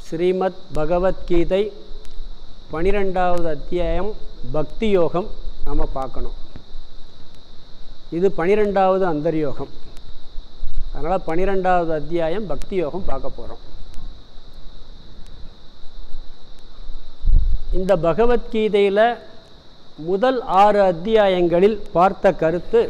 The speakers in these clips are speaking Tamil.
ஸ்ரீமத் பகவத்கீதை பனிரெண்டாவது அத்தியாயம் பக்தி யோகம் நாம் பார்க்கணும் இது பனிரெண்டாவது அந்தர்யோகம் அதனால் பனிரெண்டாவது அத்தியாயம் பக்தி யோகம் பார்க்க போகிறோம் இந்த பகவத்கீதையில் முதல் ஆறு அத்தியாயங்களில் பார்த்த கருத்து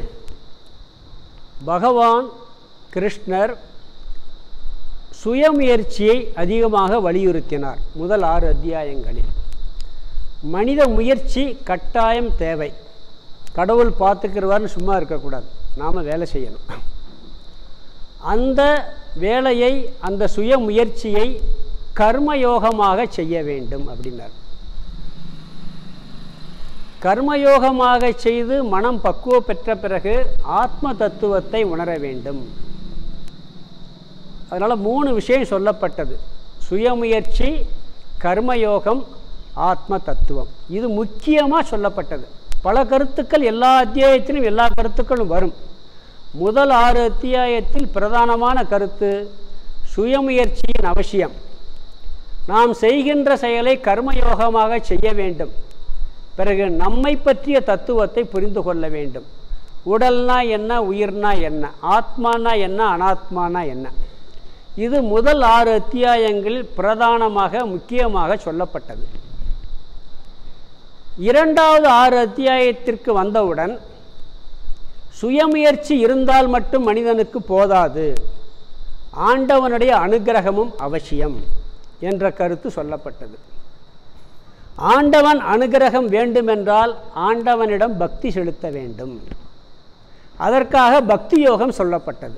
பகவான் கிருஷ்ணர் சுயமுயற்சியை அதிகமாக வலியுறுத்தினார் முதல் ஆறு அத்தியாயங்களில் மனித முயற்சி கட்டாயம் தேவை கடவுள் பார்த்துக்கிறவார்னு சும்மா இருக்கக்கூடாது நாம் வேலை செய்யணும் அந்த வேலையை அந்த சுய முயற்சியை கர்மயோகமாக செய்ய வேண்டும் அப்படின்னார் கர்மயோகமாக செய்து மனம் பக்குவ பெற்ற பிறகு ஆத்ம தத்துவத்தை உணர வேண்டும் அதனால் மூணு விஷயம் சொல்லப்பட்டது சுயமுயற்சி கர்மயோகம் ஆத்ம தத்துவம் இது முக்கியமாக சொல்லப்பட்டது பல கருத்துக்கள் எல்லா அத்தியாயத்திலும் எல்லா கருத்துக்களும் வரும் முதல் ஆறு அத்தியாயத்தில் பிரதானமான கருத்து சுயமுயற்சியின் அவசியம் நாம் செய்கின்ற செயலை கர்மயோகமாக செய்ய வேண்டும் பிறகு நம்மை பற்றிய தத்துவத்தை புரிந்து கொள்ள வேண்டும் உடல்னா என்ன உயிர்னா என்ன ஆத்மானா என்ன அனாத்மானா என்ன இது முதல் ஆறு அத்தியாயங்களில் பிரதானமாக முக்கியமாக சொல்லப்பட்டது இரண்டாவது ஆறு அத்தியாயத்திற்கு வந்தவுடன் சுயமுயற்சி இருந்தால் மட்டும் மனிதனுக்கு போதாது ஆண்டவனுடைய அனுகிரகமும் அவசியம் என்ற கருத்து சொல்லப்பட்டது ஆண்டவன் அனுகிரகம் வேண்டுமென்றால் ஆண்டவனிடம் பக்தி செலுத்த வேண்டும் அதற்காக பக்தி யோகம் சொல்லப்பட்டது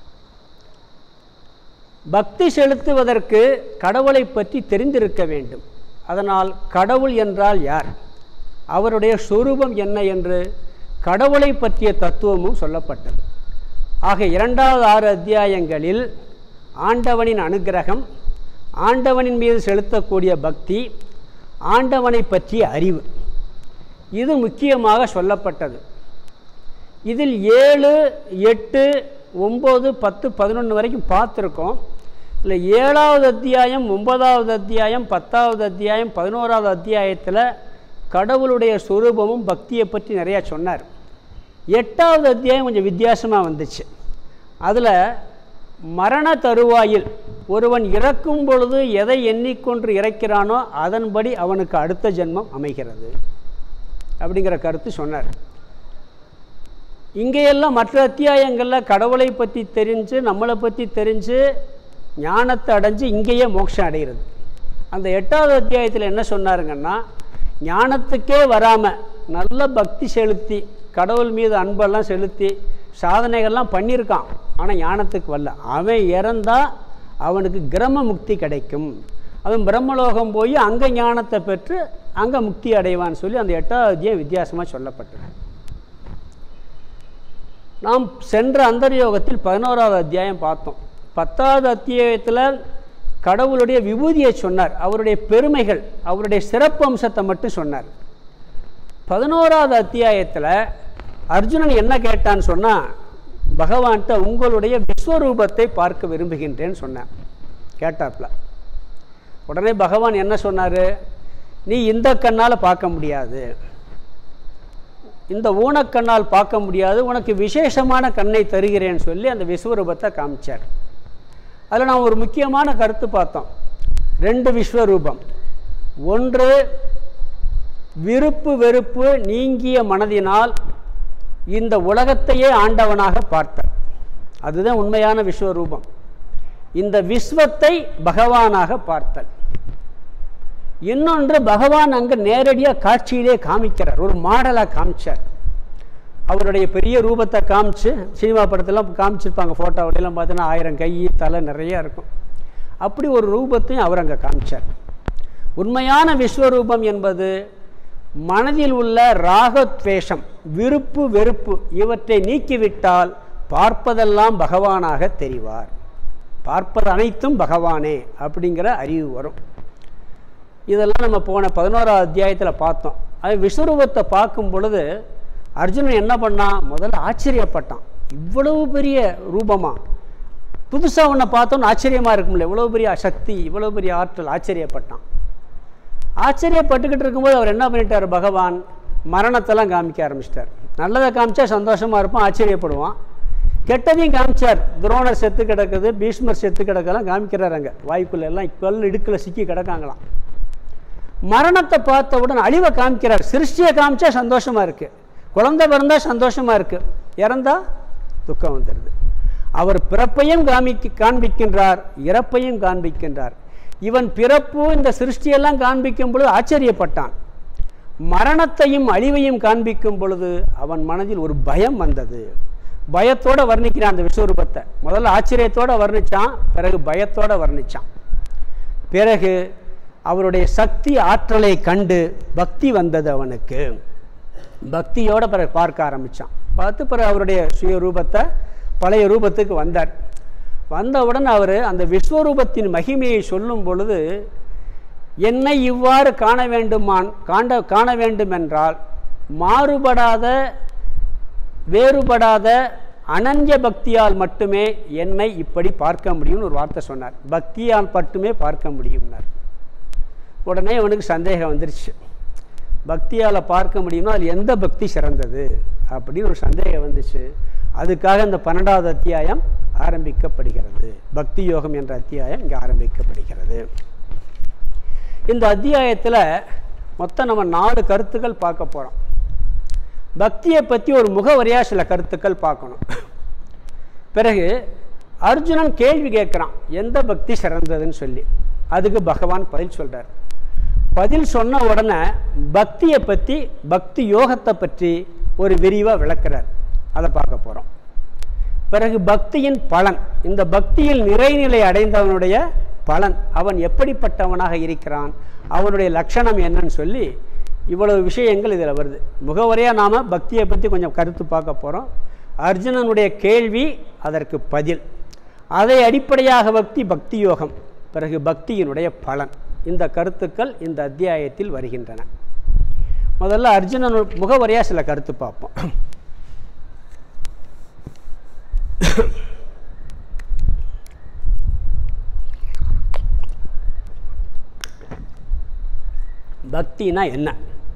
பக்தி செலுத்துவதற்கு கடவுளை பற்றி தெரிந்திருக்க வேண்டும் அதனால் கடவுள் என்றால் யார் அவருடைய சொரூபம் என்ன என்று கடவுளை பற்றிய தத்துவமும் சொல்லப்பட்டது ஆக இரண்டாவது ஆறு அத்தியாயங்களில் ஆண்டவனின் அனுகிரகம் ஆண்டவனின் மீது செலுத்தக்கூடிய பக்தி ஆண்டவனை பற்றிய அறிவு இது முக்கியமாக சொல்லப்பட்டது இதில் ஏழு எட்டு ஒம்பது பத்து பதினொன்று வரைக்கும் பார்த்துருக்கோம் இல்லை ஏழாவது அத்தியாயம் ஒன்பதாவது அத்தியாயம் பத்தாவது அத்தியாயம் பதினோராவது அத்தியாயத்தில் கடவுளுடைய சுரூபமும் பக்தியை பற்றி நிறையா சொன்னார் எட்டாவது அத்தியாயம் கொஞ்சம் வித்தியாசமாக வந்துச்சு அதில் மரண தருவாயில் ஒருவன் இறக்கும் பொழுது எதை எண்ணிக்கொண்டு இறக்கிறானோ அதன்படி அவனுக்கு அடுத்த ஜென்மம் அமைகிறது அப்படிங்கிற கருத்து சொன்னார் இங்கேயெல்லாம் மற்ற அத்தியாயங்களில் கடவுளை பற்றி தெரிஞ்சு நம்மளை பற்றி தெரிஞ்சு ஞானத்தை அடைஞ்சு இங்கேயே மோட்சம் அடைகிறது அந்த எட்டாவது அத்தியாயத்தில் என்ன சொன்னாருங்கன்னா ஞானத்துக்கே வராமல் நல்ல பக்தி செலுத்தி கடவுள் மீது அன்பெல்லாம் செலுத்தி சாதனைகள்லாம் பண்ணியிருக்கான் ஆனால் ஞானத்துக்கு வரல அவன் இறந்தால் அவனுக்கு கிரம முக்தி கிடைக்கும் அவன் பிரம்மலோகம் போய் அங்கே ஞானத்தை பெற்று அங்கே முக்தி அடைவான்னு சொல்லி அந்த எட்டாவது அத்தியாயம் வித்தியாசமாக சொல்லப்பட்டது நாம் சென்ற அந்தர்யோகத்தில் பதினோராவது அத்தியாயம் பார்த்தோம் பத்தாவது அத்தியாயத்தில் கடவுளுடைய விபூதியை சொன்னார் அவருடைய பெருமைகள் அவருடைய சிறப்பு அம்சத்தை மட்டும் சொன்னார் பதினோராவது அத்தியாயத்தில் அர்ஜுனன் என்ன கேட்டான்னு சொன்னால் பகவான்கிட்ட உங்களுடைய விஸ்வரூபத்தை பார்க்க விரும்புகின்றேன்னு சொன்னேன் கேட்டாப்ல உடனே பகவான் என்ன சொன்னார் நீ இந்த கண்ணால் பார்க்க முடியாது இந்த ஊனக்கண்ணால் பார்க்க முடியாது உனக்கு விசேஷமான கண்ணை தருகிறேன்னு சொல்லி அந்த விஸ்வரூபத்தை காமிச்சார் அதில் நான் ஒரு முக்கியமான கருத்து பார்த்தோம் ரெண்டு விஸ்வரூபம் ஒன்று விருப்பு வெறுப்பு நீங்கிய மனதினால் இந்த உலகத்தையே ஆண்டவனாக பார்த்தார் அதுதான் உண்மையான விஸ்வரூபம் இந்த விஸ்வத்தை பகவானாக பார்த்தல் இன்னொன்று பகவான் அங்கே நேரடியாக காட்சியிலே காமிக்கிறார் ஒரு மாடலாக காமிச்சார் அவருடைய பெரிய ரூபத்தை காமிச்சு சினிமா படத்தெல்லாம் காமிச்சிருப்பாங்க ஃபோட்டோவிலாம் பார்த்தீங்கன்னா ஆயிரம் கை தலை நிறையா இருக்கும் அப்படி ஒரு ரூபத்தையும் அவர் அங்கே காமிச்சார் உண்மையான விஸ்வரூபம் என்பது மனதில் உள்ள ராகத்வேஷம் விருப்பு வெறுப்பு இவற்றை நீக்கிவிட்டால் பார்ப்பதெல்லாம் பகவானாக தெரிவார் பார்ப்பது அனைத்தும் பகவானே அப்படிங்கிற அறிவு வரும் இதெல்லாம் நம்ம போன பதினோராவது அத்தியாயத்தில் பார்த்தோம் அது விஸ்வரூபத்தை பார்க்கும் பொழுது அர்ஜுனன் என்ன பண்ணான் முதல்ல ஆச்சரியப்பட்டான் இவ்வளவு பெரிய ரூபமா புதுசாக ஒன்றை பார்த்தோன்னு ஆச்சரியமாக இருக்கும்ல இவ்வளோ பெரிய சக்தி இவ்வளோ பெரிய ஆற்றல் ஆச்சரியப்பட்டான் ஆச்சரியப்பட்டுக்கிட்டு இருக்கும்போது அவர் என்ன பண்ணிட்டார் பகவான் மரணத்தெல்லாம் காமிக்க ஆரம்பிச்சிட்டார் நல்லதை காமிச்சா சந்தோஷமாக இருப்பான் ஆச்சரியப்படுவான் கெட்டதையும் காமிச்சார் துரோணர் செத்து கிடக்குது பீஷ்மர் செத்து கிடக்கெல்லாம் காமிக்கிறார் அங்கே வாய்க்குள்ள எல்லாம் கல் இடுக்கில் சிக்கி கிடக்காங்களாம் மரணத்தை பார்த்தவுடன் அழிவை காமிக்கிறார் சிருஷ்டியை காமிச்சா சந்தோஷமாக இருக்குது குழந்தை பிறந்தா சந்தோஷமாக இருக்குது இறந்தா துக்கம் வந்துடுது அவர் பிறப்பையும் காமிக்க காண்பிக்கின்றார் இறப்பையும் காண்பிக்கின்றார் இவன் பிறப்பு இந்த சிருஷ்டியெல்லாம் காண்பிக்கும் பொழுது ஆச்சரியப்பட்டான் மரணத்தையும் அழிவையும் காண்பிக்கும் பொழுது அவன் மனதில் ஒரு பயம் வந்தது பயத்தோட வர்ணிக்கிறான் அந்த விஸ்வரூபத்தை முதல்ல ஆச்சரியத்தோட வர்ணிச்சான் பிறகு பயத்தோட வர்ணிச்சான் பிறகு அவருடைய சக்தி ஆற்றலை கண்டு பக்தி வந்தது அவனுக்கு பக்தியோட பிறகு பார்க்க ஆரம்பித்தான் பார்த்து பிறகு அவருடைய சுய ரூபத்தை பழைய ரூபத்துக்கு வந்தார் வந்தவுடன் அவர் அந்த விஸ்வரூபத்தின் மகிமையை சொல்லும் பொழுது என்னை இவ்வாறு காண வேண்டுமான் காண்ட காண வேண்டுமென்றால் மாறுபடாத வேறுபடாத அனன்ய பக்தியால் மட்டுமே என்னை இப்படி பார்க்க முடியும்னு ஒரு வார்த்தை சொன்னார் பக்தியால் மட்டுமே பார்க்க முடியும்னார் உடனே அவனுக்கு சந்தேகம் வந்துருச்சு பக்தியால் பார்க்க முடியும்னா அதில் எந்த பக்தி சிறந்தது அப்படின்னு ஒரு சந்தேகம் வந்துச்சு அதுக்காக இந்த பன்னெண்டாவது அத்தியாயம் ஆரம்பிக்கப்படுகிறது பக்தி யோகம் என்ற அத்தியாயம் இங்கே ஆரம்பிக்கப்படுகிறது இந்த அத்தியாயத்தில் மொத்தம் நம்ம நாலு கருத்துக்கள் பார்க்க போகிறோம் பக்தியை பற்றி ஒரு முகவரியாக சில கருத்துக்கள் பார்க்கணும் பிறகு அர்ஜுனன் கேள்வி கேட்குறான் எந்த பக்தி சிறந்ததுன்னு சொல்லி அதுக்கு பகவான் பதில் சொல்கிறார் பதில் சொன்ன உடனே பக்தியை பற்றி பக்தி யோகத்தை பற்றி ஒரு விரிவாக விளக்குறார் அதை பார்க்க போகிறோம் பிறகு பக்தியின் பலன் இந்த பக்தியில் நிறைநிலை அடைந்தவனுடைய பலன் அவன் எப்படிப்பட்டவனாக இருக்கிறான் அவனுடைய லட்சணம் என்னன்னு சொல்லி இவ்வளவு விஷயங்கள் இதில் வருது முகவரியாக நாம் பக்தியை பற்றி கொஞ்சம் கருத்து பார்க்க போகிறோம் அர்ஜுனனுடைய கேள்வி அதற்கு பதில் அதை அடிப்படையாக பக்தி பக்தி யோகம் பிறகு பக்தியினுடைய பலன் இந்த கருத்துக்கள் இந்த அத்தியாயத்தில் வருகின்றன முதல்ல அர்ஜுனன் முகவரியாக சில கருத்து பார்ப்போம் பக்தினா என்ன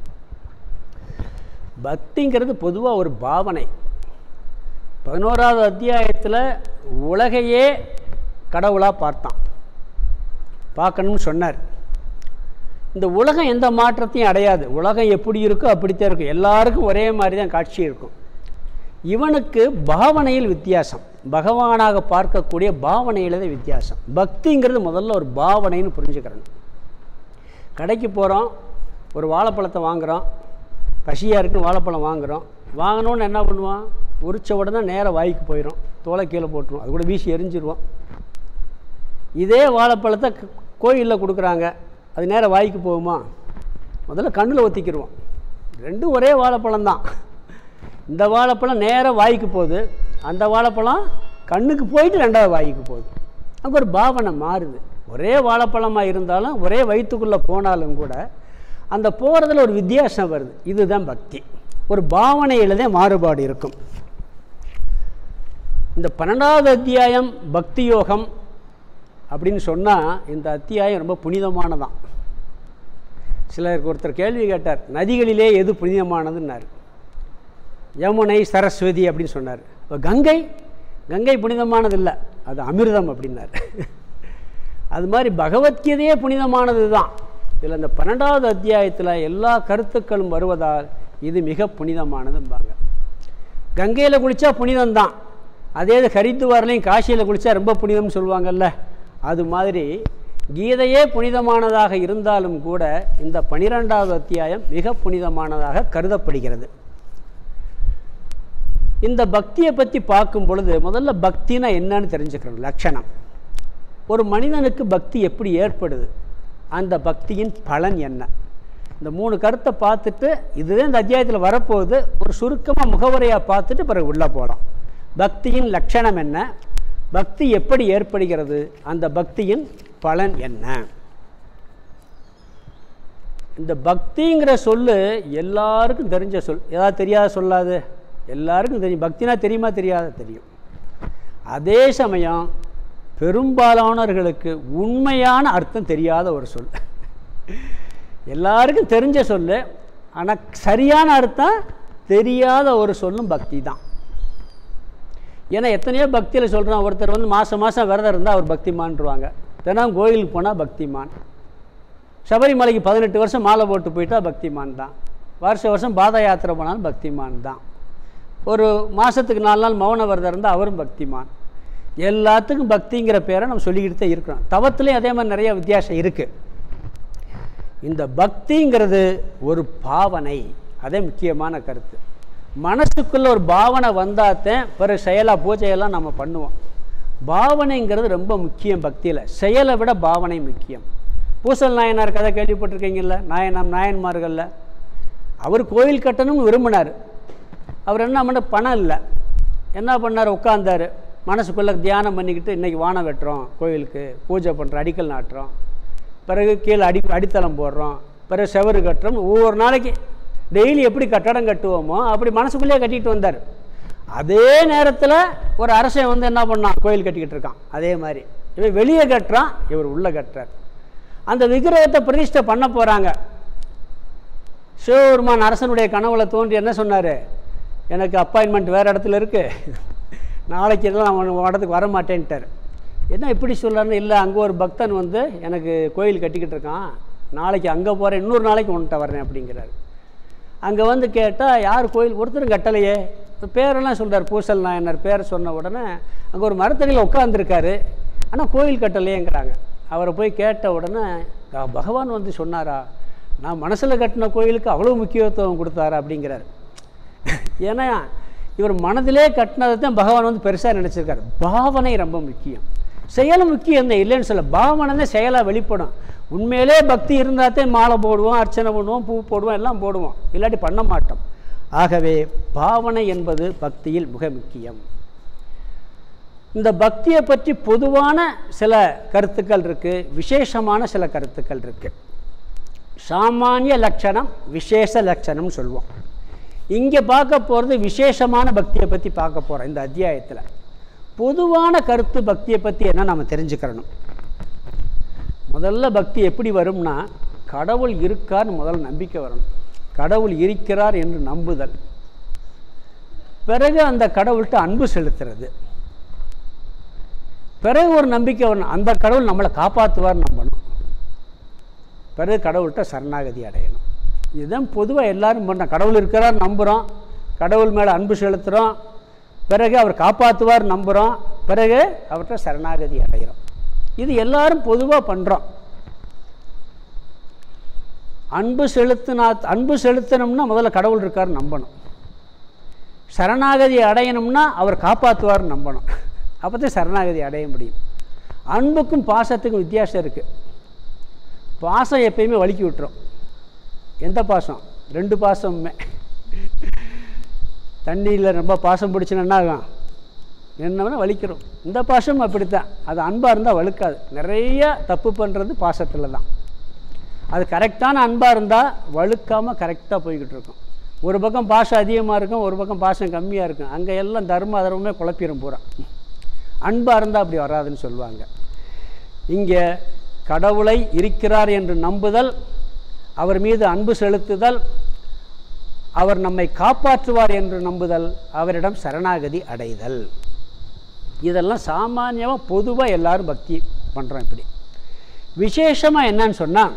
பக்திங்கிறது பொதுவாக ஒரு பாவனை பதினோராவது அத்தியாயத்தில் உலகையே கடவுளாக பார்த்தான் பார்க்கணும்னு சொன்னார் இந்த உலகம் எந்த மாற்றத்தையும் அடையாது உலகம் எப்படி இருக்கோ அப்படித்தான் இருக்கும் எல்லாருக்கும் ஒரே மாதிரி தான் காட்சி இருக்கும் இவனுக்கு பாவனையில் வித்தியாசம் பகவானாக பார்க்கக்கூடிய பாவனையில் தான் வித்தியாசம் பக்திங்கிறது முதல்ல ஒரு பாவனைன்னு புரிஞ்சுக்கிறேன் கடைக்கு போகிறோம் ஒரு வாழைப்பழத்தை வாங்குகிறோம் பசியாக இருக்குன்னு வாழைப்பழம் வாங்குகிறோம் வாங்கினோன்னு என்ன பண்ணுவான் உரிச்ச உடனே நேராக வாய்க்கு போயிடும் தோலை கீழே போட்டுருவோம் அது கூட வீசி எரிஞ்சிருவோம் இதே வாழைப்பழத்தை கோயிலில் கொடுக்குறாங்க அது நேராக வாய்க்கு போகுமா முதல்ல கண்ணில் ஒத்திக்கிடுவோம் ரெண்டும் ஒரே வாழைப்பழம் தான் இந்த வாழைப்பழம் நேராக வாய்க்கு போகுது அந்த வாழைப்பழம் கண்ணுக்கு போயிட்டு ரெண்டாவது வாய்க்கு போகுது அங்கே ஒரு பாவனை மாறுது ஒரே வாழைப்பழமாக இருந்தாலும் ஒரே வயிற்றுக்குள்ளே போனாலும் கூட அந்த போகிறதுல ஒரு வித்தியாசம் வருது இதுதான் பக்தி ஒரு பாவனையில் தான் மாறுபாடு இருக்கும் இந்த பன்னெண்டாவது அத்தியாயம் பக்தி யோகம் அப்படின்னு சொன்னால் இந்த அத்தியாயம் ரொம்ப புனிதமானதான் சிலருக்கு ஒருத்தர் கேள்வி கேட்டார் நதிகளிலே எது புனிதமானதுன்னார் யமுனை சரஸ்வதி அப்படின்னு சொன்னார் இப்போ கங்கை கங்கை புனிதமானது இல்லை அது அமிர்தம் அப்படின்னார் அது மாதிரி பகவத்கீதையே புனிதமானது தான் இதில் இந்த பன்னெண்டாவது அத்தியாயத்தில் எல்லா கருத்துக்களும் வருவதால் இது மிக புனிதமானதும்பாங்க கங்கையில் குளித்தா புனிதம்தான் அதே இது ஹரித்துவார்லையும் காசியில் குளித்தா ரொம்ப புனிதம்னு சொல்லுவாங்கல்ல அது மாதிரி கீதையே புனிதமானதாக இருந்தாலும் கூட இந்த பனிரெண்டாவது அத்தியாயம் மிக புனிதமானதாக கருதப்படுகிறது இந்த பக்தியை பற்றி பார்க்கும் பொழுது முதல்ல பக்தினா என்னன்னு தெரிஞ்சுக்கிறோம் லட்சணம் ஒரு மனிதனுக்கு பக்தி எப்படி ஏற்படுது அந்த பக்தியின் பலன் என்ன இந்த மூணு கருத்தை பார்த்துட்டு இதுதான் இந்த அத்தியாயத்தில் வரப்போகுது ஒரு சுருக்கமாக முகவரையாக பார்த்துட்டு பிறகு உள்ளே போகலாம் பக்தியின் லட்சணம் என்ன பக்தி எப்படி ஏற்படுகிறது அந்த பக்தியின் பலன் என்ன இந்த பக்திங்கிற சொல்லு எல்லாருக்கும் தெரிஞ்ச சொல் ஏதாவது தெரியாத சொல்லாது எல்லாருக்கும் தெரியும் பக்தினா தெரியுமா தெரியாத தெரியும் அதே சமயம் பெரும்பாலானவர்களுக்கு உண்மையான அர்த்தம் தெரியாத ஒரு சொல் எல்லாருக்கும் தெரிஞ்ச சொல்லு ஆனால் சரியான அர்த்தம் தெரியாத ஒரு சொல்லும் பக்தி தான் ஏன்னா எத்தனையோ பக்தியில் சொல்கிறோம் ஒருத்தர் வந்து மாதம் மாதம் விரதம் இருந்தால் அவர் பக்திமான்ருவாங்க தினம் கோயிலுக்கு போனால் பக்திமான் சபரிமலைக்கு பதினெட்டு வருஷம் மாலை போட்டு போயிட்டா பக்திமான் தான் வருஷ வருஷம் பாத யாத்திரை போனாலும் பக்திமான் தான் ஒரு மாதத்துக்கு நாலு நாள் மௌன விரதம் இருந்தால் அவரும் பக்திமான் எல்லாத்துக்கும் பக்திங்கிற பேரை நம்ம சொல்லிக்கிட்டு தான் இருக்கிறோம் தவத்துலேயும் அதே மாதிரி நிறைய வித்தியாசம் இருக்குது இந்த பக்திங்கிறது ஒரு பாவனை அதே முக்கியமான கருத்து மனசுக்குள்ள ஒரு பாவனை வந்தாத்தான் பிறகு செயலாக பூஜையெல்லாம் நம்ம பண்ணுவோம் பாவனைங்கிறது ரொம்ப முக்கியம் பக்தியில் செயலை விட பாவனை முக்கியம் பூசல் நாயனார் கதை கேள்விப்பட்டிருக்கீங்கல்ல நாயனம் நாயன்மார்களில் அவர் கோயில் கட்டணும்னு விரும்பினார் அவர் என்ன பண்ண பணம் இல்லை என்ன பண்ணார் உட்காந்தார் மனசுக்குள்ளே தியானம் பண்ணிக்கிட்டு இன்றைக்கி வானம் வெட்டுறோம் கோயிலுக்கு பூஜை பண்ணுறோம் அடிக்கல் நாட்டுறோம் பிறகு கீழே அடி அடித்தளம் போடுறோம் பிறகு செவரு கட்டுறோம் ஒவ்வொரு நாளைக்கு டெய்லி எப்படி கட்டடம் கட்டுவோமோ அப்படி மனசுக்குள்ளேயே கட்டிட்டு வந்தார் அதே நேரத்தில் ஒரு அரசன் வந்து என்ன பண்ணான் கோயில் கட்டிக்கிட்டு இருக்கான் அதே மாதிரி இவன் வெளியே கட்டுறான் இவர் உள்ளே கட்டுறார் அந்த விக்கிரகத்தை பிரதிஷ்டை பண்ண போகிறாங்க சிவபெருமான் அரசனுடைய கனவுல தோன்றி என்ன சொன்னார் எனக்கு அப்பாயின்மெண்ட் வேறு இடத்துல இருக்குது நாளைக்கு இதெல்லாம் நான் உன் இடத்துக்கு வர மாட்டேன்ட்டார் என்ன இப்படி சொல்கிறாருன்னு இல்லை அங்கே ஒரு பக்தன் வந்து எனக்கு கோயில் கட்டிக்கிட்டு இருக்கான் நாளைக்கு அங்கே போகிறேன் இன்னொரு நாளைக்கு உன்கிட்ட வரேன் அப்படிங்கிறாரு அங்கே வந்து கேட்டால் யார் கோயில் ஒருத்தரும் கட்டலையே பேரெல்லாம் சொல்கிறார் பூசல் நாயனர் பேரை சொன்ன உடனே அங்கே ஒரு மரத்தடியில் உட்காந்துருக்காரு ஆனால் கோயில் கட்டலையேங்கிறாங்க அவரை போய் கேட்ட உடனே "ஆ, பகவான் வந்து சொன்னாரா நான் மனசில் கட்டின கோயிலுக்கு அவ்வளோ முக்கியத்துவம் கொடுத்தாரா அப்படிங்கிறாரு ஏன்னா இவர் மனதிலே கட்டினதை தான் பகவான் வந்து பெருசாக நினச்சிருக்காரு பாவனை ரொம்ப முக்கியம் செயலும் முக்கியம் தான் இல்லைன்னு சொல்ல பாவனை தான் செயலாக வெளிப்படும் உண்மையிலே பக்தி இருந்தால் தான் மாலை போடுவோம் அர்ச்சனை பண்ணுவோம் பூ போடுவோம் எல்லாம் போடுவோம் இல்லாட்டி பண்ண மாட்டோம் ஆகவே பாவனை என்பது பக்தியில் மிக முக்கியம் இந்த பக்தியை பற்றி பொதுவான சில கருத்துக்கள் இருக்குது விசேஷமான சில கருத்துக்கள் இருக்குது சாமானிய லட்சணம் விசேஷ லட்சணம்னு சொல்லுவோம் இங்கே பார்க்க போகிறது விசேஷமான பக்தியை பற்றி பார்க்க போகிறோம் இந்த அத்தியாயத்தில் பொதுவான கருத்து பக்தியை பற்றி என்ன நம்ம தெரிஞ்சுக்கிறணும் முதல்ல பக்தி எப்படி வரும்னா கடவுள் இருக்கார்னு முதல்ல நம்பிக்கை வரணும் கடவுள் இருக்கிறார் என்று நம்புதல் பிறகு அந்த கடவுள்கிட்ட அன்பு செலுத்துறது பிறகு ஒரு நம்பிக்கை வரணும் அந்த கடவுள் நம்மளை காப்பாற்றுவார் நம்பணும் பிறகு கடவுள்கிட்ட சரணாகதி அடையணும் இதுதான் பொதுவாக எல்லாரும் பண்ண கடவுள் இருக்கிறார் நம்புகிறோம் கடவுள் மேலே அன்பு செலுத்துகிறோம் பிறகு அவர் காப்பாற்றுவார் நம்புகிறோம் பிறகு அவர்கிட்ட சரணாகதி அடைகிறோம் இது எல்லாரும் பொதுவாக பண்ணுறோம் அன்பு செலுத்தினா அன்பு செலுத்தணும்னா முதல்ல கடவுள் இருக்கார் நம்பணும் சரணாகதி அடையணும்னா அவர் காப்பாற்றுவார் நம்பணும் அப்போ தான் சரணாகதி அடைய முடியும் அன்புக்கும் பாசத்துக்கும் வித்தியாசம் இருக்குது பாசம் எப்பயுமே வலிக்கி விட்டுரும் எந்த பாசம் ரெண்டு பாசமுமே தண்ணியில் ரொம்ப பாசம் பிடிச்சுன்னா என்ன ஆகும் என்னன்னா வலிக்கிறோம் இந்த பாசம் அப்படித்தான் அது அன்பாக இருந்தால் வலுக்காது நிறைய தப்பு பண்ணுறது பாசத்தில் தான் அது கரெக்டான அன்பாக இருந்தால் வழுக்காமல் கரெக்டாக போய்கிட்டு இருக்கும் ஒரு பக்கம் பாசம் அதிகமாக இருக்கும் ஒரு பக்கம் பாசம் கம்மியாக இருக்கும் அங்கே எல்லாம் தர்ம அதர்மமே குழப்பிடும் பூரா அன்பாக இருந்தால் அப்படி வராதுன்னு சொல்லுவாங்க இங்கே கடவுளை இருக்கிறார் என்று நம்புதல் அவர் மீது அன்பு செலுத்துதல் அவர் நம்மை காப்பாற்றுவார் என்று நம்புதல் அவரிடம் சரணாகதி அடைதல் இதெல்லாம் சாமானியமாக பொதுவாக எல்லாரும் பக்தி பண்ணுறோம் இப்படி விசேஷமாக என்னன்னு சொன்னால்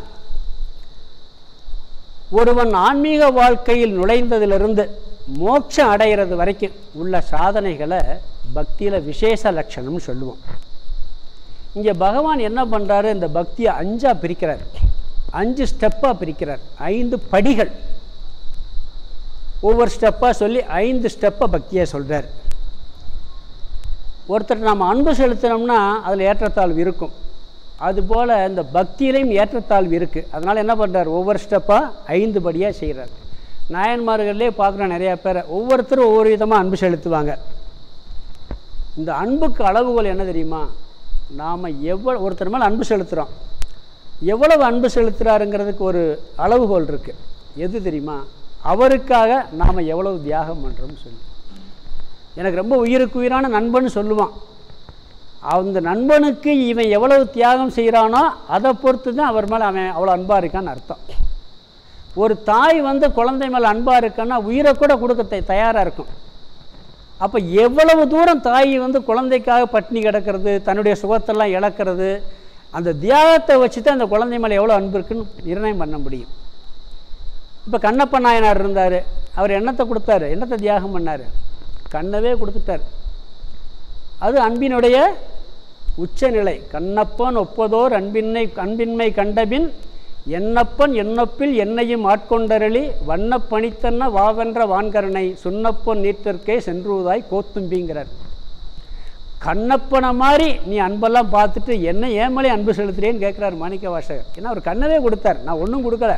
ஒருவன் ஆன்மீக வாழ்க்கையில் நுழைந்ததிலிருந்து மோட்சம் அடைகிறது வரைக்கும் உள்ள சாதனைகளை பக்தியில் விசேஷ லட்சணம்னு சொல்லுவோம் இங்கே பகவான் என்ன பண்ணுறாரு இந்த பக்தியை அஞ்சாக பிரிக்கிறார் அஞ்சு ஸ்டெப்பாக பிரிக்கிறார் ஐந்து படிகள் ஒவ்வொரு ஸ்டெப்பாக சொல்லி ஐந்து ஸ்டெப்பை பக்தியை சொல்கிறார் ஒருத்தர் நாம் அன்பு செலுத்தினோம்னா அதில் ஏற்றத்தாழ்வு இருக்கும் அதுபோல் இந்த பக்தியிலையும் ஏற்றத்தாழ்வு இருக்குது அதனால் என்ன பண்ணுறார் ஒவ்வொரு ஸ்டெப்பாக ஐந்து படியாக செய்கிறார் நாயன்மார்கள்லேயே பார்க்குறோம் நிறையா பேரை ஒவ்வொருத்தரும் ஒவ்வொரு விதமாக அன்பு செலுத்துவாங்க இந்த அன்புக்கு அளவுகோல் என்ன தெரியுமா நாம் எவ்வளோ ஒருத்தர் மேலே அன்பு செலுத்துகிறோம் எவ்வளவு அன்பு செலுத்துகிறாருங்கிறதுக்கு ஒரு அளவுகோல் இருக்குது எது தெரியுமா அவருக்காக நாம் எவ்வளவு தியாகம் பண்ணுறோம்னு சொல்லி எனக்கு ரொம்ப உயிருக்கு உயிரான நண்பன் சொல்லுவான் அந்த நண்பனுக்கு இவன் எவ்வளவு தியாகம் செய்கிறானோ அதை பொறுத்து தான் அவர் மேலே அவன் அவ்வளோ அன்பாக இருக்கான்னு அர்த்தம் ஒரு தாய் வந்து குழந்தை மேலே அன்பாக இருக்கான்னா உயிரை கூட கொடுக்க த தயாராக இருக்கும் அப்போ எவ்வளவு தூரம் தாய் வந்து குழந்தைக்காக பட்டினி கிடக்கிறது தன்னுடைய சுகத்தெல்லாம் இழக்கிறது அந்த தியாகத்தை வச்சு தான் அந்த குழந்தை மேலே எவ்வளோ அன்பு இருக்குன்னு நிர்ணயம் பண்ண முடியும் இப்போ கண்ணப்ப நாயனார் இருந்தார் அவர் எண்ணத்தை கொடுத்தாரு எண்ணத்தை தியாகம் பண்ணார் கண்ணவே கொடுத்துட்டார் அது அன்பினுடைய உச்சநிலை கண்ணப்பன் ஒப்பதோர் அன்பின்மை அன்பின்மை கண்டபின் என்னப்பன் என்னப்பில் என்னையும் ஆட்கொண்டரளி வண்ணப் பணித்தன்ன வாவென்ற வான்கரனை சுண்ணப்பொன் நீர்த்தற்கே சென்றுவதாய் கோத்தும்பிங்கிறார் கண்ணப்பனை மாதிரி நீ அன்பெல்லாம் பார்த்துட்டு என்ன ஏமலே அன்பு செலுத்துறேன்னு கேட்குறாரு மாணிக்க வாசகர் ஏன்னா அவர் கண்ணவே கொடுத்தார் நான் ஒன்றும் கொடுக்கல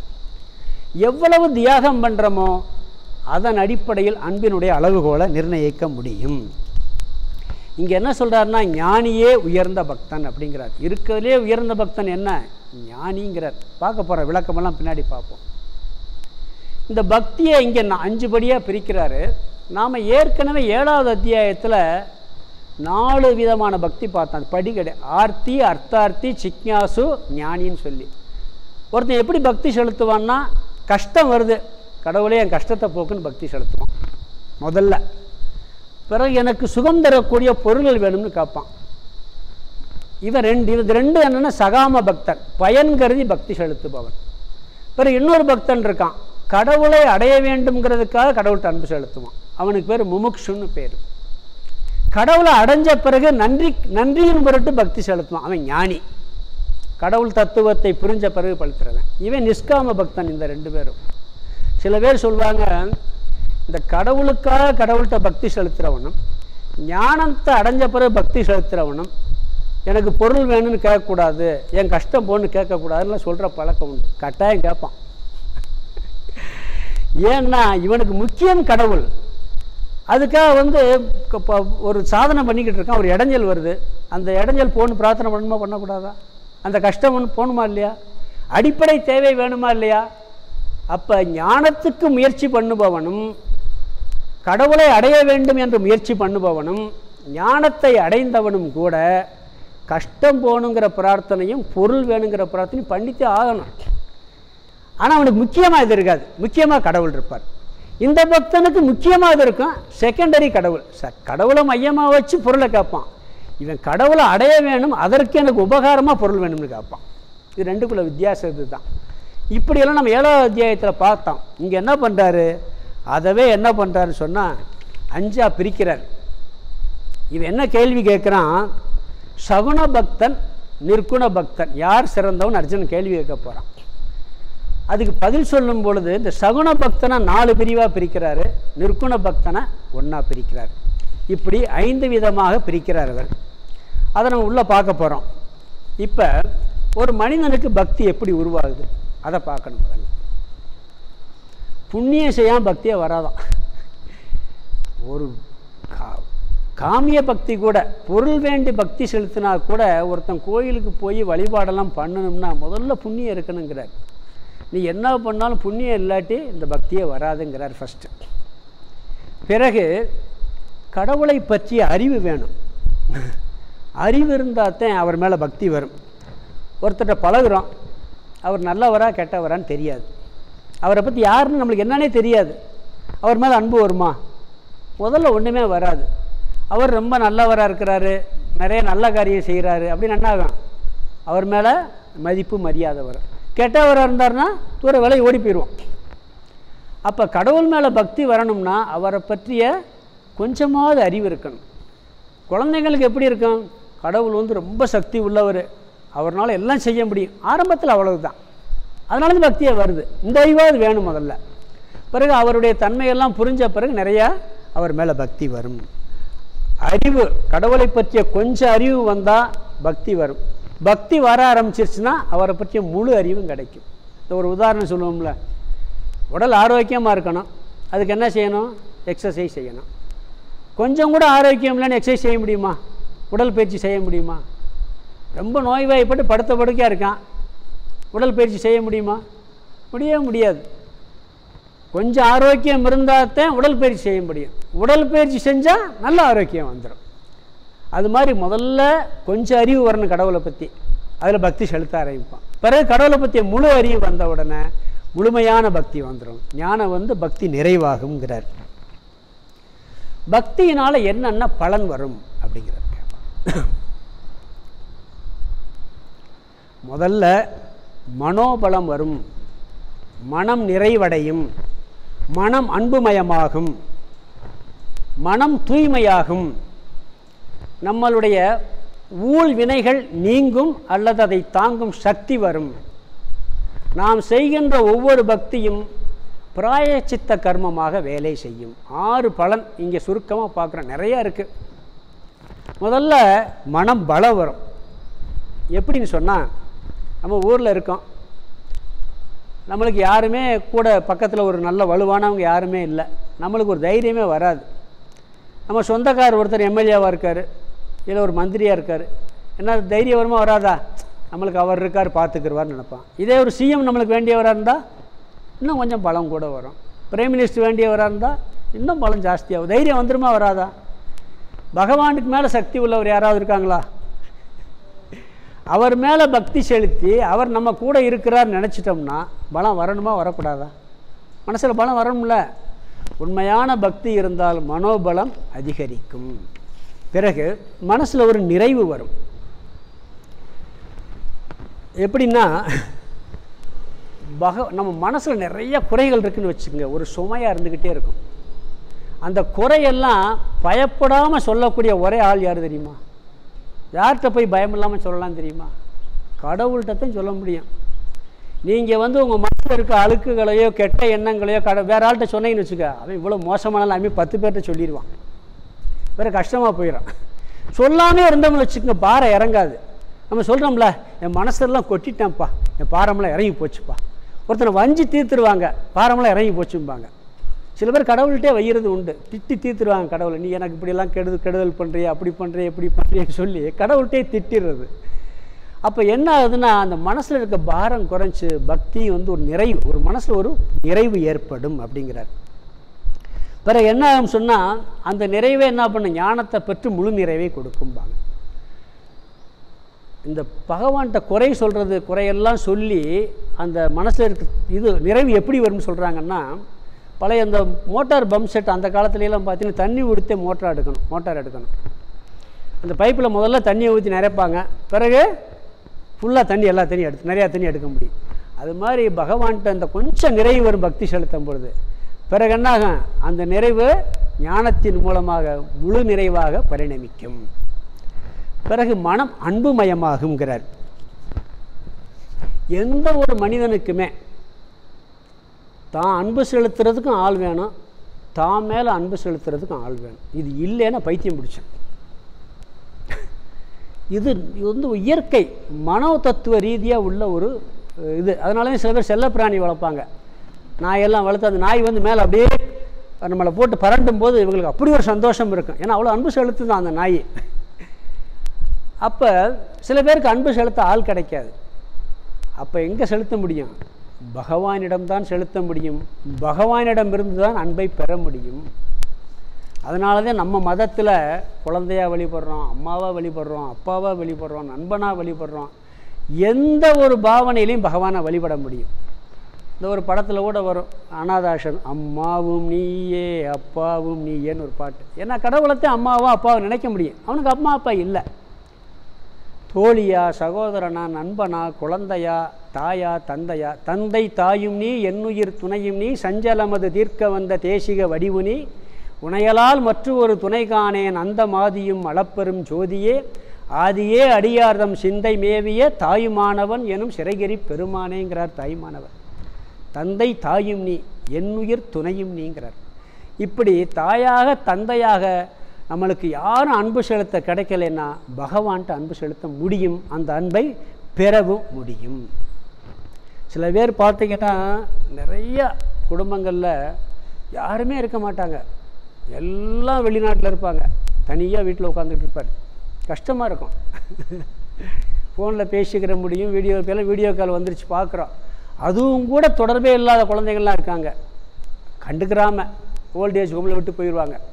எவ்வளவு தியாகம் பண்ணுறோமோ அதன் அடிப்படையில் அன்பினுடைய அளவுகோலை நிர்ணயிக்க முடியும் இங்கே என்ன சொல்கிறாருன்னா ஞானியே உயர்ந்த பக்தன் அப்படிங்கிறார் இருக்கிறதுலே உயர்ந்த பக்தன் என்ன ஞானிங்கிறார் பார்க்க போகிற விளக்கமெல்லாம் பின்னாடி பார்ப்போம் இந்த பக்தியை இங்கே நான் அஞ்சு படியாக பிரிக்கிறாரு நாம் ஏற்கனவே ஏழாவது அத்தியாயத்தில் நாலு விதமான பக்தி பார்த்தோம் அது படி கிடையாது ஆர்த்தி அர்த்தார்த்தி சிக்ஞாசு ஞானின்னு சொல்லி ஒருத்தன் எப்படி பக்தி செலுத்துவான்னா கஷ்டம் வருது கடவுளே என் கஷ்டத்தை போக்குன்னு பக்தி செலுத்துவான் முதல்ல பிறகு எனக்கு சுகம் தரக்கூடிய பொருள்கள் வேணும்னு கேட்பான் இவன் ரெண்டு இது ரெண்டு என்னென்னா சகாம பக்தன் பயன் கருதி பக்தி செலுத்துபவன் பிறகு இன்னொரு பக்தன் இருக்கான் கடவுளை அடைய வேண்டும்ங்கிறதுக்காக கடவுள்கிட்ட அன்பு செலுத்துவான் அவனுக்கு பேர் முமுக்ஷுன்னு பேர் கடவுளை அடைஞ்ச பிறகு நன்றி நன்றியின் பொருட்டு பக்தி செலுத்துவான் அவன் ஞானி கடவுள் தத்துவத்தை புரிஞ்ச பிறகு பழுத்துறவன் இவன் நிஷ்காம பக்தன் இந்த ரெண்டு பேரும் சில பேர் சொல்லுவாங்க இந்த கடவுளுக்காக கடவுள்கிட்ட பக்தி செலுத்துகிறவனும் ஞானத்தை அடைஞ்ச பிறகு பக்தி செலுத்துகிறவனும் எனக்கு பொருள் வேணும்னு கேட்கக்கூடாது என் கஷ்டம் போன்னு கேட்கக்கூடாதுன்னு சொல்கிற பழக்கம் உண்டு கட்டாயம் கேட்பான் ஏன்னா இவனுக்கு முக்கியம் கடவுள் அதுக்காக வந்து க- ப- ஒரு சாதனை பண்ணிக்கிட்டு இருக்கான் ஒரு இடைஞ்சல் வருது அந்த இடைஞ்சல் போன்னு பிரார்த்தனை பண்ணணுமா பண்ணக்கூடாதா அந்த கஷ்டம் ஒன்று போகணுமா இல்லையா அடிப்படை தேவை வேணுமா இல்லையா அப்போ ஞானத்துக்கு முயற்சி பண்ணுபவனும் கடவுளை அடைய வேண்டும் என்று முயற்சி பண்ணுபவனும் ஞானத்தை அடைந்தவனும் கூட கஷ்டம் போகணுங்கிற பிரார்த்தனையும் பொருள் வேணுங்கிற பிரார்த்தனையும் பண்ணித்தே ஆகணும் ஆனால் அவனுக்கு முக்கியமாக இது இருக்காது முக்கியமாக கடவுள் இருப்பார் இந்த பக்தனுக்கு முக்கியமாக இது இருக்கும் செகண்டரி கடவுள் ச கடவுளை மையமாக வச்சு பொருளை கேட்பான் இவன் கடவுளை அடைய வேணும் அதற்கு எனக்கு உபகாரமாக பொருள் வேணும்னு கேட்பான் இது ரெண்டுக்குள்ள வித்தியாசம் இதுதான் இப்படியெல்லாம் நம்ம ஏழாவது அத்தியாயத்தில் பார்த்தோம் இங்கே என்ன பண்ணுறாரு அதவே என்ன பண்ணுறாருன்னு சொன்னால் அஞ்சா பிரிக்கிறார் இவன் என்ன கேள்வி கேட்குறான் சகுன பக்தன் நிர்குண பக்தன் யார் சிறந்தவன் அர்ஜுனன் கேள்வி கேட்க போகிறான் அதுக்கு பதில் சொல்லும் பொழுது இந்த சகுன பக்தனை நாலு பிரிவாக பிரிக்கிறாரு நிர்குண பக்தனை ஒன்றா பிரிக்கிறார் இப்படி ஐந்து விதமாக பிரிக்கிறார் அவர் அதை நம்ம உள்ளே பார்க்க போகிறோம் இப்போ ஒரு மனிதனுக்கு பக்தி எப்படி உருவாகுது அதை பார்க்கணும் முதல்ல புண்ணியம் செய்யாமல் பக்தியே வராதான் ஒரு கா- காமிய பக்தி கூட பொருள் வேண்டி பக்தி செலுத்தினா கூட ஒருத்தன் கோயிலுக்கு போய் வழிபாடெல்லாம் பண்ணணும்னா முதல்ல புண்ணியம் இருக்கணுங்கிறார் நீ என்ன பண்ணாலும் புண்ணியம் இல்லாட்டி இந்த பக்தியே வராதுங்கிறார் ஃபஸ்ட்டு பிறகு கடவுளை பற்றிய அறிவு வேணும் அறிவு இருந்தால் தான் அவர் மேலே பக்தி வரும் ஒருத்தர்கிட்ட பழகுறோம் அவர் நல்லவரா கெட்டவரான்னு தெரியாது அவரை பற்றி யாருன்னு நம்மளுக்கு என்னன்னே தெரியாது அவர் மேலே அன்பு வருமா முதல்ல ஒன்றுமே வராது அவர் ரொம்ப நல்லவராக இருக்கிறாரு நிறைய நல்ல காரியம் செய்கிறாரு அப்படின்னு என்ன ஆகும் அவர் மேலே மதிப்பு மரியாதை வரும் கெட்டவராக இருந்தாருன்னா தூர விலை ஓடி போயிடுவோம் அப்போ கடவுள் மேலே பக்தி வரணும்னா அவரை பற்றிய கொஞ்சமாவது அறிவு இருக்கணும் குழந்தைங்களுக்கு எப்படி இருக்கும் கடவுள் வந்து ரொம்ப சக்தி உள்ளவர் அவர்னால எல்லாம் செய்ய முடியும் ஆரம்பத்தில் அவ்வளவு தான் அதனால தான் பக்தியே வருது இந்த அறிவாவது வேணும் முதல்ல பிறகு அவருடைய தன்மையெல்லாம் புரிஞ்ச பிறகு நிறையா அவர் மேலே பக்தி வரும் அறிவு கடவுளை பற்றிய கொஞ்சம் அறிவு வந்தால் பக்தி வரும் பக்தி வர ஆரம்பிச்சிருச்சுன்னா அவரை பற்றிய முழு அறிவும் கிடைக்கும் இந்த ஒரு உதாரணம் சொல்லுவோம்ல உடல் ஆரோக்கியமாக இருக்கணும் அதுக்கு என்ன செய்யணும் எக்ஸசைஸ் செய்யணும் கொஞ்சம் கூட ஆரோக்கியம் இல்லைன்னு எக்ஸசைஸ் செய்ய முடியுமா உடல் பயிற்சி செய்ய முடியுமா ரொம்ப நோய்வாய்ப்பட்டு படுத்த படுக்கையாக இருக்கான் உடல் பயிற்சி செய்ய முடியுமா முடியவே முடியாது கொஞ்சம் ஆரோக்கியம் இருந்தால் தான் உடல் பயிற்சி செய்ய முடியும் உடல் பயிற்சி செஞ்சால் நல்ல ஆரோக்கியம் வந்துடும் அது மாதிரி முதல்ல கொஞ்சம் அறிவு வரணும் கடவுளை பற்றி அதில் பக்தி செலுத்த ஆரம்பிப்பான் பிறகு கடவுளை பற்றிய முழு அறிவு வந்த உடனே முழுமையான பக்தி வந்துடும் ஞானம் வந்து பக்தி நிறைவாகுங்கிறார் பக்தியினால் என்னென்ன பலன் வரும் அப்படிங்கிறார் முதல்ல மனோபலம் வரும் மனம் நிறைவடையும் மனம் அன்புமயமாகும் மனம் தூய்மையாகும் நம்மளுடைய ஊழ் வினைகள் நீங்கும் அல்லது அதை தாங்கும் சக்தி வரும் நாம் செய்கின்ற ஒவ்வொரு பக்தியும் பிராயச்சித்த கர்மமாக வேலை செய்யும் ஆறு பலன் இங்கே சுருக்கமாக பார்க்குறோம் நிறையா இருக்குது முதல்ல மனம் பலம் வரும் எப்படின்னு சொன்னால் நம்ம ஊரில் இருக்கோம் நம்மளுக்கு யாருமே கூட பக்கத்தில் ஒரு நல்ல வலுவானவங்க யாருமே இல்லை நம்மளுக்கு ஒரு தைரியமே வராது நம்ம சொந்தக்கார் ஒருத்தர் எம்எல்ஏவாக இருக்கார் இல்லை ஒரு மந்திரியாக இருக்கார் என்ன தைரியம் வருமா வராதா நம்மளுக்கு அவர் இருக்கார் பார்த்துக்கிறவார்னு நினைப்பான் இதே ஒரு சிஎம் நம்மளுக்கு வேண்டியவராக இருந்தால் இன்னும் கொஞ்சம் பலம் கூட வரும் பிரைம் மினிஸ்டர் வேண்டியவராக இருந்தால் இன்னும் பலம் ஜாஸ்தியாகும் தைரியம் வந்துருமா வராதா பகவானுக்கு மேலே சக்தி உள்ளவர் யாராவது இருக்காங்களா அவர் மேலே பக்தி செலுத்தி அவர் நம்ம கூட இருக்கிறார் நினச்சிட்டோம்னா பலம் வரணுமா வரக்கூடாதா மனசில் பலம் வரணும்ல உண்மையான பக்தி இருந்தால் மனோபலம் அதிகரிக்கும் பிறகு மனசில் ஒரு நிறைவு வரும் எப்படின்னா பக நம்ம மனசில் நிறைய குறைகள் இருக்குன்னு வச்சுக்கோங்க ஒரு சுமையாக இருந்துக்கிட்டே இருக்கும் அந்த குறையெல்லாம் பயப்படாமல் சொல்லக்கூடிய ஒரே ஆள் யார் தெரியுமா யார்கிட்ட போய் பயம் இல்லாமல் சொல்லலாம் தெரியுமா கடவுள்கிட்ட தான் சொல்ல முடியும் நீங்கள் வந்து உங்கள் மனசில் இருக்க அழுக்குகளையோ கெட்ட எண்ணங்களையோ கட வேற ஆள்கிட்ட சொன்னீங்கன்னு வச்சுக்க அவன் இவ்வளோ மோசமான அவன் பத்து பேர்கிட்ட சொல்லிடுவான் வேறு கஷ்டமாக போயிடும் சொல்லாமே இருந்தோம்னு வச்சுக்கோங்க பாறை இறங்காது நம்ம சொல்கிறோம்ல என் மனசெல்லாம் கொட்டிட்டேன்ப்பா என் பாரமெல்லாம் இறங்கி போச்சுப்பா ஒருத்தனை வஞ்சி தீர்த்துருவாங்க பாரமெல்லாம் இறங்கி போச்சும்பாங்க சில பேர் கடவுள்கிட்டே வையிறது உண்டு திட்டி தீர்த்துருவாங்க கடவுளை நீ எனக்கு இப்படியெல்லாம் கெடுது கெடுதல் பண்ணுறிய அப்படி பண்ணுறிய இப்படி பண்ணுறியன்னு சொல்லி கடவுள்கிட்டே திட்டிடுறது அப்போ என்ன ஆகுதுன்னா அந்த மனசில் இருக்க பாரம் குறைஞ்சி பக்தி வந்து ஒரு நிறைவு ஒரு மனசில் ஒரு நிறைவு ஏற்படும் அப்படிங்கிறார் பிறகு என்ன ஆகும் சொன்னால் அந்த நிறைவே என்ன பண்ணும் ஞானத்தை பெற்று முழு நிறைவை கொடுக்கும்பாங்க இந்த பகவான்கிட்ட குறை சொல்கிறது குறையெல்லாம் சொல்லி அந்த மனசில் இருக்க இது நிறைவு எப்படி வரும்னு சொல்கிறாங்கன்னா பழைய அந்த மோட்டார் பம்ப் செட் அந்த காலத்துலலாம் பார்த்தீங்கன்னா தண்ணி ஊற்றித்தே மோட்டார் எடுக்கணும் மோட்டார் எடுக்கணும் அந்த பைப்பில் முதல்ல தண்ணியை ஊற்றி நிறைப்பாங்க பிறகு ஃபுல்லாக தண்ணி எல்லா தண்ணியும் எடுத்து நிறையா தண்ணி எடுக்க முடியும் அது மாதிரி பகவான்கிட்ட அந்த கொஞ்சம் நிறைவு வரும் பக்தி செலுத்தும் பொழுது பிறகு என்னாகும் அந்த நிறைவு ஞானத்தின் மூலமாக முழு நிறைவாக பரிணமிக்கும் பிறகு மனம் அன்புமயமாகுங்கிறார் எந்த ஒரு மனிதனுக்குமே தான் அன்பு செலுத்துறதுக்கும் ஆள் வேணும் தான் மேலே அன்பு செலுத்துறதுக்கும் ஆள் வேணும் இது இல்லைன்னா பைத்தியம் பிடிச்சேன் இது இது வந்து இயற்கை மனோ தத்துவ ரீதியாக உள்ள ஒரு இது அதனால தான் சில பேர் செல்லப்பிராணி வளர்ப்பாங்க நாயெல்லாம் வளர்த்து அந்த நாய் வந்து மேலே அப்படியே நம்மளை போட்டு பரண்டும் போது இவங்களுக்கு அப்படி ஒரு சந்தோஷம் இருக்கும் ஏன்னா அவ்வளோ அன்பு செலுத்து தான் அந்த நாய் அப்போ சில பேருக்கு அன்பு செலுத்த ஆள் கிடைக்காது அப்போ எங்கே செலுத்த முடியும் பகவானிடம்தான் செலுத்த முடியும் பகவானிடமிருந்து தான் அன்பை பெற முடியும் அதனால தான் நம்ம மதத்தில் குழந்தையாக வழிபடுறோம் அம்மாவாக வழிபடுறோம் அப்பாவாக வழிபடுறோம் நண்பனாக வழிபடுறோம் எந்த ஒரு பாவனையிலையும் பகவானை வழிபட முடியும் இந்த ஒரு படத்தில் கூட வரும் அனாதாசன் அம்மாவும் நீயே அப்பாவும் நீயேன்னு ஒரு பாட்டு ஏன்னா கடவுளத்தை அம்மாவோ அப்பாவும் நினைக்க முடியும் அவனுக்கு அம்மா அப்பா இல்லை தோழியா சகோதரனா நண்பனா குழந்தையா தாயா தந்தையா தந்தை தாயும் நீ என்னுயிர் துணையும் நீ சஞ்சலமது தீர்க்க வந்த தேசிக வடிவு நீ உணையலால் மற்ற ஒரு துணை காணேன் அந்த மாதியும் அளப்பெரும் ஜோதியே ஆதியே அடியார்தம் சிந்தை மேவிய தாயுமானவன் எனும் சிறைகிரி பெருமானேங்கிறார் தாயுமானவன் தந்தை தாயும் நீ என்னுயிர் துணையும் நீங்கிறார் இப்படி தாயாக தந்தையாக நம்மளுக்கு யாரும் அன்பு செலுத்த கிடைக்கலன்னா பகவான்கிட்ட அன்பு செலுத்த முடியும் அந்த அன்பை பெறவும் முடியும் சில பேர் பார்த்தீங்கன்னா நிறைய குடும்பங்களில் யாருமே இருக்க மாட்டாங்க எல்லாம் வெளிநாட்டில் இருப்பாங்க தனியாக வீட்டில் உட்காந்துட்டு இருப்பார் கஷ்டமாக இருக்கும் ஃபோனில் பேசிக்கிற முடியும் வீடியோ எல்லாம் வீடியோ கால் வந்துருச்சு பார்க்குறோம் அதுவும் கூட தொடர்பே இல்லாத குழந்தைகள்லாம் இருக்காங்க கண்டுக்கிறாம ஓல்டேஜ் ஹோமில் விட்டு போயிடுவாங்க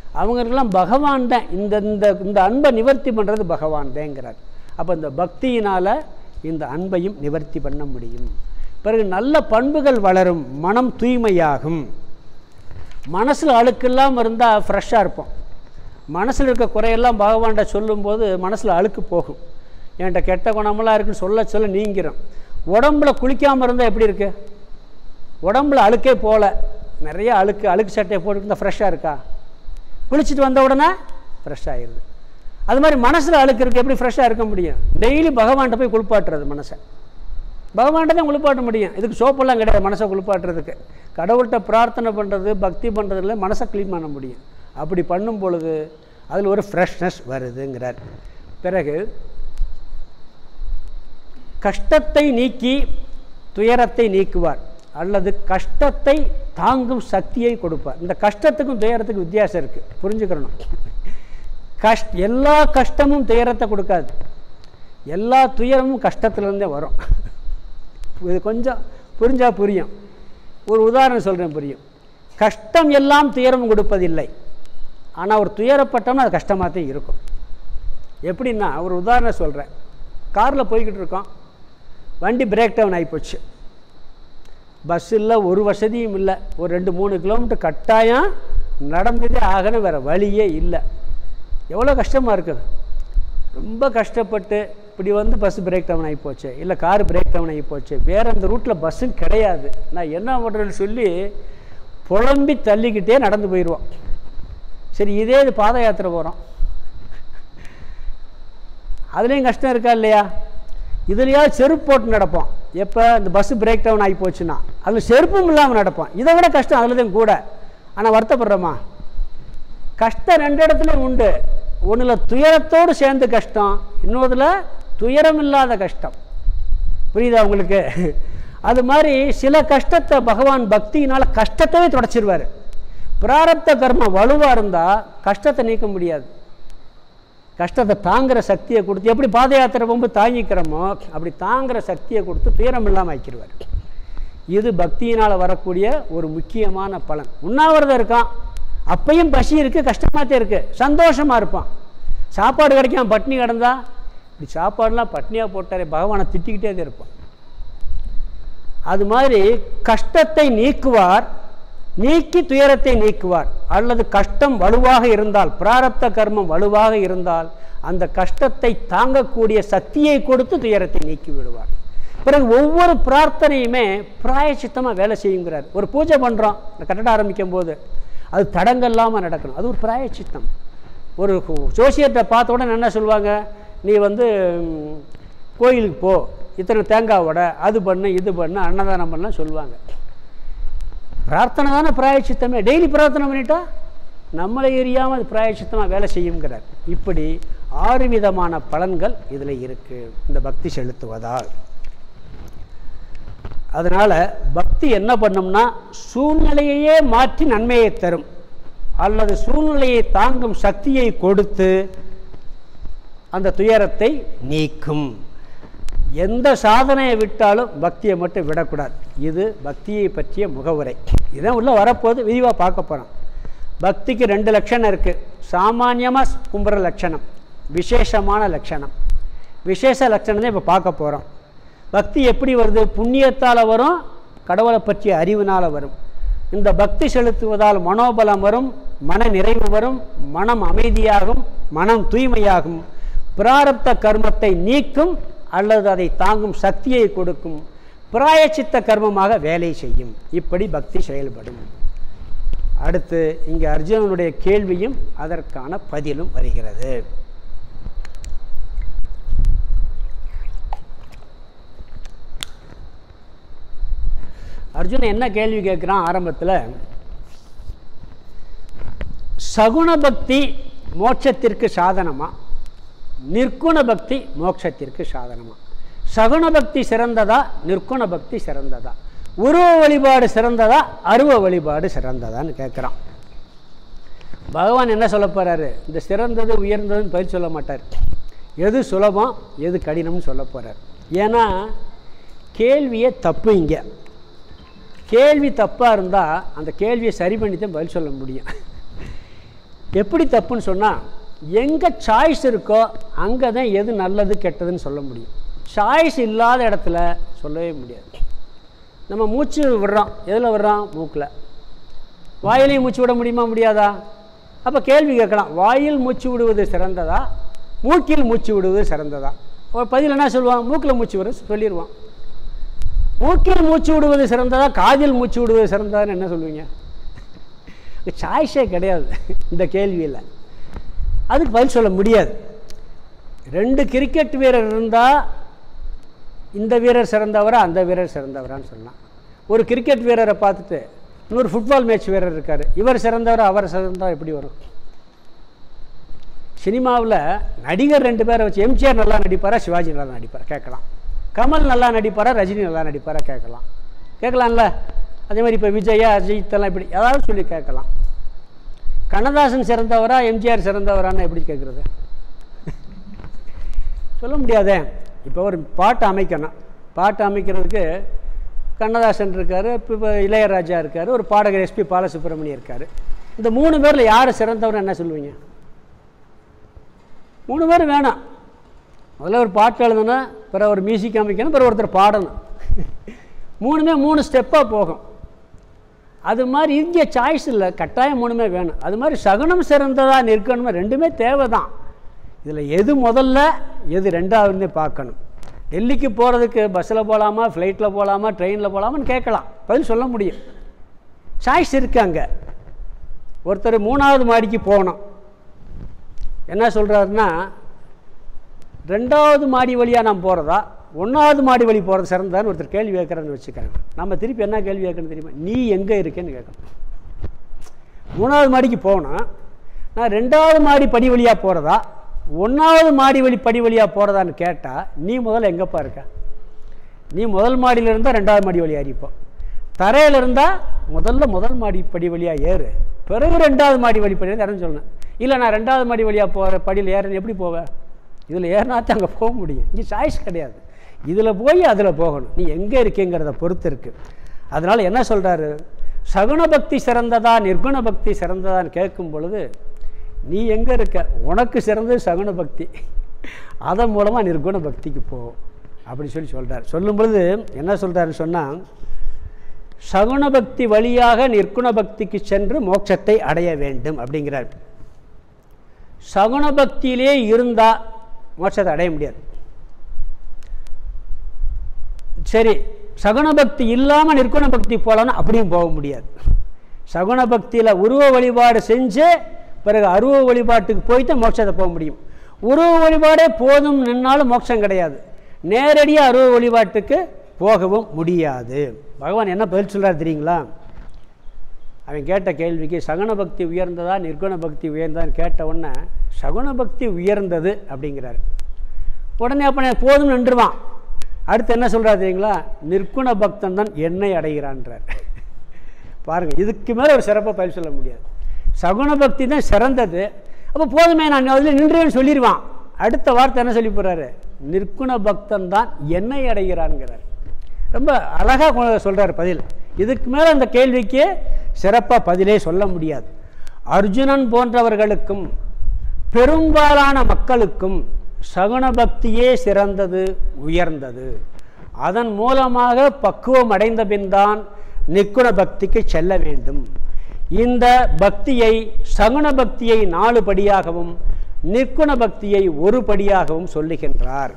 அவங்களுக்கெல்லாம் பகவான் தான் இந்த இந்த இந்த அன்பை நிவர்த்தி பண்ணுறது பகவான் தேங்கிறார் அப்போ இந்த பக்தியினால் இந்த அன்பையும் நிவர்த்தி பண்ண முடியும் பிறகு நல்ல பண்புகள் வளரும் மனம் தூய்மையாகும் மனசில் அழுக்கெல்லாம் இருந்தால் ஃப்ரெஷ்ஷாக இருப்போம் மனசில் இருக்க குறையெல்லாம் பகவான்கிட்ட சொல்லும்போது மனசில் அழுக்கு போகும் என்கிட்ட கெட்ட குணமெல்லாம் இருக்குன்னு சொல்ல சொல்ல நீங்கிறோம் உடம்புல குளிக்காமல் இருந்தால் எப்படி இருக்கு உடம்புல அழுக்கே போகல நிறைய அழுக்கு அழுக்கு சட்டையை போட்டுருந்தா ஃப்ரெஷ்ஷாக இருக்கா குளிச்சுட்டு வந்த உடனே ஃப்ரெஷ் ஆயிடுது அது மாதிரி மனசில் அழுக்கு இருக்கு எப்படி ஃப்ரெஷ்ஷாக இருக்க முடியும் டெய்லி பகவான்கிட்ட போய் குளிப்பாட்டுறது மனசை பகவான்கிட்ட தான் குளிப்பாட்ட முடியும் இதுக்கு சோப்பெல்லாம் கிடையாது மனசை குளிப்பாட்டுறதுக்கு கடவுள்கிட்ட பிரார்த்தனை பண்ணுறது பக்தி பண்ணுறதுல மனசை க்ளீன் பண்ண முடியும் அப்படி பண்ணும் பொழுது அதில் ஒரு ஃப்ரெஷ்னஸ் வருதுங்கிறார் பிறகு கஷ்டத்தை நீக்கி துயரத்தை நீக்குவார் அல்லது கஷ்டத்தை தாங்கும் சக்தியை கொடுப்பார் இந்த கஷ்டத்துக்கும் துயரத்துக்கும் வித்தியாசம் இருக்குது புரிஞ்சுக்கிறணும் கஷ்ட எல்லா கஷ்டமும் துயரத்தை கொடுக்காது எல்லா துயரமும் கஷ்டத்துலேருந்தே வரும் இது கொஞ்சம் புரிஞ்சால் புரியும் ஒரு உதாரணம் சொல்கிறேன் புரியும் கஷ்டம் எல்லாம் துயரம் கொடுப்பதில்லை ஆனால் ஒரு துயரப்பட்டோம்னா அது கஷ்டமாக தான் இருக்கும் எப்படின்னா ஒரு உதாரணம் சொல்கிறேன் காரில் போய்கிட்டு இருக்கோம் வண்டி பிரேக் டவுன் ஆகிப்போச்சு பஸ் இல்லை ஒரு வசதியும் இல்லை ஒரு ரெண்டு மூணு கிலோமீட்டர் கட்டாயம் நடந்ததே ஆகணும் வேறு வழியே இல்லை எவ்வளோ கஷ்டமாக இருக்குது ரொம்ப கஷ்டப்பட்டு இப்படி வந்து பஸ் பிரேக் டவுன் ஆகி போச்சு இல்லை கார் பிரேக் டவுன் ஆகி போச்சு வேறு அந்த ரூட்டில் பஸ்ஸும் கிடையாது நான் என்ன பண்ணுறேன்னு சொல்லி புலம்பி தள்ளிக்கிட்டே நடந்து போயிடுவோம் சரி இதே இது பாத யாத்திரை போகிறோம் அதுலேயும் கஷ்டம் இருக்கா இல்லையா இதுலையாவது செருப்பு போட்டு நடப்போம் எப்போ இந்த பஸ்ஸு பிரேக் டவுன் ஆகி போச்சுன்னா அதில் செருப்பும் இல்லாமல் நடப்போம் இதை விட கஷ்டம் அதில் தான் கூட ஆனால் வருத்தப்படுறோமா கஷ்டம் ரெண்டு இடத்துலையும் உண்டு ஒன்றில் துயரத்தோடு சேர்ந்து கஷ்டம் இன்னொருல துயரம் இல்லாத கஷ்டம் புரியுதா உங்களுக்கு அது மாதிரி சில கஷ்டத்தை பகவான் பக்தியினால் கஷ்டத்தவே தொடச்சிருவார் பிராரப்த கர்மம் வலுவாக இருந்தால் கஷ்டத்தை நீக்க முடியாது கஷ்டத்தை தாங்குற சக்தியை கொடுத்து எப்படி பாத யாத்திரை போகும்போது தாங்கிக்கிறோமோ அப்படி தாங்குற சக்தியை கொடுத்து துயரம் இல்லாமல் ஆக்கிடுவார் இது பக்தியினால் வரக்கூடிய ஒரு முக்கியமான பலன் உண்ணாவிரதம் இருக்கான் அப்பையும் பசி இருக்குது கஷ்டமாக தான் இருக்குது சந்தோஷமாக இருப்பான் சாப்பாடு கிடைக்காம பட்னி கிடந்தா இப்படி சாப்பாடுலாம் பட்னியாக போட்டாரே பகவானை திட்டிக்கிட்டே தான் இருப்பான் அது மாதிரி கஷ்டத்தை நீக்குவார் நீக்கி துயரத்தை நீக்குவார் அல்லது கஷ்டம் வலுவாக இருந்தால் பிராரப்த கர்மம் வலுவாக இருந்தால் அந்த கஷ்டத்தை தாங்கக்கூடிய சக்தியை கொடுத்து துயரத்தை நீக்கி விடுவார் பிறகு ஒவ்வொரு பிரார்த்தனையுமே பிராயச்சித்தமாக வேலை செய்யுங்கிறார் ஒரு பூஜை பண்ணுறோம் இந்த கட்டட ஆரம்பிக்கும் போது அது தடங்கள் இல்லாமல் நடக்கணும் அது ஒரு பிராயச்சித்தம் ஒரு ஜோசியத்தை பார்த்த உடனே என்ன சொல்லுவாங்க நீ வந்து ம், கோயிலுக்கு போ இத்தனை தேங்காய் வடை அது பண்ணு இது பண்ணு அன்னதானம் பண்ணலாம் சொல்லுவாங்க பிரார்த்தனை தானே பிராயச்சித்தமே டெய்லி பிரார்த்தனை பண்ணிட்டா நம்மளை எரியாமல் அது பிராயச்சித்தமாக வேலை செய்யுங்கிறார் இப்படி ஆறு விதமான பலன்கள் இதில் இருக்குது இந்த பக்தி செலுத்துவதால் அதனால் பக்தி என்ன பண்ணும்னா சூழ்நிலையையே மாற்றி நன்மையை தரும் அல்லது சூழ்நிலையை தாங்கும் சக்தியை கொடுத்து அந்த துயரத்தை நீக்கும் எந்த சாதனையை விட்டாலும் பக்தியை மட்டும் விடக்கூடாது இது பக்தியை பற்றிய முகவுரை இதான் உள்ள வரப்போது விரிவாக பார்க்க போகிறோம் பக்திக்கு ரெண்டு லட்சணம் இருக்குது சாமானியமாக கும்புற லட்சணம் விசேஷமான லட்சணம் விசேஷ லட்சணம் தான் இப்போ பார்க்க போகிறோம் பக்தி எப்படி வருது புண்ணியத்தால் வரும் கடவுளை பற்றிய அறிவினால் வரும் இந்த பக்தி செலுத்துவதால் மனோபலம் வரும் மன நிறைவு வரும் மனம் அமைதியாகும் மனம் தூய்மையாகும் பிராரப்த கர்மத்தை நீக்கும் அல்லது அதை தாங்கும் சக்தியை கொடுக்கும் பிராயச்சித்த கர்மமாக வேலை செய்யும் இப்படி பக்தி செயல்படும் அடுத்து இங்கே அர்ஜுனனுடைய கேள்வியும் அதற்கான பதிலும் வருகிறது அர்ஜுனன் என்ன கேள்வி கேட்குறான் ஆரம்பத்தில் சகுண பக்தி மோட்சத்திற்கு சாதனமா நிர்குண பக்தி மோட்சத்திற்கு சாதனமா சகுண பக்தி சிறந்ததா நிர்குண பக்தி சிறந்ததா உருவ வழிபாடு சிறந்ததா அருவ வழிபாடு சிறந்ததான்னு கேட்குறான் பகவான் என்ன சொல்ல போகிறாரு இந்த சிறந்தது உயர்ந்ததுன்னு பதில் சொல்ல மாட்டார் எது சுலபம் எது கடினம்னு சொல்ல போகிறார் ஏன்னா கேள்வியே தப்பு இங்கே கேள்வி தப்பாக இருந்தால் அந்த கேள்வியை சரி பண்ணி தான் பதில் சொல்ல முடியும் எப்படி தப்புன்னு சொன்னால் எங்கே சாய்ஸ் இருக்கோ அங்கே தான் எது நல்லது கெட்டதுன்னு சொல்ல முடியும் சாய்ஸ் இல்லாத இடத்துல சொல்லவே முடியாது நம்ம மூச்சு விடுறோம் எதில் விடுறோம் மூக்கில் வாயிலையும் மூச்சு விட முடியுமா முடியாதா அப்போ கேள்வி கேட்கலாம் வாயில் மூச்சு விடுவது சிறந்ததா மூக்கில் மூச்சு விடுவது சிறந்ததா ஒரு பதில் என்ன சொல்லுவான் மூக்கில் மூச்சு விட சொல்லிடுவான் மூக்கில் மூச்சு விடுவது சிறந்ததா காதில் மூச்சு விடுவது சிறந்ததான்னு என்ன சொல்லுவீங்க சாய்ஸே கிடையாது இந்த கேள்வியில் அதுக்கு பதில் சொல்ல முடியாது ரெண்டு கிரிக்கெட் வீரர் இருந்தால் இந்த வீரர் சிறந்தவரா அந்த வீரர் சிறந்தவரான்னு சொல்லலாம் ஒரு கிரிக்கெட் வீரரை பார்த்துட்டு இன்னொரு ஃபுட்பால் மேட்ச் வீரர் இருக்கார் இவர் சிறந்தவர் அவர் சிறந்தவர் எப்படி வரும் சினிமாவில் நடிகர் ரெண்டு பேரை வச்சு எம்ஜிஆர் நல்லா நடிப்பாரா சிவாஜி நல்லா நடிப்பாரா கேட்கலாம் கமல் நல்லா நடிப்பாரா ரஜினி நல்லா நடிப்பாரா கேட்கலாம் கேட்கலாம்ல அதே மாதிரி இப்போ விஜயா அஜித் எல்லாம் இப்படி ஏதாவது சொல்லி கேட்கலாம் கண்ணதாசன் சிறந்தவரா எம்ஜிஆர் சிறந்தவரான்னு எப்படி கேட்குறது சொல்ல முடியாதே இப்போ ஒரு பாட்டு அமைக்கணும் பாட்டு அமைக்கிறதுக்கு கண்ணதாசன் இருக்கார் இப்போ இப்போ இளையராஜா இருக்கார் ஒரு பாடகர் எஸ்பி பாலசுப்ரமணியம் இருக்கார் இந்த மூணு பேரில் யார் சிறந்தவர் என்ன சொல்லுவீங்க மூணு பேர் வேணாம் முதல்ல ஒரு பாட்டு எழுதணும்னா பிறகு ஒரு மியூசிக் அமைக்கணும் பிறகு ஒருத்தர் பாடணும் மூணுமே மூணு ஸ்டெப்பாக போகும் அது மாதிரி இங்கே சாய்ஸ் இல்லை கட்டாயம் மூணுமே வேணும் அது மாதிரி சகுனம் சிறந்ததா நிற்கணுமா ரெண்டுமே தேவை தான் இதில் எது முதல்ல எது ரெண்டாவதுன்னு பார்க்கணும் டெல்லிக்கு போகிறதுக்கு பஸ்ஸில் போகலாமா ஃப்ளைட்டில் போகலாமா ட்ரெயினில் போகலாமான்னு கேட்கலாம் பதில் சொல்ல முடியும் சாய்ஸ் இருக்கு அங்கே ஒருத்தர் மூணாவது மாடிக்கு போகணும் என்ன சொல்கிறாருன்னா ரெண்டாவது மாடி வழியாக நான் போகிறதா ஒன்றாவது மாடி வழி போகிறது சிறந்தான்னு ஒருத்தர் கேள்வி கேட்குறேன்னு வச்சுக்கிறேன் நம்ம திருப்பி என்ன கேள்வி கேட்கணும் தெரியுமா நீ எங்கே இருக்கேன்னு கேட்கணும் மூணாவது மாடிக்கு போனால் நான் ரெண்டாவது மாடி படி வழியாக போகிறதா ஒன்றாவது மாடி வழி படி வழியாக போகிறதான்னு கேட்டால் நீ முதல்ல எங்கேப்பா இருக்க நீ முதல் மாடியில் இருந்தால் ரெண்டாவது மாடி வழியாக ஏறிப்போம் தரையில் இருந்தால் முதல்ல முதல் மாடி படி வழியாக ஏறு பிறகு ரெண்டாவது மாடி வழி படி இறந்து சொல்லணும் இல்லை நான் ரெண்டாவது மாடி வழியாக போகிற படியில் ஏறேன்னு எப்படி போவேன் இதில் ஏறினாத்தான் அங்கே போக முடியும் இங்கே சாய்ஸ் கிடையாது இதில் போய் அதில் போகணும் நீ எங்கே இருக்கேங்கிறத பொறுத்து இருக்குது அதனால் என்ன சொல்கிறாரு சகுன பக்தி சிறந்ததா நிர்குண பக்தி சிறந்ததான்னு கேட்கும் பொழுது நீ எங்கே இருக்க உனக்கு சிறந்தது சகுன பக்தி அதன் மூலமாக நிர்குண பக்திக்கு போ அப்படி சொல்லி சொல்கிறார் சொல்லும் பொழுது என்ன சொல்கிறாருன்னு சொன்னால் சகுன பக்தி வழியாக நிர்குண பக்திக்கு சென்று மோட்சத்தை அடைய வேண்டும் அப்படிங்கிறார் சகுன பக்தியிலே இருந்தால் மோட்சத்தை அடைய முடியாது சரி சகுன பக்தி இல்லாமல் நிற்குண பக்தி போகலான்னா அப்படியும் போக முடியாது சகுன பக்தியில் உருவ வழிபாடு செஞ்சு பிறகு அருவ வழிபாட்டுக்கு போய்ட்டு மோட்சத்தை போக முடியும் உருவ வழிபாடே போதும் நின்னாலும் மோட்சம் கிடையாது நேரடியாக அருவ வழிபாட்டுக்கு போகவும் முடியாது பகவான் என்ன பதில் சொல்கிறார் தெரியுங்களா அவன் கேட்ட கேள்விக்கு சகுன பக்தி உயர்ந்ததா நிர்குண பக்தி உயர்ந்ததான்னு கேட்ட உடனே சகுன பக்தி உயர்ந்தது அப்படிங்கிறார் உடனே அப்போ போதும் நின்றுவான் அடுத்து என்ன சொல்கிறார் தெரியுங்களா நிர்குண பக்தன் தான் என்னை அடைகிறான்றார் பாருங்கள் இதுக்கு மேலே ஒரு சிறப்பாக பதில் சொல்ல முடியாது சகுன பக்தி தான் சிறந்தது அப்போ போதுமே நான் அதில் நின்றுவேன்னு சொல்லிடுவான் அடுத்த வார்த்தை என்ன சொல்லி போகிறாரு நிர்குண பக்தன் தான் என்னை அடைகிறான்ங்கிறார் ரொம்ப அழகாக சொல்கிறார் பதில் இதுக்கு மேலே அந்த கேள்விக்கு சிறப்பாக பதிலே சொல்ல முடியாது அர்ஜுனன் போன்றவர்களுக்கும் பெரும்பாலான மக்களுக்கும் சகுன பக்தியே சிறந்தது உயர்ந்தது அதன் மூலமாக பக்குவம் அடைந்த பின்தான் நிக்குண பக்திக்கு செல்ல வேண்டும் இந்த பக்தியை சகுன பக்தியை நாலு படியாகவும் நிற்குண பக்தியை ஒரு படியாகவும் சொல்லுகின்றார்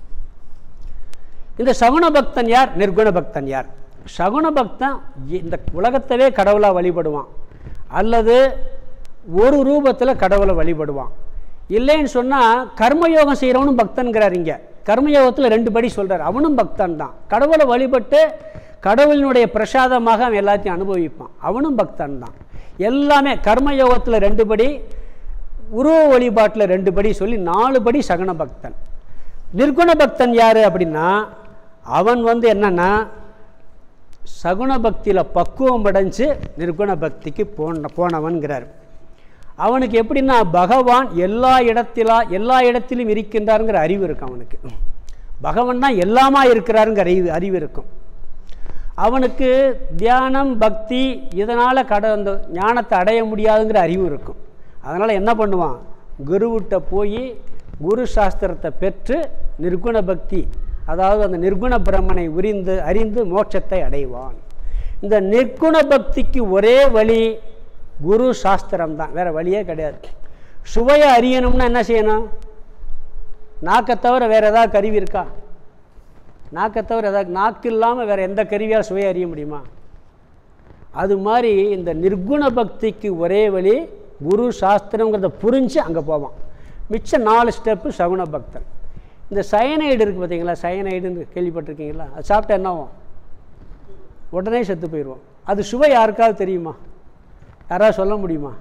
இந்த சகுன பக்தன் யார் நிர்குண பக்தன் யார் சகுன பக்தன் இந்த உலகத்தவே கடவுளாக வழிபடுவான் அல்லது ஒரு ரூபத்தில் கடவுளை வழிபடுவான் இல்லைன்னு சொன்னால் கர்மயோகம் செய்கிறவனும் பக்தன்கிறார் இங்கே கர்மயோகத்தில் ரெண்டு படி சொல்கிறார் அவனும் பக்தன் தான் கடவுளை வழிபட்டு கடவுளினுடைய பிரசாதமாக அவன் எல்லாத்தையும் அனுபவிப்பான் அவனும் பக்தன் தான் எல்லாமே கர்மயோகத்தில் ரெண்டு படி உருவ வழிபாட்டில் ரெண்டு படி சொல்லி நாலு படி சகன பக்தன் நிர்குண பக்தன் யார் அப்படின்னா அவன் வந்து என்னன்னா சகுன பக்தியில் பக்குவம் அடைஞ்சு நிர்குண பக்திக்கு போன போனவன்கிறார் அவனுக்கு எப்படின்னா பகவான் எல்லா இடத்திலா எல்லா இடத்திலும் இருக்கின்றாருங்கிற அறிவு இருக்கும் அவனுக்கு பகவான் தான் எல்லாமா இருக்கிறாருங்கிற அறிவு அறிவு இருக்கும் அவனுக்கு தியானம் பக்தி இதனால் கட அந்த ஞானத்தை அடைய முடியாதுங்கிற அறிவு இருக்கும் அதனால் என்ன பண்ணுவான் குருவிட்ட போய் குரு சாஸ்திரத்தை பெற்று நிர்குண பக்தி அதாவது அந்த நிர்குண பிரம்மனை உரிந்து அறிந்து மோட்சத்தை அடைவான் இந்த நிர்குண பக்திக்கு ஒரே வழி குரு சாஸ்திரம் தான் வேறு வழியே கிடையாது சுவையை அறியணும்னா என்ன செய்யணும் நாக்கை தவிர வேறு ஏதாவது கருவி இருக்கா நாக்கை தவிர ஏதாவது நாக்கு இல்லாமல் வேறு எந்த கருவியால் சுவையை அறிய முடியுமா அது மாதிரி இந்த நிர்குண பக்திக்கு ஒரே வழி குரு சாஸ்திரங்கிறத புரிஞ்சு அங்கே போவான் மிச்சம் நாலு ஸ்டெப்பு சகுன பக்தன் இந்த சயனைடு இருக்குது பார்த்தீங்களா சயனைடுன்னு கேள்விப்பட்டிருக்கீங்களா அது சாப்பிட்டா என்ன ஆகும் உடனே செத்து போயிடுவோம் அது சுவை யாருக்காவது தெரியுமா யாராவது சொல்ல முடியுமா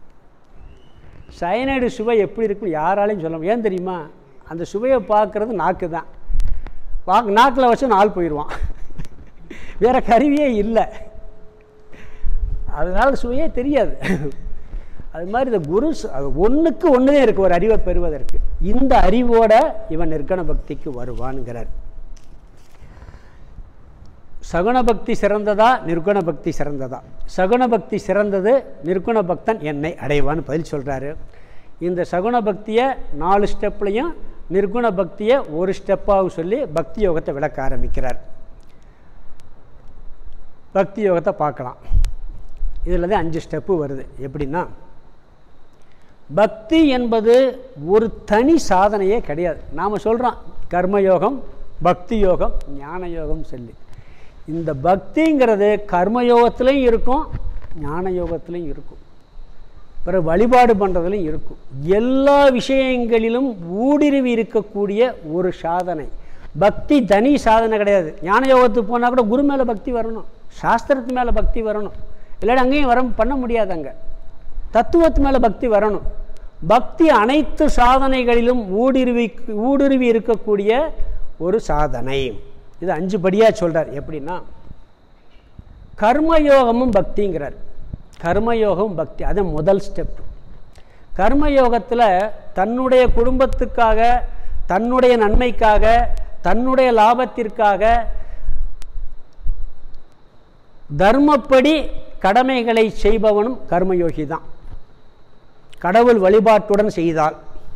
சயனைடு சுவை எப்படி இருக்குன்னு யாராலையும் சொல்ல முடியும் ஏன் தெரியுமா அந்த சுவையை பார்க்குறது நாக்கு தான் வாக்கு நாக்கில் வச்சு நாள் போயிடுவான் வேறு கருவியே இல்லை அதனால சுவையே தெரியாது அது மாதிரி இந்த குரு ச- அது ஒன்றுக்கு ஒன்றுதே இருக்குது ஒரு அறிவை பெறுவதற்கு இந்த அறிவோட இவன் நிர்கண பக்திக்கு வருவான்ங்கிறார் சகுன பக்தி சிறந்ததா நிர்குண பக்தி சிறந்ததா சகுன பக்தி சிறந்தது நிர்குண பக்தன் என்னை அடைவான்னு பதில் சொல்கிறாரு இந்த சகுன பக்தியை நாலு ஸ்டெப்லையும் நிர்குண பக்தியை ஒரு ஸ்டெப்பாகவும் சொல்லி பக்தி யோகத்தை விளக்க ஆரம்பிக்கிறார் பக்தி யோகத்தை பார்க்கலாம் இதில் தான் அஞ்சு ஸ்டெப்பு வருது எப்படின்னா பக்தி என்பது ஒரு தனி சாதனையே கிடையாது நாம் சொல்கிறோம் கர்மயோகம் பக்தி யோகம் ஞான யோகம் சொல்லி இந்த பக்திங்கிறது கர்மயோகத்துலேயும் இருக்கும் ஞான யோகத்துலேயும் இருக்கும் பிறகு வழிபாடு பண்ணுறதுலையும் இருக்கும் எல்லா விஷயங்களிலும் ஊடுருவி இருக்கக்கூடிய ஒரு சாதனை பக்தி தனி சாதனை கிடையாது ஞான யோகத்துக்கு போனால் கூட குரு மேலே பக்தி வரணும் சாஸ்திரத்து மேலே பக்தி வரணும் இல்லாட்டி அங்கேயும் வர பண்ண முடியாது அங்கே தத்துவத்து மேலே பக்தி வரணும் பக்தி அனைத்து சாதனைகளிலும் ஊடுருவி ஊடுருவி இருக்கக்கூடிய ஒரு சாதனை இது அஞ்சு படியாக சொல்கிறார் எப்படின்னா கர்மயோகமும் பக்திங்கிறார் கர்மயோகம் பக்தி அது முதல் ஸ்டெப் கர்மயோகத்தில் தன்னுடைய குடும்பத்துக்காக தன்னுடைய நன்மைக்காக தன்னுடைய லாபத்திற்காக தர்மப்படி கடமைகளை செய்பவனும் கர்மயோகி தான் கடவுள் வழிபாட்டுடன் செய்தால்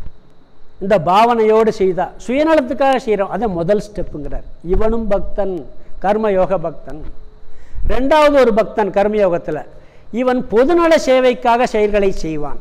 இந்த பாவனையோடு செய்தால் சுயநலத்துக்காக செய்கிறோம் அது முதல் ஸ்டெப்புங்கிறார் இவனும் பக்தன் கர்மயோக பக்தன் ரெண்டாவது ஒரு பக்தன் கர்மயோகத்தில் இவன் பொதுநல சேவைக்காக செயல்களை செய்வான்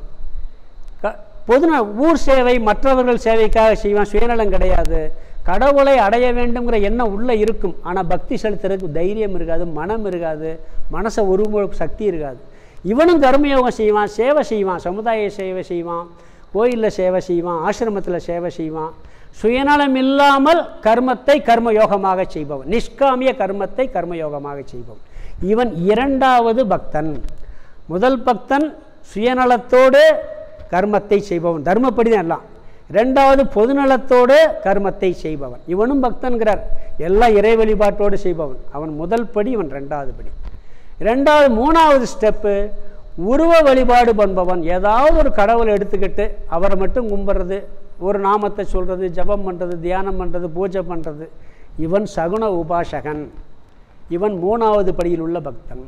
க- பொதுநல ஊர் சேவை மற்றவர்கள் சேவைக்காக செய்வான் சுயநலம் கிடையாது கடவுளை அடைய வேண்டுங்கிற எண்ணம் உள்ளே இருக்கும் ஆனால் பக்தி செலுத்துறதுக்கு தைரியம் இருக்காது மனம் இருக்காது மனசை உருவ சக்தி இருக்காது இவனும் கர்மயோகம் செய்வான் சேவை செய்வான் சமுதாய சேவை செய்வான் கோயிலில் சேவை செய்வான் ஆசிரமத்தில் சேவை செய்வான் சுயநலம் இல்லாமல் கர்மத்தை கர்மயோகமாக செய்பவன் நிஷ்காமிய கர்மத்தை கர்மயோகமாக செய்பவன் இவன் இரண்டாவது பக்தன் முதல் பக்தன் சுயநலத்தோடு கர்மத்தை செய்பவன் தர்மப்படி தான் எல்லாம் ரெண்டாவது பொதுநலத்தோடு கர்மத்தை செய்பவன் இவனும் பக்தன்கிறார் எல்லாம் இறை வழிபாட்டோடு செய்பவன் அவன் முதல் படி இவன் ரெண்டாவது படி ரெண்டாவது மூணாவது ஸ்டெப்பு உருவ வழிபாடு பண்ணுபவன் ஏதாவது ஒரு கடவுளை எடுத்துக்கிட்டு அவரை மட்டும் கும்பிட்றது ஒரு நாமத்தை சொல்கிறது ஜெபம் பண்ணுறது தியானம் பண்ணுறது பூஜை பண்ணுறது இவன் சகுன உபாசகன் இவன் மூணாவது படியில் உள்ள பக்தன்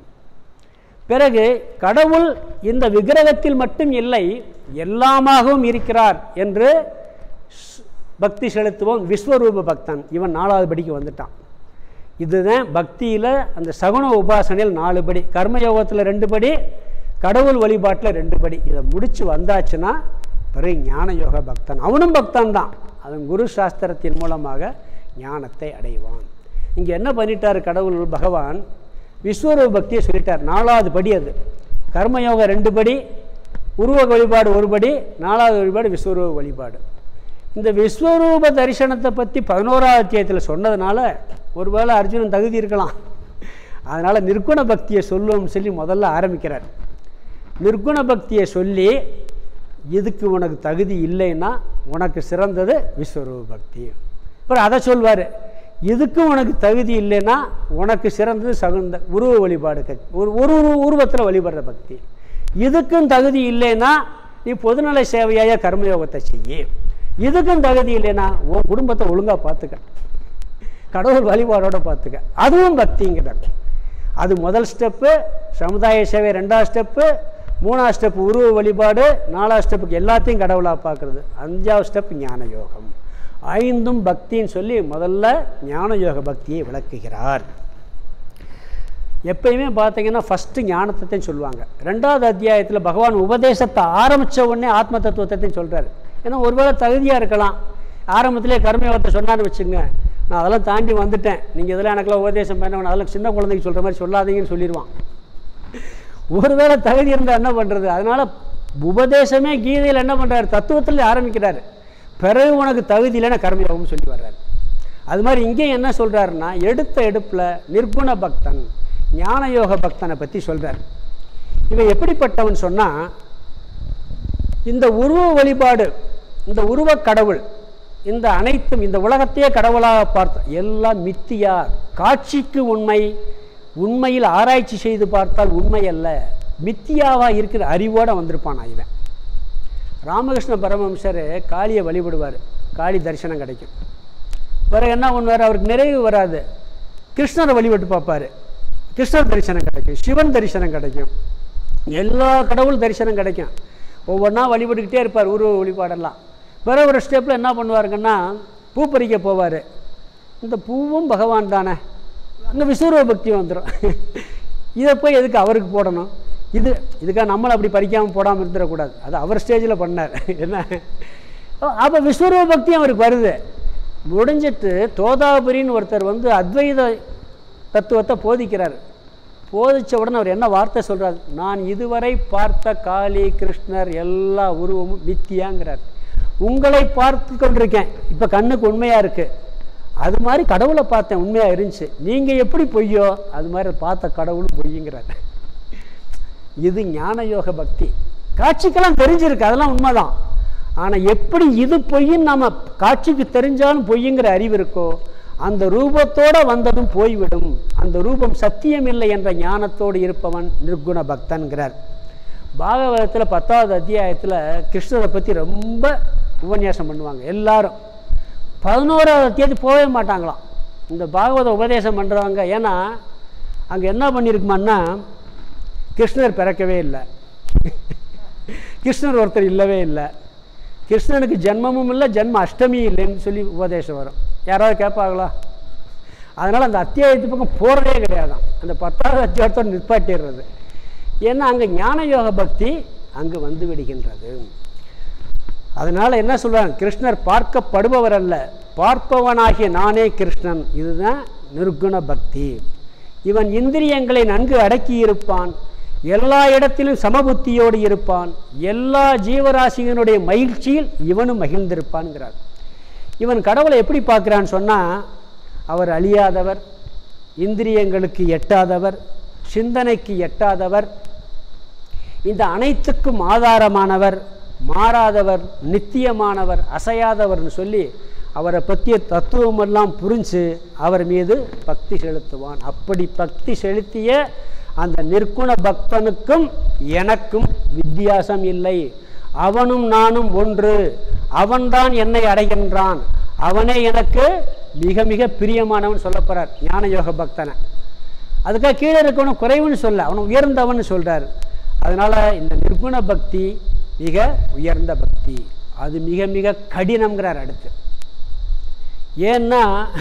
பிறகு கடவுள் இந்த விக்கிரகத்தில் மட்டும் இல்லை எல்லாமாகவும் இருக்கிறார் என்று ஸ்- பக்தி செலுத்துவோம் விஸ்வரூப பக்தன் இவன் நாலாவது படிக்கு வந்துட்டான் இதுதான் பக்தியில் அந்த சகுன உபாசனையில் நாலு படி கர்மயோகத்தில் ரெண்டு படி கடவுள் வழிபாட்டில் ரெண்டு படி இதை முடித்து வந்தாச்சுன்னா பிறகு ஞான யோக பக்தன் அவனும் பக்தன் தான் அவன் குரு சாஸ்திரத்தின் மூலமாக ஞானத்தை அடைவான் இங்கே என்ன பண்ணிட்டார் கடவுள் பகவான் விஸ்வரூப பக்தியை சொல்லிட்டார் நாலாவது படி அது கர்மயோகம் ரெண்டு படி உருவ வழிபாடு ஒரு படி நாலாவது வழிபாடு விஸ்வரூப வழிபாடு இந்த விஸ்வரூப தரிசனத்தை பற்றி பதினோராவது அத்தியாயத்தில் சொன்னதுனால ஒருவேளை அர்ஜுனன் தகுதி இருக்கலாம் அதனால் நிர்குண பக்தியை சொல்லுவோம்னு சொல்லி முதல்ல ஆரம்பிக்கிறார் நிர்குண பக்தியை சொல்லி இதுக்கு உனக்கு தகுதி இல்லைன்னா உனக்கு சிறந்தது விஸ்வரூப பக்தி அப்புறம் அதை சொல்வார் இதுக்கும் உனக்கு தகுதி இல்லைன்னா உனக்கு சிறந்தது சகுந்த உருவ வழிபாடு க- ஒரு ஒரு உரு- உருவத்தில் வழிபடுற பக்தி இதுக்கும் தகுதி இல்லைன்னா நீ பொதுநல சேவையாக கர்மயோகத்தை செய்யி இதுக்கும் தகுதி இல்லைன்னா உன் குடும்பத்தை ஒழுங்காக பார்த்துக்க கடவுள் வழிபாடோட பார்த்துக்க அதுவும் பக்திங்கிறார் அது முதல் ஸ்டெப்பு சமுதாய சேவை ரெண்டாவது ஸ்டெப்பு மூணாவது ஸ்டெப் உருவ வழிபாடு நாலாவது ஸ்டெப்புக்கு எல்லாத்தையும் கடவுளாக பார்க்குறது அஞ்சாவது ஸ்டெப் ஞான யோகம் ஐந்தும் பக்தின்னு சொல்லி முதல்ல ஞான யோக பக்தியை விளக்குகிறார் எப்பயுமே பார்த்தீங்கன்னா ஃபஸ்ட்டு ஞானத்தையும் சொல்லுவாங்க ரெண்டாவது அத்தியாயத்தில் பகவான் உபதேசத்தை ஆரம்பித்த உடனே ஆத்ம தத்துவத்தையும் சொல்கிறார் ஏன்னா ஒருவேளை தகுதியாக இருக்கலாம் ஆரம்பத்திலே கர்மயோகத்தை சொன்னான்னு வச்சுங்க நான் அதெல்லாம் தாண்டி வந்துட்டேன் நீங்கள் இதெல்லாம் எனக்கெல்லாம் உபதேசம் பண்ண வேணாம், அதெல்லாம் சின்ன குழந்தைக்கு சொல்கிற மாதிரி சொல்லாதீங்கன்னு சொல்லிடுவான் ஒருவேளை தகுதி இருந்தால் என்ன பண்ணுறது அதனால் உபதேசமே கீதையில் என்ன பண்ணுறாரு தத்துவத்தில் ஆரம்பிக்கிறாரு பிறகு உனக்கு தகுதி இல்லைன்னா கர்மயோகம்னு சொல்லி வர்றாரு அது மாதிரி இங்கேயும் என்ன சொல்கிறாருன்னா எடுத்த எடுப்பில் நிர்குண பக்தன் ஞான யோக பக்தனை பற்றி சொல்கிறார் இவன் எப்படிப்பட்டவன் சொன்னால் இந்த உருவ வழிபாடு இந்த உருவக் கடவுள் இந்த அனைத்தும் இந்த உலகத்தையே கடவுளாக பார்த்த எல்லாம் மித்தியா காட்சிக்கு உண்மை உண்மையில் ஆராய்ச்சி செய்து பார்த்தால் உண்மை அல்ல மித்தியாவாக இருக்கிற அறிவோடு வந்திருப்பான் இவன் ராமகிருஷ்ண பரமஹம்சர் காளியை வழிபடுவார் காளி தரிசனம் கிடைக்கும் பிறகு என்ன பண்ணுவார் அவருக்கு நிறைவு வராது கிருஷ்ணரை வழிபட்டு பார்ப்பார் கிருஷ்ணர் தரிசனம் கிடைக்கும் சிவன் தரிசனம் கிடைக்கும் எல்லா கடவுள் தரிசனம் கிடைக்கும் ஒவ்வொன்றா வழிபட்டுக்கிட்டே இருப்பார் உருவ வழிபாடெல்லாம் வேற ஒரு ஸ்டெப்பில் என்ன பண்ணுவாருங்கன்னா பூ பறிக்க போவார் இந்த பூவும் பகவான் தானே அங்கே விஸ்வரூப பக்தி வந்துடும் இதை போய் எதுக்கு அவருக்கு போடணும் இது இதுக்காக நம்மளை அப்படி பறிக்காமல் போடாமல் இருந்துடக்கூடாது அது அவர் ஸ்டேஜில் பண்ணார் என்ன அப்போ விஸ்வரூப பக்தியும் அவருக்கு வருது முடிஞ்சிட்டு தோதாபுரின்னு ஒருத்தர் வந்து அத்வைத தத்துவத்தை போதிக்கிறார் போதிச்ச உடனே அவர் என்ன வார்த்தை சொல்றார் நான் இதுவரை பார்த்த காளி கிருஷ்ணர் எல்லா உருவமும் மித்தியாங்கிறார் உங்களை பார்த்து கொண்டிருக்கேன் இப்போ கண்ணுக்கு உண்மையாக இருக்குது அது மாதிரி கடவுளை பார்த்தேன் உண்மையாக இருந்துச்சு நீங்கள் எப்படி பொய்யோ அது மாதிரி பார்த்த கடவுளும் பொய்யுங்கிறார் இது ஞான யோக பக்தி காட்சிக்கெல்லாம் தெரிஞ்சிருக்கு அதெல்லாம் உண்மைதான் ஆனால் எப்படி இது பொய்ன்னு நம்ம காட்சிக்கு தெரிஞ்சாலும் பொய்யுங்கிற அறிவு இருக்கோ அந்த ரூபத்தோட வந்ததும் போய்விடும் அந்த ரூபம் சத்தியம் இல்லை என்ற ஞானத்தோடு இருப்பவன் நிர்குண பக்தன்கிறார் பாகவதத்தில் பத்தாவது அத்தியாயத்தில் கிருஷ்ணரை பற்றி ரொம்ப உபன்யாசம் பண்ணுவாங்க எல்லாரும் பதினோராவது அத்தியாயத்து போகவே மாட்டாங்களாம் இந்த பாகவத உபதேசம் பண்ணுறவங்க ஏன்னா அங்கே என்ன பண்ணியிருக்குமான்னா கிருஷ்ணர் பிறக்கவே இல்லை கிருஷ்ணர் ஒருத்தர் இல்லவே இல்லை கிருஷ்ணனுக்கு ஜென்மமும் இல்லை ஜென்ம அஷ்டமி இல்லைன்னு சொல்லி உபதேசம் வரும் யாராவது கேட்பாங்களா அதனால் அந்த அத்தியாயத்து பக்கம் போகிறதே கிடையாதான் அந்த பத்தாவது அத்தியாயத்தோடு நிற்பாட்டிடுறது ஏன்னா அங்கே ஞான யோக பக்தி அங்கு வந்து விடுகின்றது அதனால் என்ன சொல்கிறாங்க கிருஷ்ணர் பார்க்கப்படுபவர் அல்ல பார்ப்பவனாகிய நானே கிருஷ்ணன் இதுதான் நிர்குண பக்தி இவன் இந்திரியங்களை நன்கு அடக்கி இருப்பான் எல்லா இடத்திலும் சமபுத்தியோடு இருப்பான் எல்லா ஜீவராசிகளுடைய மகிழ்ச்சியில் இவனும் மகிழ்ந்திருப்பான்கிறார் இவன் கடவுளை எப்படி பார்க்குறான்னு சொன்னால் அவர் அழியாதவர் இந்திரியங்களுக்கு எட்டாதவர் சிந்தனைக்கு எட்டாதவர் இந்த அனைத்துக்கும் ஆதாரமானவர் மாறாதவர் நித்தியமானவர் அசையாதவர்னு சொல்லி அவரை பற்றிய தத்துவமெல்லாம் புரிஞ்சு அவர் மீது பக்தி செலுத்துவான் அப்படி பக்தி செலுத்திய அந்த நிற்குண பக்தனுக்கும் எனக்கும் வித்தியாசம் இல்லை அவனும் நானும் ஒன்று அவன்தான் என்னை அடைகின்றான் அவனே எனக்கு மிக மிக பிரியமானவன் சொல்லப் போறார் ஞான யோக பக்தனை அதுக்காக கீழே இருக்கவனும் குறைவுன்னு சொல்ல அவன் உயர்ந்தவன் சொல்றார் அதனால இந்த நிர்குண பக்தி மிக உயர்ந்த பக்தி அது மிக மிக கடினம்ங்கிறார் அடுத்து ஏன்னா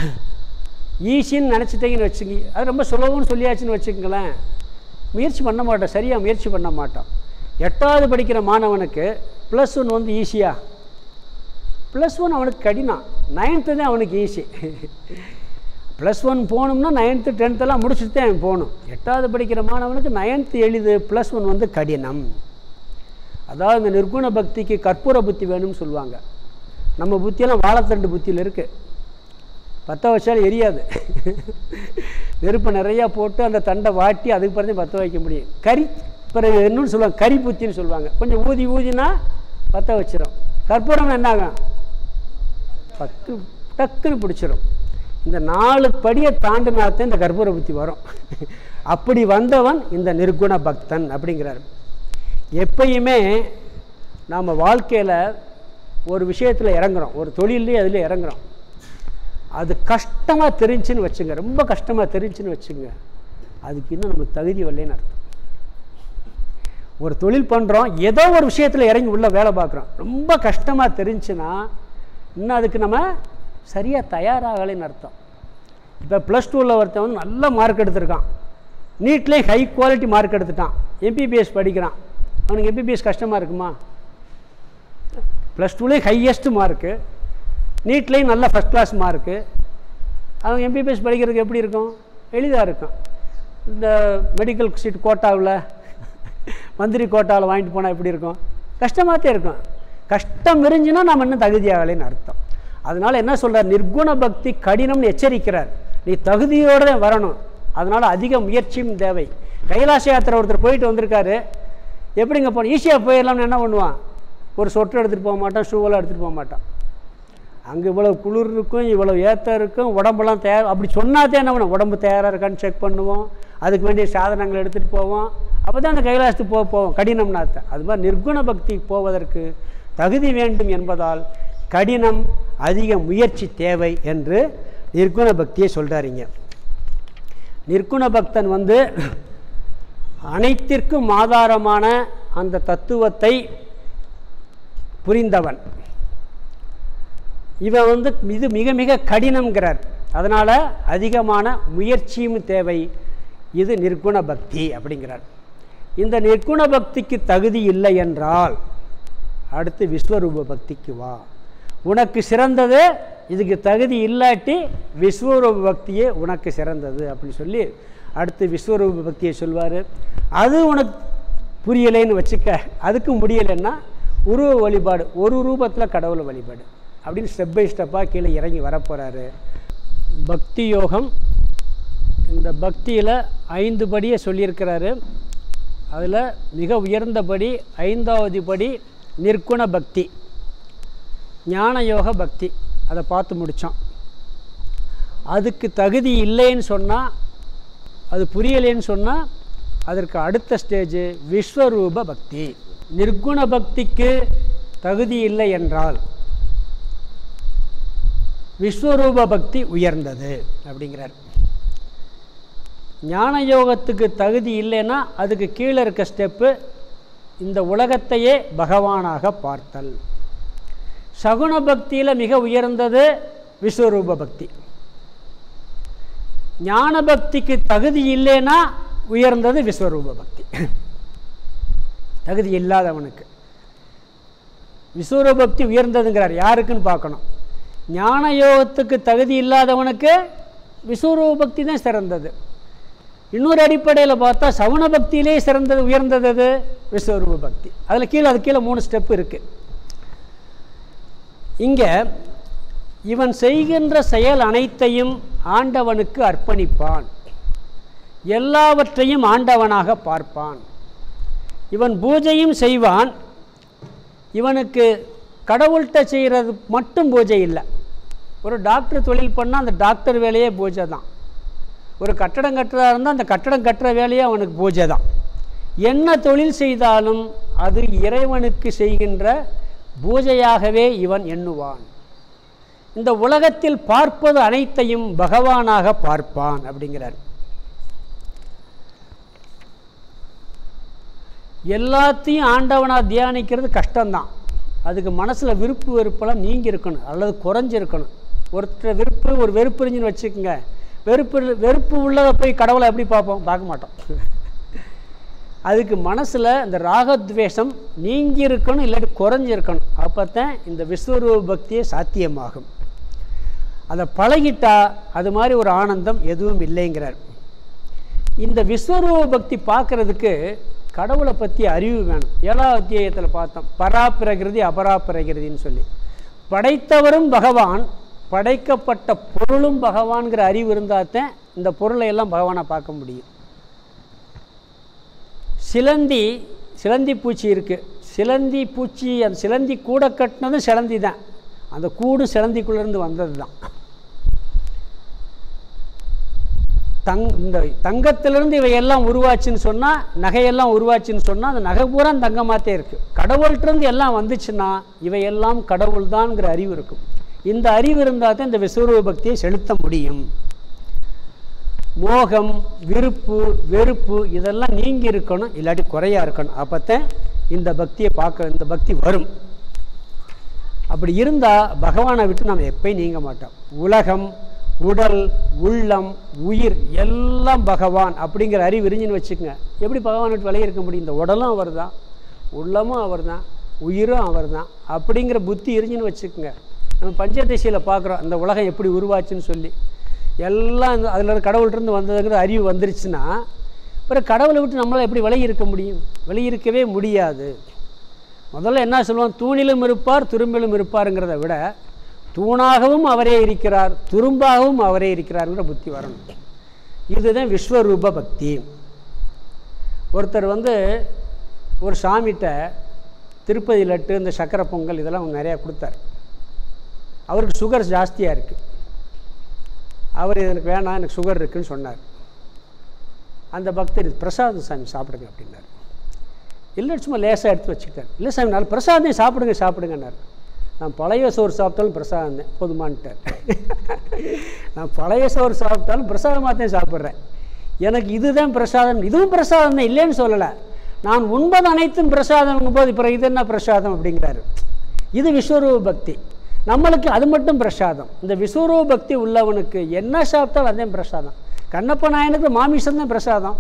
ஈஸின்னு நினச்சிட்டீங்கன்னு வச்சுங்க அது ரொம்ப சுலபம்னு சொல்லியாச்சுன்னு வச்சுக்கங்களேன் முயற்சி பண்ண மாட்டோம் சரியாக முயற்சி பண்ண மாட்டோம் எட்டாவது படிக்கிற மாணவனுக்கு ப்ளஸ் ஒன் வந்து ஈஸியாக ப்ளஸ் ஒன் அவனுக்கு கடினம் நைன்த்து தான் அவனுக்கு ஈஸி ப்ளஸ் ஒன் போகணும்னா நைன்த்து டென்த்தெல்லாம் முடிச்சுட்டு தான் அவன் போகணும் எட்டாவது படிக்கிற மாணவனுக்கு நைன்த்து எளிது ப்ளஸ் ஒன் வந்து கடினம் அதாவது இந்த நிர்குண பக்திக்கு கற்பூர புத்தி வேணும்னு சொல்லுவாங்க நம்ம புத்தியெல்லாம் வாழைத்தண்டு புத்தியில் இருக்குது பற்ற வச்சாலும் எரியாது நெருப்பை நிறையா போட்டு அந்த தண்டை வாட்டி அதுக்கு பிறகு பற்ற வைக்க முடியும் கறி பிறகு என்னன்னு சொல்லுவாங்க கறி புத்தின்னு சொல்லுவாங்க கொஞ்சம் ஊதி ஊதினா பற்ற வச்சிடும் கற்பூரம் என்ன ஆகும் பக்கு டக்குன்னு பிடிச்சிரும் இந்த நாலு படியை தாண்டினாத்தான் இந்த கற்பூர புத்தி வரும் அப்படி வந்தவன் இந்த நிர்குண பக்தன் அப்படிங்கிறார் எப்பயுமே நாம் வாழ்க்கையில் ஒரு விஷயத்தில் இறங்குறோம் ஒரு தொழிலே அதில் இறங்குறோம் அது கஷ்டமாக தெரிஞ்சுன்னு வச்சுங்க ரொம்ப கஷ்டமாக தெரிஞ்சுன்னு வச்சுங்க அதுக்கு இன்னும் நமக்கு தகுதி வரலன்னு அர்த்தம் ஒரு தொழில் பண்ணுறோம் ஏதோ ஒரு விஷயத்தில் இறங்கி உள்ள வேலை பார்க்குறோம் ரொம்ப கஷ்டமாக தெரிஞ்சுன்னா இன்னும் அதுக்கு நம்ம சரியாக தயாராகலைன்னு அர்த்தம் இப்போ ப்ளஸ் டூவில் ஒருத்தன் வந்து நல்ல மார்க் எடுத்திருக்கான் நீட்லேயும் ஹை குவாலிட்டி மார்க் எடுத்துட்டான் எம்பிபிஎஸ் படிக்கிறான் அவனுக்கு எம்பிபிஎஸ் கஷ்டமாக இருக்குமா ப்ளஸ் டூலேயும் ஹையஸ்ட் மார்க்கு நீட்லேயும் நல்ல ஃபஸ்ட் கிளாஸ் மார்க்கு அவங்க எம்பிபிஎஸ் படிக்கிறதுக்கு எப்படி இருக்கும் எளிதாக இருக்கும் இந்த மெடிக்கல் சீட் கோட்டாவில் மந்திரி கோட்டாவில் வாங்கிட்டு போனால் எப்படி இருக்கும் கஷ்டமாகத்தே இருக்கும் கஷ்டம் இருந்துச்சுன்னா நம்ம இன்னும் தகுதியாகலைன்னு அர்த்தம் அதனால் என்ன சொல்கிறார் நிர்குண பக்தி கடினம்னு எச்சரிக்கிறார் நீ தகுதியோடு தான் வரணும் அதனால் அதிக முயற்சியும் தேவை கைலாச யாத்திரை ஒருத்தர் போயிட்டு வந்திருக்காரு எப்படிங்க போன ஈஸியாக போயிடலாம்னு என்ன பண்ணுவான் ஒரு சொட்டு எடுத்துகிட்டு போக மாட்டான் ஷூவெல்லாம் எடுத்துகிட்டு போக மாட்டான் அங்கே இவ்வளோ குளிர் இருக்கும் இவ்வளோ ஏற்றம் இருக்கும் உடம்பெல்லாம் தயார் அப்படி சொன்னாதே என்ன பண்ணும் உடம்பு தயாராக இருக்கான்னு செக் பண்ணுவோம் அதுக்கு வேண்டிய சாதனங்கள் எடுத்துகிட்டு போவோம் அப்போ தான் அந்த கைலாசத்துக்கு போக போவோம் கடினம்னாத்த அது மாதிரி நிர்குண பக்தி போவதற்கு தகுதி வேண்டும் என்பதால் கடினம் அதிக முயற்சி தேவை என்று நிர்குண பக்தியை சொல்கிறாரிங்க நிர்குண பக்தன் வந்து அனைத்திற்கும் ஆதாரமான அந்த தத்துவத்தை புரிந்தவன் இவன் வந்து இது மிக மிக கடினம்ங்கிறார் அதனால் அதிகமான முயற்சியும் தேவை இது நிர்குண பக்தி அப்படிங்கிறார் இந்த நிர்குண பக்திக்கு தகுதி இல்லை என்றால் அடுத்து விஸ்வரூப பக்திக்கு வா உனக்கு சிறந்தது இதுக்கு தகுதி இல்லாட்டி விஸ்வரூப பக்தியே உனக்கு சிறந்தது அப்படின்னு சொல்லி அடுத்து விஸ்வரூப பக்தியை சொல்வார் அது உனக்கு புரியலைன்னு வச்சுக்க அதுக்கு முடியலைன்னா உருவ வழிபாடு ஒரு ரூபத்தில் கடவுளை வழிபாடு அப்படின்னு ஸ்டெப் பை ஸ்டெப்பாக கீழே இறங்கி வரப்போகிறாரு பக்தி யோகம் இந்த பக்தியில் ஐந்து படியை சொல்லியிருக்கிறாரு அதில் மிக உயர்ந்தபடி ஐந்தாவது படி நிர்குண பக்தி ஞான யோக பக்தி அதை பார்த்து முடித்தோம் அதுக்கு தகுதி இல்லைன்னு சொன்னால் அது புரியலைன்னு சொன்னால் அதற்கு அடுத்த ஸ்டேஜு விஸ்வரூப பக்தி நிர்குண பக்திக்கு தகுதி இல்லை என்றால் விஸ்வரூப பக்தி உயர்ந்தது அப்படிங்கிறார் ஞான யோகத்துக்கு தகுதி இல்லைன்னா அதுக்கு கீழே இருக்க ஸ்டெப்பு இந்த உலகத்தையே பகவானாக பார்த்தல் சகுன பக்தியில் மிக உயர்ந்தது விஸ்வரூப பக்தி ஞான பக்திக்கு தகுதி இல்லைன்னா உயர்ந்தது விஸ்வரூப பக்தி தகுதி இல்லாதவனுக்கு விஸ்வரூப பக்தி உயர்ந்ததுங்கிறார் யாருக்குன்னு பார்க்கணும் ஞான யோகத்துக்கு தகுதி இல்லாதவனுக்கு விஸ்வரூப பக்தி தான் சிறந்தது இன்னொரு அடிப்படையில் பார்த்தா சவுன பக்தியிலே சிறந்தது உயர்ந்தது அது விஸ்வரூப பக்தி அதில் கீழே அது கீழே மூணு ஸ்டெப் இருக்குது இங்கே இவன் செய்கின்ற செயல் அனைத்தையும் ஆண்டவனுக்கு அர்ப்பணிப்பான் எல்லாவற்றையும் ஆண்டவனாக பார்ப்பான் இவன் பூஜையும் செய்வான் இவனுக்கு கடவுள்கிட்ட செய்கிறது மட்டும் பூஜை இல்லை ஒரு டாக்டர் தொழில் பண்ணால் அந்த டாக்டர் வேலையே பூஜை தான் ஒரு கட்டடம் கட்டுறதா இருந்தால் அந்த கட்டடம் கட்டுற வேலையே அவனுக்கு பூஜை தான் என்ன தொழில் செய்தாலும் அது இறைவனுக்கு செய்கின்ற பூஜையாகவே இவன் எண்ணுவான் இந்த உலகத்தில் பார்ப்பது அனைத்தையும் பகவானாக பார்ப்பான் அப்படிங்கிறார் எல்லாத்தையும் ஆண்டவனாக தியானிக்கிறது கஷ்டம்தான் அதுக்கு மனசில் விருப்பு வெறுப்பெல்லாம் நீங்கி இருக்கணும் அல்லது குறைஞ்சிருக்கணும் ஒருத்தர் விருப்பு ஒரு வெறுப்பு இருந்துன்னு வச்சுக்கோங்க வெறுப்பு வெறுப்பு உள்ளதை போய் கடவுளை எப்படி பார்ப்போம் பார்க்க மாட்டோம் அதுக்கு மனசில் இந்த ராகத்வேஷம் நீங்கி இருக்கணும் இல்லாட்டி குறைஞ்சிருக்கணும் அப்போ தான் இந்த விஸ்வரூப பக்தியே சாத்தியமாகும் அதை பழகிட்டா அது மாதிரி ஒரு ஆனந்தம் எதுவும் இல்லைங்கிறார் இந்த விஸ்வரூப பக்தி பார்க்குறதுக்கு கடவுளை பற்றி அறிவு வேணும் ஏழாவது அத்தியாயத்தில் பார்த்தோம் பராப்பிரகிருதி அபராப்பிரகிருதின்னு சொல்லி படைத்தவரும் பகவான் படைக்கப்பட்ட பொருளும் பகவான்கிற அறிவு இருந்தால் தான் இந்த பொருளை எல்லாம் பகவானை பார்க்க முடியும் சிலந்தி சிலந்தி பூச்சி இருக்குது சிலந்தி பூச்சி அந்த சிலந்தி கூட கட்டினதும் சிலந்தி தான் அந்த கூடும் சிலந்திக்குள்ளேருந்து வந்தது தான் தங் இந்த தங்கத்திலிருந்து இவையெல்லாம் உருவாச்சுன்னு சொன்னால் நகையெல்லாம் உருவாச்சுன்னு சொன்னால் அந்த நகை பூரா தங்கமாகத்தே இருக்குது கடவுள்கிட்டருந்து எல்லாம் வந்துச்சுன்னா இவையெல்லாம் கடவுள் தான்ங்கிற அறிவு இருக்கும் இந்த அறிவு இருந்தால் தான் இந்த விஸ்வரூப பக்தியை செலுத்த முடியும் மோகம் விருப்பு வெறுப்பு இதெல்லாம் நீங்கி இருக்கணும் இல்லாட்டி குறையா இருக்கணும் அப்போத்தான் இந்த பக்தியை பார்க்க இந்த பக்தி வரும் அப்படி இருந்தால் பகவானை விட்டு நாம் எப்பயும் நீங்க மாட்டோம் உலகம் உடல் உள்ளம் உயிர் எல்லாம் பகவான் அப்படிங்கிற அறிவு இருந்துன்னு வச்சுக்கோங்க எப்படி பகவான் விட்டு விலகி இருக்க முடியும் இந்த உடலும் அவர் தான் உள்ளமும் அவர் தான் உயிரும் அவர் தான் அப்படிங்கிற புத்தி இருந்துன்னு வச்சுக்கோங்க நம்ம பஞ்சதசியில் பார்க்குறோம் அந்த உலகம் எப்படி உருவாச்சுன்னு சொல்லி எல்லாம் இந்த அதில் கடவுள்கிட்டருந்து வந்ததுங்கிற அறிவு வந்துருச்சுன்னா அப்புறம் கடவுளை விட்டு நம்மளால் எப்படி விலகி இருக்க முடியும் விலகி இருக்கவே முடியாது முதல்ல என்ன சொல்லுவோம் தூணிலும் இருப்பார் துரும்பிலும் இருப்பாருங்கிறத விட தூணாகவும் அவரே இருக்கிறார் துரும்பாகவும் அவரே இருக்கிறாருங்கிற புத்தி வரணும் இதுதான் விஸ்வரூப பக்தி ஒருத்தர் வந்து ஒரு சாமிகிட்ட திருப்பதி லட்டு இந்த சக்கரை பொங்கல் இதெல்லாம் அவங்க நிறையா கொடுத்தார் அவருக்கு சுகர் ஜாஸ்தியாக இருக்குது அவர் எனக்கு வேணாம் எனக்கு சுகர் இருக்குன்னு சொன்னார் அந்த பக்தர் "இது பிரசாதம் சாமி சாப்பிடுங்க அப்படின்னார் இல்லை சும்மா லேசாக எடுத்து வச்சுக்கிட்டார் இல்லை சாமி நாலு பிரசாதம் சாப்பிடுங்க சாப்பிடுங்கன்னார் நான் பழைய சோறு சாப்பிட்டாலும் பிரசாதம் தான் போதுமான்ட்டார் நான் பழைய சோறு சாப்பிட்டாலும் பிரசாதமாக தான் சாப்பிட்றேன் எனக்கு இதுதான் பிரசாதம் இதுவும் பிரசாதம் தான் இல்லைன்னு சொல்லலை நான் உண்பது அனைத்தும் பிரசாதம் போது இப்போ இது என்ன பிரசாதம் அப்படிங்கிறாரு இது விஸ்வரூப பக்தி நம்மளுக்கு அது மட்டும் பிரசாதம் இந்த விஸ்வரூப பக்தி உள்ளவனுக்கு என்ன சாப்பிட்டாலும் அதுதான் பிரசாதம் கண்ணப்ப நாயனுக்கு மாமிசம் தான் பிரசாதம்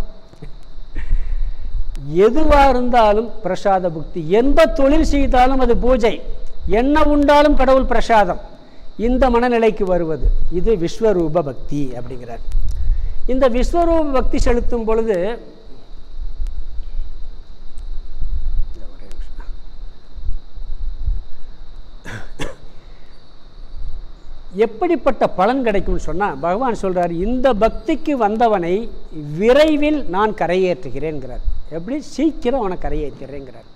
எதுவாக இருந்தாலும் பிரசாத புக்தி எந்த தொழில் செய்தாலும் அது பூஜை என்ன உண்டாலும் கடவுள் பிரசாதம் இந்த மனநிலைக்கு வருவது இது விஸ்வரூப பக்தி அப்படிங்கிறார் இந்த விஸ்வரூப பக்தி செலுத்தும் பொழுது எப்படிப்பட்ட பலன் கிடைக்கும்னு சொன்னால் பகவான் சொல்கிறார் இந்த பக்திக்கு வந்தவனை விரைவில் நான் கரையேற்றுகிறேங்கிறார் எப்படி சீக்கிரம் அவனை கரையேற்றுறேங்கிறார்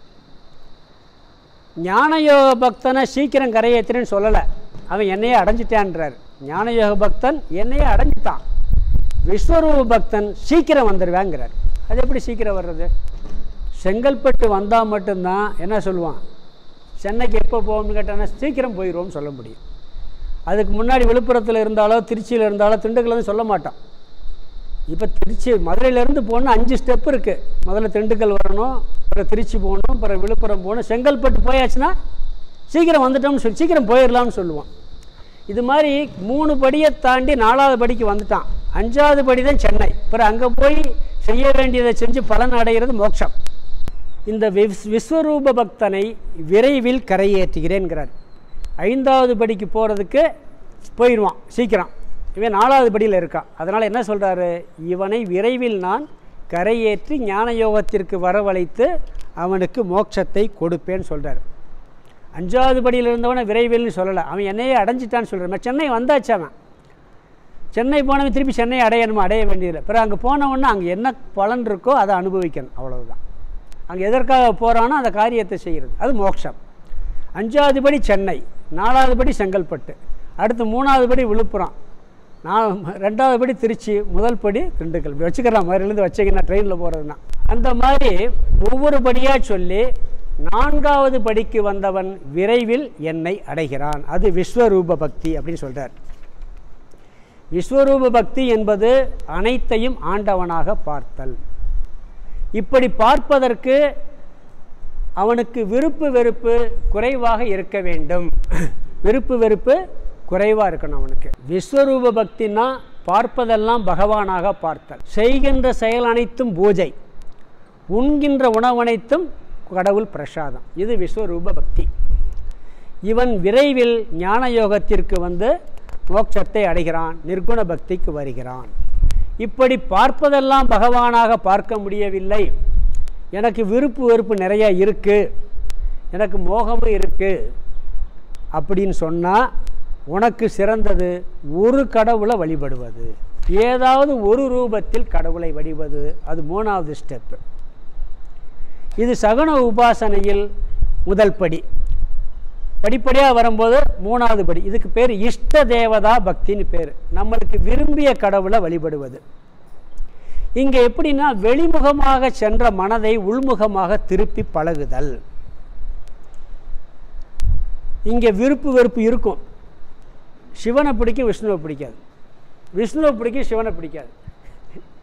ஞானயோக பக்தனை சீக்கிரம் கரையேற்றுறேன்னு சொல்லலை அவன் என்னையே அடைஞ்சிட்டான்றார் ஞானயோக பக்தன் என்னையே அடைஞ்சிட்டான் விஸ்வரூப பக்தன் சீக்கிரம் வந்துடுவேங்கிறார் அது எப்படி சீக்கிரம் வர்றது செங்கல்பட்டு வந்தால் மட்டும்தான் என்ன சொல்லுவான் சென்னைக்கு எப்போ போகணும்னு கேட்டானா சீக்கிரம் போயிடுவோம்னு சொல்ல முடியும் அதுக்கு முன்னாடி விழுப்புரத்தில் இருந்தாலோ திருச்சியில் இருந்தாலோ திண்டுக்கல்னு சொல்ல மாட்டான் இப்போ திருச்சி மதுரையிலேருந்து போகணும் அஞ்சு ஸ்டெப் இருக்குது முதல்ல திண்டுக்கல் வரணும் அப்புறம் திருச்சி போகணும் அப்புறம் விழுப்புரம் போகணும் செங்கல்பட்டு போயாச்சுன்னா சீக்கிரம் வந்துட்டோம்னு சொல்லி சீக்கிரம் போயிடலாம்னு சொல்லுவான் இது மாதிரி மூணு படியை தாண்டி நாலாவது படிக்கு வந்துட்டான் அஞ்சாவது படி தான் சென்னை அப்புறம் அங்கே போய் செய்ய வேண்டியதை செஞ்சு பலன் அடைகிறது மோட்சம் இந்த விஸ் விஸ்வரூப பக்தனை விரைவில் கரையேற்றுகிறேன்கிறார் ஐந்தாவது படிக்கு போகிறதுக்கு போயிடுவான் சீக்கிரம் இவன் நாலாவது படியில் இருக்கான் அதனால் என்ன சொல்கிறாரு இவனை விரைவில் நான் கரையேற்றி ஞான யோகத்திற்கு வரவழைத்து அவனுக்கு மோட்சத்தை கொடுப்பேன்னு சொல்கிறார் அஞ்சாவது படியில் இருந்தவனை விரைவில்னு சொல்லலை அவன் என்னையே அடைஞ்சிட்டான்னு சொல்கிறான் சென்னை வந்தாச்சு அவன் சென்னை போனவன் திருப்பி சென்னை அடையணுமா அடைய வேண்டியதில்லை பிறகு அங்கே போனவொன்னே அங்கே என்ன பலன் இருக்கோ அதை அனுபவிக்கணும் அவ்வளவுதான் அங்கே எதற்காக போகிறானோ அந்த காரியத்தை செய்கிறது அது மோட்சம் அஞ்சாவது படி சென்னை நாலாவது படி செங்கல்பட்டு அடுத்து மூணாவது படி விழுப்புரம் நான் ரெண்டாவது படி திருச்சி முதல் படி திண்டுக்கல் இப்படி வச்சுக்கலாம் மதுரையிலேருந்து வச்சுக்கணும் ட்ரெயினில் போகிறதுனா அந்த மாதிரி ஒவ்வொரு படியாக சொல்லி நான்காவது படிக்கு வந்தவன் விரைவில் என்னை அடைகிறான் அது விஸ்வரூப பக்தி அப்படின்னு சொல்கிறார் விஸ்வரூப பக்தி என்பது அனைத்தையும் ஆண்டவனாக பார்த்தல் இப்படி பார்ப்பதற்கு அவனுக்கு விருப்பு வெறுப்பு குறைவாக இருக்க வேண்டும் விருப்பு வெறுப்பு குறைவாக இருக்கணும் அவனுக்கு விஸ்வரூப பக்தினா பார்ப்பதெல்லாம் பகவானாக பார்த்தல் செய்கின்ற செயல் அனைத்தும் பூஜை உண்கின்ற உணவனைத்தும் கடவுள் பிரசாதம் இது விஸ்வரூப பக்தி இவன் விரைவில் ஞான யோகத்திற்கு வந்து மோட்சத்தை அடைகிறான் நிர்குண பக்திக்கு வருகிறான் இப்படி பார்ப்பதெல்லாம் பகவானாக பார்க்க முடியவில்லை எனக்கு விருப்பு வெறுப்பு நிறைய இருக்குது எனக்கு மோகமும் இருக்குது அப்படின்னு சொன்னால் உனக்கு சிறந்தது ஒரு கடவுளை வழிபடுவது ஏதாவது ஒரு ரூபத்தில் கடவுளை வழிபது அது மூணாவது ஸ்டெப்பு இது சகுன உபாசனையில் முதல் படி படிப்படியாக வரும்போது மூணாவது படி இதுக்கு பேர் இஷ்ட தேவதா பக்தின்னு பேர் நம்மளுக்கு விரும்பிய கடவுளை வழிபடுவது இங்கே எப்படின்னா வெளிமுகமாக சென்ற மனதை உள்முகமாக திருப்பி பழகுதல் இங்கே விருப்பு வெறுப்பு இருக்கும் சிவனை பிடிக்கும் விஷ்ணுவை பிடிக்காது விஷ்ணுவை பிடிக்கும் சிவனை பிடிக்காது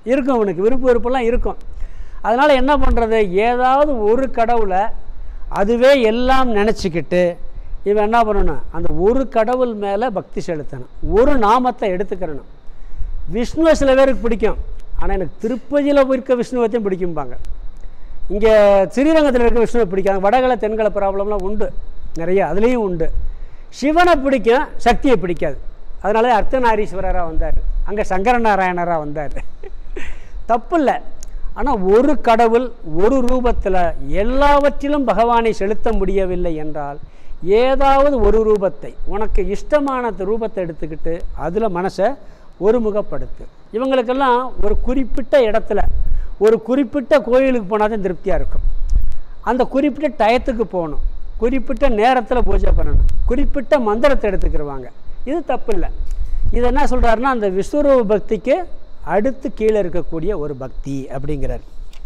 இருக்கும் அவனுக்கு விருப்ப வெறுப்பெல்லாம் இருக்கும் அதனால் என்ன பண்ணுறது ஏதாவது ஒரு கடவுளை அதுவே எல்லாம் நினச்சிக்கிட்டு இவன் என்ன பண்ணணும் அந்த ஒரு கடவுள் மேலே பக்தி செலுத்தணும் ஒரு நாமத்தை எடுத்துக்கிறணும் விஷ்ணுவை சில பேருக்கு பிடிக்கும் ஆனால் எனக்கு திருப்பதியில் இருக்க விஷ்ணுவத்தையும் பிடிக்கும்பாங்க இங்கே ஸ்ரீரங்கத்தில் இருக்க விஷ்ணுவை பிடிக்காது வடகலை தென்கலை ப்ராப்ளம்லாம் உண்டு நிறைய அதுலேயும் உண்டு சிவனை பிடிக்கும் சக்தியை பிடிக்காது அதனால அர்த்தநாரீஸ்வரராக வந்தார் அங்கே சங்கரநாராயணராக வந்தார் தப்பு இல்லை ஆனால் ஒரு கடவுள் ஒரு ரூபத்தில் எல்லாவற்றிலும் பகவானை செலுத்த முடியவில்லை என்றால் ஏதாவது ஒரு ரூபத்தை உனக்கு இஷ்டமான ரூபத்தை எடுத்துக்கிட்டு அதில் மனசை ஒருமுகப்படுத்து இவங்களுக்கெல்லாம் ஒரு குறிப்பிட்ட இடத்துல ஒரு குறிப்பிட்ட கோயிலுக்கு போனால் தான் திருப்தியாக இருக்கும் அந்த குறிப்பிட்ட டயத்துக்கு போகணும் குறிப்பிட்ட நேரத்தில் பூஜை பண்ணணும் குறிப்பிட்ட மந்திரத்தை எடுத்துக்கிடுவாங்க இது தப்பு இல்லை இது என்ன சொல்கிறாருன்னா அந்த விஸ்வரூப பக்திக்கு அடுத்து கீழே இருக்கக்கூடிய ஒரு பக்தி அப்படிங்கிறார்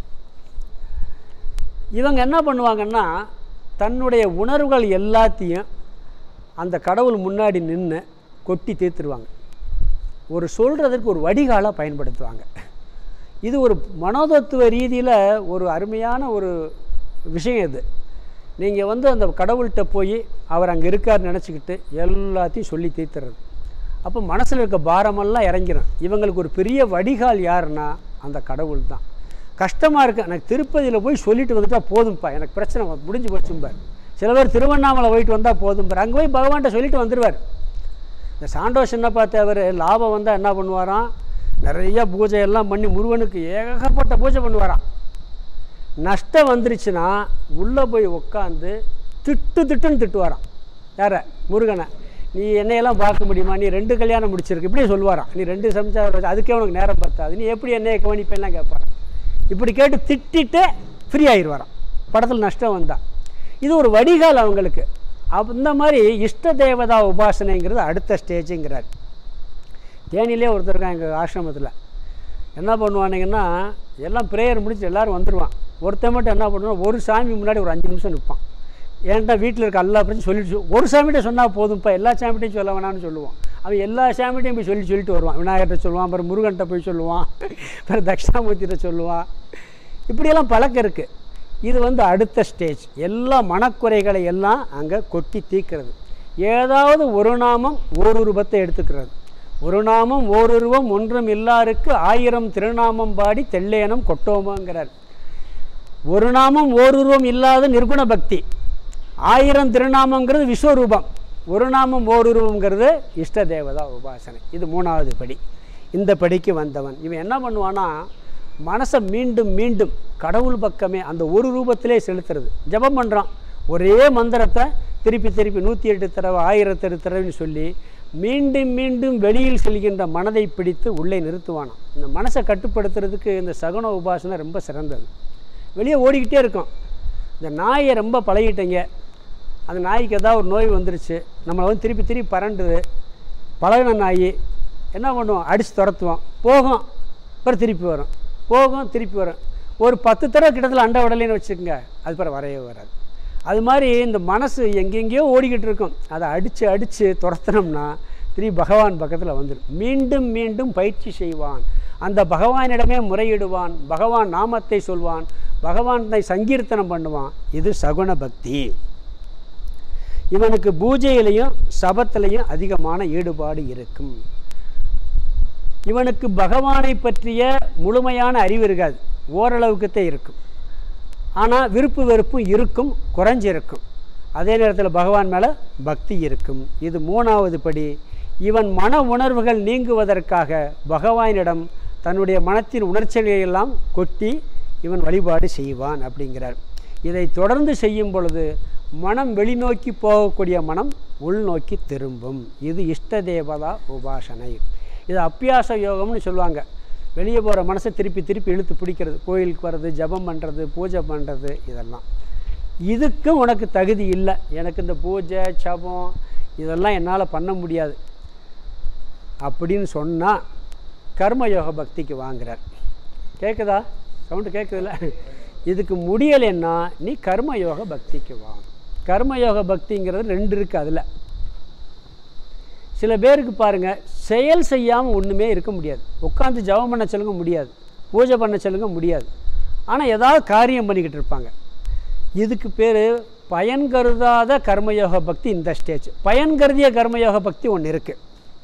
இவங்க என்ன பண்ணுவாங்கன்னா தன்னுடைய உணர்வுகள் எல்லாத்தையும் அந்த கடவுள் முன்னாடி நின்று கொட்டி தீர்த்துருவாங்க ஒரு சொல்கிறதுக்கு ஒரு வடிகாலாக பயன்படுத்துவாங்க இது ஒரு மனோதத்துவ ரீதியில் ஒரு அருமையான ஒரு விஷயம் இது நீங்கள் வந்து அந்த கடவுள்கிட்ட போய் அவர் அங்கே இருக்கார் நினச்சிக்கிட்டு எல்லாத்தையும் சொல்லி தீர்த்துறது அப்போ மனசில் இருக்க பாரமெல்லாம் இறங்கிடும் இவங்களுக்கு ஒரு பெரிய வடிகால் யாருன்னா அந்த கடவுள் தான் கஷ்டமாக இருக்குது எனக்கு திருப்பதியில் போய் சொல்லிட்டு வந்துட்டால் போதும்ப்பா எனக்கு பிரச்சனை முடிஞ்சு போச்சும்பார் சில பேர் திருவண்ணாமலை போயிட்டு வந்தால் போதும்பார் அங்கே போய் பகவான்கிட்ட சொல்லிட்டு வந்துடுவார் இந்த சாண்டோஷ் என்ன பார்த்து அவர் லாபம் வந்தால் என்ன பண்ணுவாராம் நிறைய பூஜை எல்லாம் பண்ணி முருகனுக்கு ஏகப்பட்ட பூஜை பண்ணுவாராம் நஷ்டம் வந்துருச்சுன்னா உள்ளே போய் உட்காந்து திட்டு திட்டுன்னு திட்டுவாராம் யார முருகனை நீ என்னையெல்லாம் பார்க்க முடியுமா நீ ரெண்டு கல்யாணம் முடிச்சிருக்கு இப்படியே சொல்லுவாராம் நீ ரெண்டு சமைச்சா அதுக்கே உனக்கு நேரம் பத்தாது நீ எப்படி என்னைய கவனிப்பேன்லாம் கேட்பாராம் இப்படி கேட்டு திட்டிட்டு ஃப்ரீ ஆயிடுவாராம் படத்தில் நஷ்டம் வந்தா இது ஒரு வடிகால் அவங்களுக்கு அப்ப இந்த மாதிரி இஷ்ட தேவதா உபாசனைங்கிறது அடுத்த ஸ்டேஜுங்கிறார் தேனிலே ஒருத்தர் இருக்கான் எங்கள் ஆசிரமத்தில் என்ன பண்ணுவானுங்கன்னா எல்லாம் ப்ரேயர் முடிச்சு எல்லோரும் வந்துடுவான் ஒருத்தன் மட்டும் என்ன பண்ணுவான் ஒரு சாமி முன்னாடி ஒரு அஞ்சு நிமிஷம் நிற்பான் ஏன்டா வீட்டில் இருக்க எல்லா பிரச்சனை சொல்லிட்டு சொ- ஒரு சாமிகிட்ட சொன்னால் போதும்ப்பா எல்லா சாமிகிட்டையும் சொல்ல வேணாம்னு சொல்லுவான் அவன் எல்லா சாமிகிட்டையும் போய் சொல்லி சொல்லிட்டு வருவான் விநாயகர்கிட்ட சொல்லுவான் அப்புறம் முருகன்கிட்ட போய் சொல்லுவான் அப்புறம் தட்சிணாமூர்த்திகிட்ட சொல்லுவான் இப்படியெல்லாம் பழக்கம் இருக்குது இது வந்து அடுத்த ஸ்டேஜ் எல்லா மனக்குறைகளை எல்லாம் அங்கே கொட்டி தீக்கிறது ஏதாவது ஒரு நாமம் ஒரு ரூபத்தை எடுத்துக்கிறது ஒரு நாமம் ஓருருவம் ஒன்றும் இல்லாருக்கு ஆயிரம் திருநாமம் பாடி தெல்லேனம் கொட்டோமாங்கிறார் ஒரு நாமம் ஓருருவம் இல்லாத நிர்குண பக்தி ஆயிரம் திருநாமங்கிறது விஸ்வரூபம் ஒரு நாமம் ஓருருவங்கிறது இஷ்ட தேவதா உபாசனை இது மூணாவது படி இந்த படிக்கு வந்தவன் இவன் என்ன பண்ணுவானா மனசை மீண்டும் மீண்டும் கடவுள் பக்கமே அந்த ஒரு ரூபத்திலே செலுத்துறது ஜெபம் பண்ணுறான் ஒரே மந்திரத்தை திருப்பி திருப்பி நூற்றி எட்டு தடவை ஆயிரத்தெட்டு தடவைன்னு சொல்லி மீண்டும் மீண்டும் வெளியில் செல்கின்ற மனதை பிடித்து உள்ளே நிறுத்துவானாம் இந்த மனசை கட்டுப்படுத்துறதுக்கு இந்த சகுன உபாசனை ரொம்ப சிறந்தது வெளியே ஓடிக்கிட்டே இருக்கும் இந்த நாயை ரொம்ப பழகிட்டீங்க அந்த நாய்க்கு ஏதாவது ஒரு நோய் வந்துருச்சு நம்மளை வந்து திருப்பி திருப்பி பரண்டுது பழகின நாய் என்ன பண்ணுவோம் அடித்து துரத்துவோம் போகும் அப்புறம் திருப்பி வரும் போகும் திருப்பி வரும் ஒரு பத்து தடவை கிட்டத்தில் அண்டை விடலைன்னு வச்சுக்கோங்க அது பிறகு வரவே வராது அது மாதிரி இந்த மனசு எங்கெங்கேயோ ஓடிக்கிட்டு இருக்கும் அதை அடித்து அடித்து துரத்தினோம்னா திருப்பி பகவான் பக்கத்தில் வந்துடும் மீண்டும் மீண்டும் பயிற்சி செய்வான் அந்த பகவானிடமே முறையிடுவான் பகவான் நாமத்தை சொல்வான் பகவானை சங்கீர்த்தனம் பண்ணுவான் இது சகுன பக்தி இவனுக்கு பூஜையிலையும் சபத்திலையும் அதிகமான ஈடுபாடு இருக்கும் இவனுக்கு பகவானை பற்றிய முழுமையான அறிவு இருக்காது ஓரளவுக்குத்தான் இருக்கும் ஆனால் விருப்பு வெறுப்பும் இருக்கும் குறைஞ்சிருக்கும் அதே நேரத்தில் பகவான் மேலே பக்தி இருக்கும் இது மூணாவது படி இவன் மன உணர்வுகள் நீங்குவதற்காக பகவானிடம் தன்னுடைய மனத்தின் உணர்ச்சிகளை எல்லாம் கொட்டி இவன் வழிபாடு செய்வான் அப்படிங்கிறார் இதை தொடர்ந்து செய்யும் பொழுது மனம் வெளிநோக்கி போகக்கூடிய மனம் உள்நோக்கி திரும்பும் இது இஷ்ட தேவதா உபாசனை இது அப்பியாச யோகம்னு சொல்லுவாங்க வெளியே போகிற மனசை திருப்பி திருப்பி இழுத்து பிடிக்கிறது கோயிலுக்கு வர்றது ஜெபம் பண்ணுறது பூஜை பண்ணுறது இதெல்லாம் இதுக்கும் உனக்கு தகுதி இல்லை எனக்கு இந்த பூஜை ஜபம் இதெல்லாம் என்னால் பண்ண முடியாது அப்படின்னு சொன்னால் கர்மயோக பக்திக்கு வாங்குறார் கேட்குதா சவுண்டு கேட்குதுல்ல இதுக்கு முடியலைன்னா நீ கர்மயோக பக்திக்கு வா கர்மயோக பக்திங்கிறது ரெண்டு இருக்குது அதில் சில பேருக்கு பாருங்கள் செயல் செய்யாமல் ஒன்றுமே இருக்க முடியாது உட்காந்து ஜெபம் பண்ண சொல்லுங்க முடியாது பூஜை பண்ண சொல்லுங்க முடியாது ஆனால் ஏதாவது காரியம் பண்ணிக்கிட்டு இருப்பாங்க இதுக்கு பேர் பயன் கருதாத கர்மயோக பக்தி இந்த ஸ்டேஜ் பயன் கருதிய கர்மயோக பக்தி ஒன்று இருக்குது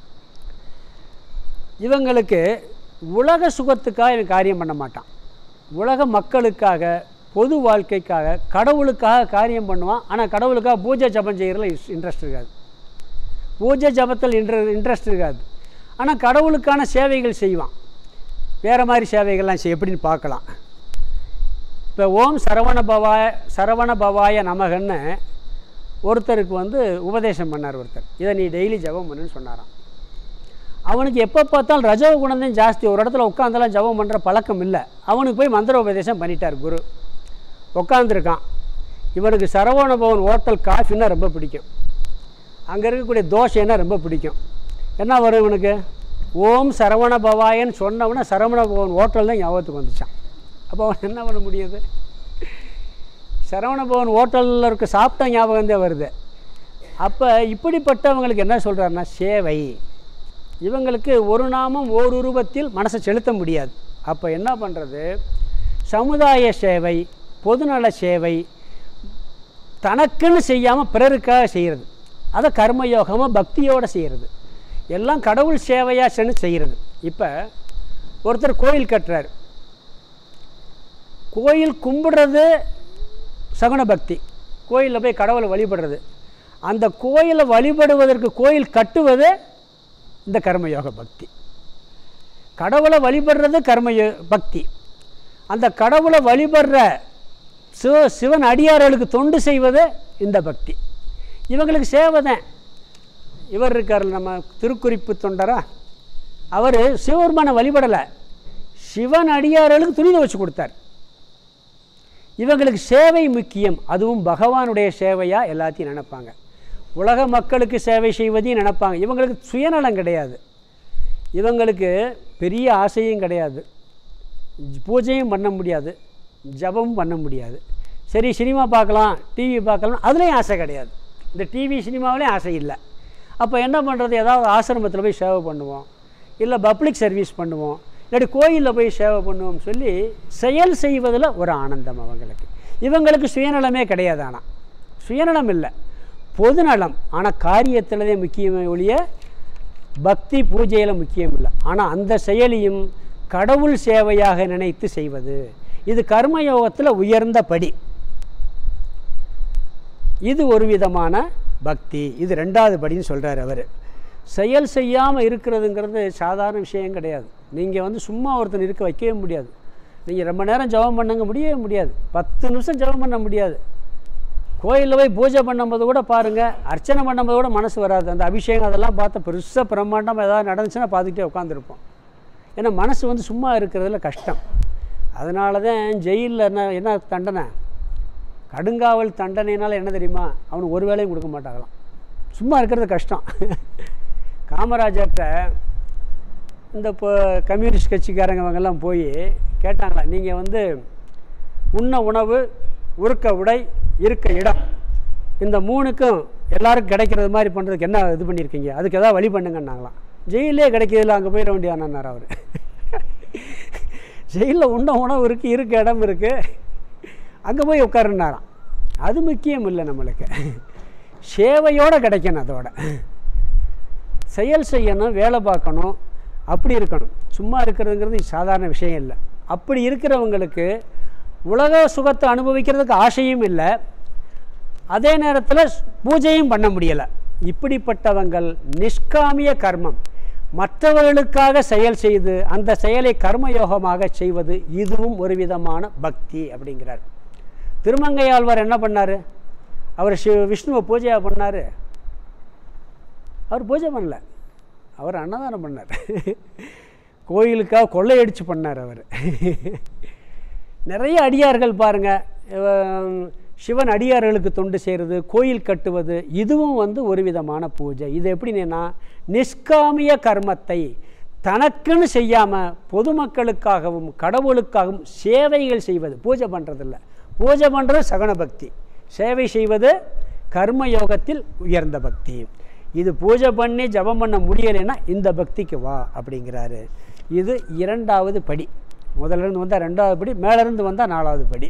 இவங்களுக்கு உலக சுகத்துக்காக இவன் காரியம் பண்ண மாட்டான் உலக மக்களுக்காக பொது வாழ்க்கைக்காக கடவுளுக்காக காரியம் பண்ணுவான் ஆனால் கடவுளுக்காக பூஜை ஜபம் செய்கிறதுல இன்ட்ரெஸ்ட் இருக்காது பூஜை ஜபத்தில் இன்ட்ர இன்ட்ரெஸ்ட் இருக்காது ஆனால் கடவுளுக்கான சேவைகள் செய்வான் வேறு மாதிரி சேவைகள்லாம் செய் எப்படின்னு பார்க்கலாம் இப்போ ஓம் சரவண பவாய சரவண பவாய நமகன்னு ஒருத்தருக்கு வந்து உபதேசம் பண்ணார் ஒருத்தர் இதை நீ டெய்லி ஜெபம் பண்ணுன்னு சொன்னாராம் அவனுக்கு எப்போ பார்த்தாலும் ரஜோ குணம் ஜாஸ்தி ஒரு இடத்துல உட்காந்தெல்லாம் ஜெபம் பண்ணுற பழக்கம் இல்லை அவனுக்கு போய் மந்திர உபதேசம் பண்ணிட்டார் குரு உட்காந்துருக்கான் இவனுக்கு சரவண பவன் ஹோட்டல் காஃபின்னா ரொம்ப பிடிக்கும் அங்கே இருக்கக்கூடிய தோசைன்னா ரொம்ப பிடிக்கும் என்ன வரும் இவனுக்கு ஓம் சரவண பவாயன்னு சொன்னவன சரவண பவன் ஹோட்டல் தான் ஞாபகத்துக்கு வந்துச்சான் அப்போ அவன் என்ன பண்ண முடியுது சரவண பவன் ஹோட்டலில் இருக்க சாப்பிட்ட ஞாபகம் தான் வருது அப்போ இப்படிப்பட்டவங்களுக்கு என்ன சொல்கிறாருன்னா சேவை இவங்களுக்கு ஒரு நாமம் ஓர் உருவத்தில் மனசை செலுத்த முடியாது அப்போ என்ன பண்ணுறது சமுதாய சேவை பொதுநல சேவை தனக்குன்னு செய்யாமல் பிறருக்காக செய்கிறது அதை கர்மயோகமாக பக்தியோடு செய்கிறது எல்லாம் கடவுள் சேவையாக சென்று செய்கிறது இப்போ ஒருத்தர் கோயில் கட்டுறாரு கோயில் கும்பிடுறது சகுன பக்தி கோயிலில் போய் கடவுளை வழிபடுறது அந்த கோயிலை வழிபடுவதற்கு கோயில் கட்டுவது இந்த கர்மயோக பக்தி கடவுளை வழிபடுறது கர்மயோ பக்தி அந்த கடவுளை வழிபடுற சிவ சிவன் அடியார்களுக்கு தொண்டு செய்வது இந்த பக்தி இவங்களுக்கு சேவை தான் இவர் இருக்கார் நம்ம திருக்குறிப்பு தொண்டரா அவர் சிவபெருமானை வழிபடலை சிவன் அடியார்களுக்கு துணி வச்சு கொடுத்தார் இவங்களுக்கு சேவை முக்கியம் அதுவும் பகவானுடைய சேவையாக எல்லாத்தையும் நினைப்பாங்க உலக மக்களுக்கு சேவை செய்வதையும் நினைப்பாங்க இவங்களுக்கு சுயநலம் கிடையாது இவங்களுக்கு பெரிய ஆசையும் கிடையாது ஜ- பூஜையும் பண்ண முடியாது ஜபமும் பண்ண முடியாது சரி சினிமா பார்க்கலாம் டிவி பார்க்கலாம் அதுலேயும் ஆசை கிடையாது இந்த டிவி சினிமாவிலையும் ஆசை இல்லை அப்போ என்ன பண்ணுறது ஏதாவது ஆசிரமத்தில் போய் சேவை பண்ணுவோம் இல்லை பப்ளிக் சர்வீஸ் பண்ணுவோம் இல்லாட்டி கோயிலில் போய் சேவை பண்ணுவோம் சொல்லி செயல் செய்வதில் ஒரு ஆனந்தம் அவங்களுக்கு இவங்களுக்கு சுயநலமே கிடையாது ஆனால் சுயநலம் இல்லை பொதுநலம் ஆனால் காரியத்தில்தே முக்கியமே ஒழிய பக்தி பூஜையில் முக்கியம் இல்லை ஆனால் அந்த செயலியும் கடவுள் சேவையாக நினைத்து செய்வது இது கர்மயோகத்தில் உயர்ந்த படி இது ஒரு விதமான பக்தி இது ரெண்டாவது படின்னு சொல்கிறார் அவர் செயல் செய்யாமல் இருக்கிறதுங்கிறது சாதாரண விஷயம் கிடையாது நீங்கள் வந்து சும்மா ஒருத்தன் இருக்க வைக்கவே முடியாது நீங்கள் ரொம்ப நேரம் ஜெபம் பண்ணுங்க முடியவே முடியாது பத்து நிமிஷம் ஜெபம் பண்ண முடியாது கோயிலில் போய் பூஜை பண்ணும்போது கூட பாருங்கள் அர்ச்சனை பண்ணும்போது கூட மனசு வராது அந்த அபிஷேகம் அதெல்லாம் பார்த்தா பெருசாக பிரம்மாண்டம் ஏதாவது நடந்துச்சுன்னா பார்த்துக்கிட்டே உட்காந்துருப்போம் ஏன்னா மனசு வந்து சும்மா இருக்கிறதுல கஷ்டம் அதனால தான் ஜெயிலில் என்ன என்ன தண்டனை கடுங்காவல் தண்டனைனால என்ன தெரியுமா அவனுக்கு ஒரு வேலையும் கொடுக்க மாட்டாங்களாம் சும்மா இருக்கிறது கஷ்டம் காமராஜர்கிட்ட இந்த இப்போ கம்யூனிஸ்ட் கட்சிக்காரங்க இவங்கெல்லாம் போய் கேட்டாங்களா நீங்கள் வந்து உண்ண உணவு உருக்க உடை இருக்க இடம் இந்த மூணுக்கும் எல்லாருக்கும் கிடைக்கிறது மாதிரி பண்ணுறதுக்கு என்ன இது பண்ணியிருக்கீங்க அதுக்கு ஏதாவது வழி பண்ணுங்கன்னாங்களாம் ஜெயிலே கிடைக்கிறதில்ல அங்கே போயிட வேண்டியானார் அவர் ஜெயிலில் உண்ண உணவு இருக்குது இருக்க இடம் இருக்குது அங்கே போய் உட்காருனாராம் அது முக்கியம் இல்லை நம்மளுக்கு சேவையோடு கிடைக்கணும் அதோட செயல் செய்யணும் வேலை பார்க்கணும் அப்படி இருக்கணும் சும்மா இருக்கிறதுங்கிறது சாதாரண விஷயம் இல்லை அப்படி இருக்கிறவங்களுக்கு உலக சுகத்தை அனுபவிக்கிறதுக்கு ஆசையும் இல்லை அதே நேரத்தில் பூஜையும் பண்ண முடியலை இப்படிப்பட்டவங்கள் நிஷ்காமிய கர்மம் மற்றவர்களுக்காக செயல் செய்து அந்த செயலை கர்மயோகமாக செய்வது இதுவும் ஒரு விதமான பக்தி அப்படிங்கிறார் திருமங்கையாழ்வார் என்ன பண்ணார் அவர் சிவ விஷ்ணுவை பூஜையாக பண்ணார் அவர் பூஜை பண்ணல அவர் அன்னதானம் பண்ணார் கோயிலுக்காக கொள்ளையடிச்சு பண்ணார் அவர் நிறைய அடியார்கள் பாருங்கள் சிவன் அடியார்களுக்கு தொண்டு செய்கிறது கோயில் கட்டுவது இதுவும் வந்து ஒரு விதமான பூஜை இது எப்படின்னா நிஷ்காமிய கர்மத்தை தனக்குன்னு செய்யாமல் பொதுமக்களுக்காகவும் கடவுளுக்காகவும் சேவைகள் செய்வது பூஜை பண்ணுறதில்ல பூஜை பண்ணுறது சகன பக்தி சேவை செய்வது கர்மயோகத்தில் உயர்ந்த பக்தி இது பூஜை பண்ணி ஜபம் பண்ண முடியலைன்னா இந்த பக்திக்கு வா அப்படிங்கிறாரு இது இரண்டாவது படி முதல்ல இருந்து வந்தால் ரெண்டாவது படி மேலேருந்து வந்தால் நாலாவது படி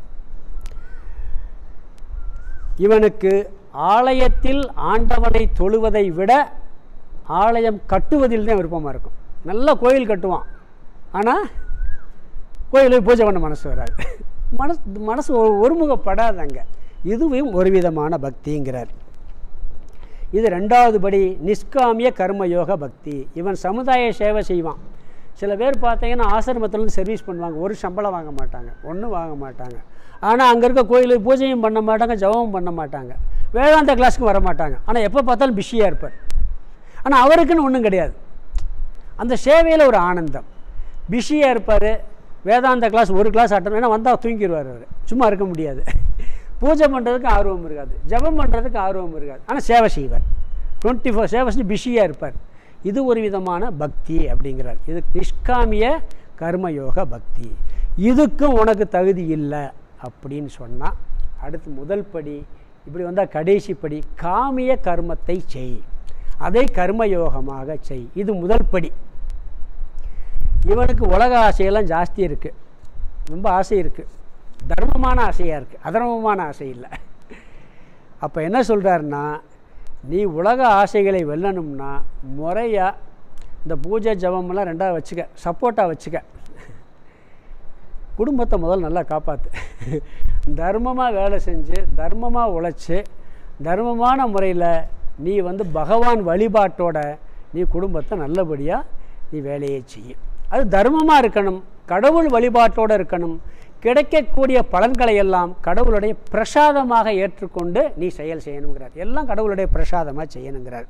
இவனுக்கு ஆலயத்தில் ஆண்டவனை தொழுவதை விட ஆலயம் கட்டுவதில் தான் விருப்பமாக இருக்கும் நல்ல கோயில் கட்டுவான் ஆனால் கோயிலுக்கு பூஜை பண்ண மனசு வராது மனசு மனசு ஒரு- ஒருமுகப்படாதங்க இதுவும் ஒரு விதமான பக்திங்கிறார் இது ரெண்டாவது படி நிஷ்காமிய கர்மயோக பக்தி இவன் சமுதாய சேவை செய்வான் சில பேர் பார்த்தீங்கன்னா ஆசிரமத்துலேருந்து சர்வீஸ் பண்ணுவாங்க ஒரு சம்பளம் வாங்க மாட்டாங்க ஒன்றும் வாங்க மாட்டாங்க ஆனால் அங்கே இருக்க கோயிலுக்கு பூஜையும் பண்ண மாட்டாங்க ஜபமும் பண்ண மாட்டாங்க வேதாந்த கிளாஸுக்கும் வர மாட்டாங்க ஆனால் எப்போ பார்த்தாலும் பிஸியாக இருப்பார் ஆனால் அவருக்குன்னு ஒன்றும் கிடையாது அந்த சேவையில் ஒரு ஆனந்தம் பிஸியாக இருப்பார் வேதாந்த கிளாஸ் ஒரு கிளாஸ் அட்டன் ஏன்னா வந்தால் தூங்கிடுவார் அவர் சும்மா இருக்க முடியாது பூஜை பண்ணுறதுக்கு ஆர்வம் இருக்காது ஜெபம் பண்ணுறதுக்கு ஆர்வம் இருக்காது ஆனால் சேவை செய்வார் டுவெண்ட்டி ஃபோர் சேவை செஞ்சு பிஸியாக இருப்பார் இது ஒரு விதமான பக்தி அப்படிங்கிறார் இது நிஷ்காமிய கர்மயோக பக்தி இதுக்கும் உனக்கு தகுதி இல்லை அப்படின்னு சொன்னால் அடுத்து முதல் படி இப்படி வந்தால் கடைசி படி காமிய கர்மத்தை செய் அதை கர்மயோகமாக செய் இது முதல் படி இவனுக்கு உலக ஆசையெல்லாம் ஜாஸ்தி இருக்குது ரொம்ப ஆசை இருக்குது தர்மமான ஆசையாக இருக்குது அதர்மமான ஆசை இல்லை அப்போ என்ன சொல்கிறாருன்னா நீ உலக ஆசைகளை வெல்லணும்னா முறையாக இந்த பூஜை ஜபமெல்லாம் ரெண்டாவது வச்சுக்க சப்போர்ட்டாக வச்சுக்க குடும்பத்தை முதல்ல நல்லா காப்பாற்று தர்மமாக வேலை செஞ்சு தர்மமாக உழைச்சி தர்மமான முறையில் நீ வந்து பகவான் வழிபாட்டோட நீ குடும்பத்தை நல்லபடியாக நீ வேலையை செய்ய அது தர்மமாக இருக்கணும் கடவுள் வழிபாட்டோடு இருக்கணும் கிடைக்கக்கூடிய பலன்களை எல்லாம் கடவுளுடைய பிரசாதமாக ஏற்றுக்கொண்டு நீ செயல் செய்யணுங்கிறார் எல்லாம் கடவுளுடைய பிரசாதமாக செய்யணுங்கிறார்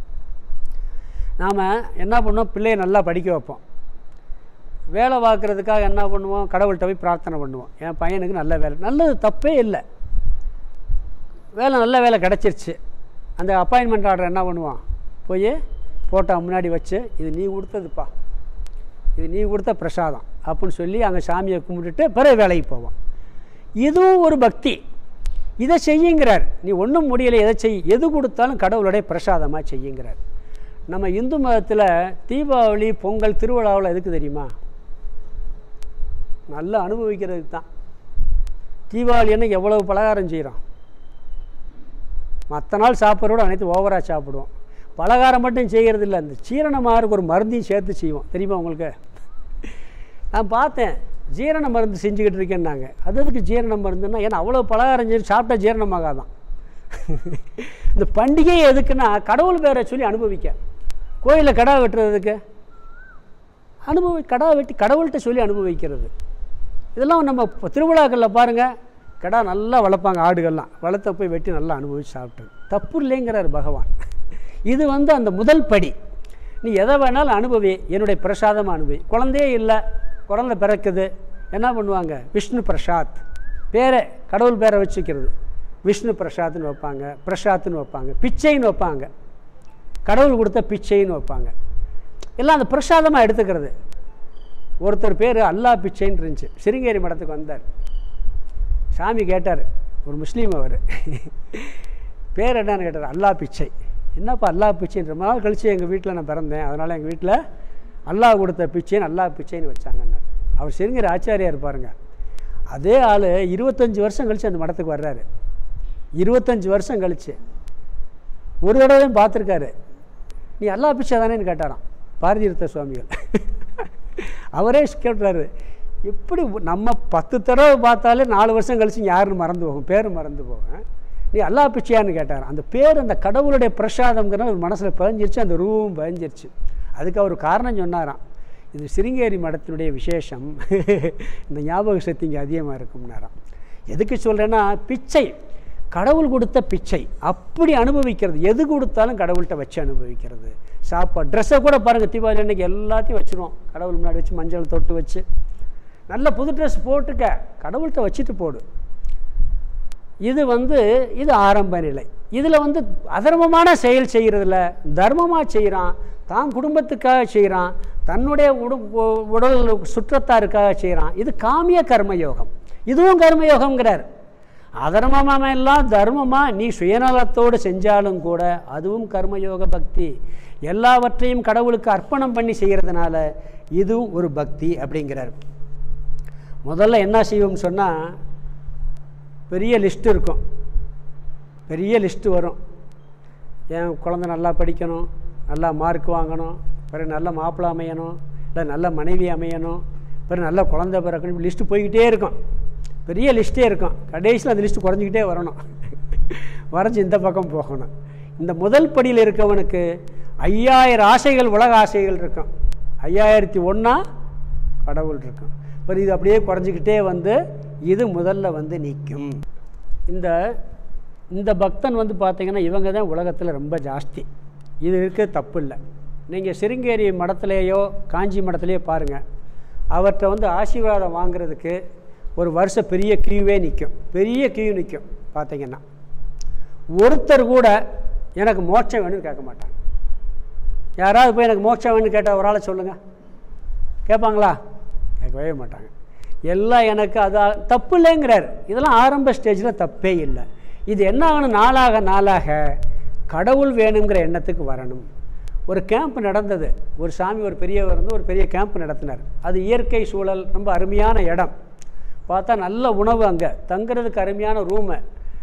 நாம் என்ன பண்ணோம் பிள்ளையை நல்லா படிக்க வைப்போம் வேலை பார்க்குறதுக்காக என்ன பண்ணுவோம் கடவுள்கிட்ட போய் பிரார்த்தனை பண்ணுவோம் என் பையனுக்கு நல்ல வேலை நல்லது தப்பே இல்லை வேலை நல்ல வேலை கிடச்சிருச்சு அந்த அப்பாயின்மெண்ட் ஆர்டர் என்ன பண்ணுவான் போய் ஃபோட்டோ முன்னாடி வச்சு இது நீ கொடுத்ததுப்பா இது நீ கொடுத்த பிரசாதம் அப்படின்னு சொல்லி அங்கே சாமியை கும்பிட்டுட்டு பிறகு வேலைக்கு போவான் இதுவும் ஒரு பக்தி இதை செய்யுங்கிறார் நீ ஒன்றும் முடியலை எதை செய் எது கொடுத்தாலும் கடவுளுடைய பிரசாதமாக செய்யுங்கிறார் நம்ம இந்து மதத்தில் தீபாவளி பொங்கல் திருவிழாவில் எதுக்கு தெரியுமா நல்லா அனுபவிக்கிறதுக்கு தான் தீபாவளி அன்னைக்கு எவ்வளவு பலகாரம் செய்கிறோம் மற்ற நாள் சாப்பிட்றோட அனைத்து ஓவராக சாப்பிடுவோம் பலகாரம் மட்டும் செய்கிறது இல்லை அந்த சீரணமாருக்கு ஒரு மருந்தையும் சேர்த்து செய்வோம் தெரியுமா உங்களுக்கு நான் பார்த்தேன் ஜீரண மருந்து செஞ்சுக்கிட்டு இருக்கேன்னாங்க அது எதுக்கு ஜீரண மருந்துன்னா ஏன்னா அவ்வளோ பலகாரம் செஞ்சு சாப்பிட்டா ஜீரணமாகாதான் இந்த பண்டிகை எதுக்குன்னா கடவுள் பேரை சொல்லி அனுபவிக்க கோயிலில் கடா வெட்டுறதுக்கு அனுபவி கடா வெட்டி கடவுள்கிட்ட சொல்லி அனுபவிக்கிறது இதெல்லாம் நம்ம இப்போ திருவிழாக்களில் பாருங்கள் கடா நல்லா வளர்ப்பாங்க ஆடுகள்லாம் வளர்த்த போய் வெட்டி நல்லா அனுபவிச்சு சாப்பிட்டு தப்பு இல்லைங்கிறார் பகவான் இது வந்து அந்த முதல் படி நீ எதை வேணாலும் அனுபவி என்னுடைய பிரசாதமாக அனுபவி குழந்தையே இல்லை குழந்தை பிறக்குது என்ன பண்ணுவாங்க விஷ்ணு பிரசாத் பேரை கடவுள் பேரை வச்சுக்கிறது விஷ்ணு பிரசாத்னு வைப்பாங்க பிரசாத்னு வைப்பாங்க பிச்சைன்னு வைப்பாங்க கடவுள் கொடுத்த பிச்சைன்னு வைப்பாங்க எல்லாம் அந்த பிரசாதமாக எடுத்துக்கிறது ஒருத்தர் பேர் அல்லா பிச்சைன்னு இருந்துச்சு சிருங்கேரி மடத்துக்கு வந்தார் சாமி கேட்டார் ஒரு முஸ்லீம் அவர் பேர் என்னன்னு கேட்டார் அல்லா பிச்சை என்னப்பா அல்லா பிச்சைன்ற ரொம்ப நாள் கழிச்சு எங்கள் வீட்டில் நான் பிறந்தேன் அதனால் எங்கள் வீட்டில் அல்லாஹ் கொடுத்த பிச்சைன்னு அல்லா பிச்சைன்னு வச்சாங்கன்னார் அவர் சிறுங்கர் ஆச்சாரியார் பாருங்க அதே ஆள் இருபத்தஞ்சி வருஷம் கழித்து அந்த மடத்துக்கு வர்றாரு இருபத்தஞ்சி வருஷம் கழிச்சு ஒரு தடவை பார்த்துருக்காரு நீ அல்லா பிச்சை தானேன்னு கேட்டாராம் பாரதிருத்த சுவாமிகள் அவரே கேட்டாரு எப்படி நம்ம பத்து தடவை பார்த்தாலே நாலு வருஷம் கழிச்சு யாருன்னு மறந்து போகும் பேர் மறந்து போவேன் நீ அல்லா பிச்சையான்னு கேட்டார் அந்த பேர் அந்த கடவுளுடைய பிரசாதம்ங்கிற ஒரு மனசில் பதிஞ்சிருச்சு அந்த ரூவும் பதிஞ்சிருச்சு அதுக்கு அவர் காரணம் சொன்னாராம் இது சிருங்கேரி மடத்தினுடைய விசேஷம் இந்த ஞாபக சக்தி இங்கே அதிகமாக இருக்கும்னாராம் எதுக்கு சொல்கிறேன்னா பிச்சை கடவுள் கொடுத்த பிச்சை அப்படி அனுபவிக்கிறது எது கொடுத்தாலும் கடவுள்கிட்ட வச்சு அனுபவிக்கிறது சாப்பாடு ட்ரெஸ்ஸை கூட பாருங்கள் தீபாவளி அன்னைக்கு எல்லாத்தையும் வச்சுருவோம் கடவுள் முன்னாடி வச்சு மஞ்சள் தொட்டு வச்சு நல்ல புது ட்ரெஸ் போட்டுக்க கடவுள்கிட்ட வச்சுட்டு போடு இது வந்து இது ஆரம்ப நிலை இதில் வந்து அதர்மமான செயல் செய்கிறதில்ல தர்மமாக செய்கிறான் தான் குடும்பத்துக்காக செய்கிறான் தன்னுடைய உடு உ- உடல் சுற்றத்தாருக்காக செய்கிறான் இது காமிய கர்மயோகம் இதுவும் கர்மயோகம்ங்கிறார் அதர்மமாக எல்லாம் தர்மமாக நீ சுயநலத்தோடு செஞ்சாலும் கூட அதுவும் கர்மயோக பக்தி எல்லாவற்றையும் கடவுளுக்கு அர்ப்பணம் பண்ணி செய்கிறதுனால இதுவும் ஒரு பக்தி அப்படிங்கிறார் முதல்ல என்ன செய்வோம்னு சொன்னால் பெரிய லிஸ்ட் இருக்கும் பெரிய லிஸ்ட்டு வரும் என் குழந்தை நல்லா படிக்கணும் நல்லா மார்க் வாங்கணும் பிறகு நல்ல மாப்பிள்ளை அமையணும் இல்லை நல்ல மனைவி அமையணும் பிறகு நல்ல குழந்தை பிறக்கணும் லிஸ்ட்டு போய்கிட்டே இருக்கும் பெரிய லிஸ்ட்டே இருக்கும் கடைசியில் அந்த லிஸ்ட்டு குறைஞ்சிக்கிட்டே வரணும் வரைஞ்சி இந்த பக்கம் போகணும் இந்த முதல் படியில் இருக்கவனுக்கு ஐயாயிரம் ஆசைகள் உலக ஆசைகள் இருக்கும் ஐயாயிரத்தி ஒன்றா கடவுள் இருக்கும் அப்புறம் இது அப்படியே குறைஞ்சிக்கிட்டே வந்து இது முதல்ல வந்து நிற்கும் இந்த இந்த பக்தன் வந்து பார்த்தீங்கன்னா இவங்க தான் உலகத்தில் ரொம்ப ஜாஸ்தி இது இருக்க தப்பு இல்லை நீங்கள் சிருங்கேரி மடத்துலேயோ காஞ்சி மடத்துலேயோ பாருங்கள் அவர்கிட்ட வந்து ஆசீர்வாதம் வாங்குறதுக்கு ஒரு வருஷம் பெரிய கியூவே நிற்கும் பெரிய கியூ நிற்கும் பார்த்தீங்கன்னா ஒருத்தர் கூட எனக்கு மோட்சம் வேணும்னு கேட்க மாட்டாங்க யாராவது போய் எனக்கு மோட்சம் வேணும்னு கேட்டால் ஒரு ஆளை சொல்லுங்கள் கேட்பாங்களா கேட்கவே மாட்டாங்க எல்லாம் எனக்கு அது தப்பு இல்லைங்கிறார் இதெல்லாம் ஆரம்ப ஸ்டேஜில் தப்பே இல்லை இது என்ன ஆகணும் நாளாக நாளாக கடவுள் வேணுங்கிற எண்ணத்துக்கு வரணும் ஒரு கேம்ப் நடந்தது ஒரு சாமி ஒரு பெரியவர் வந்து ஒரு பெரிய கேம்ப் நடத்தினார் அது இயற்கை சூழல் ரொம்ப அருமையான இடம் பார்த்தா நல்ல உணவு அங்கே தங்குறதுக்கு அருமையான ரூமு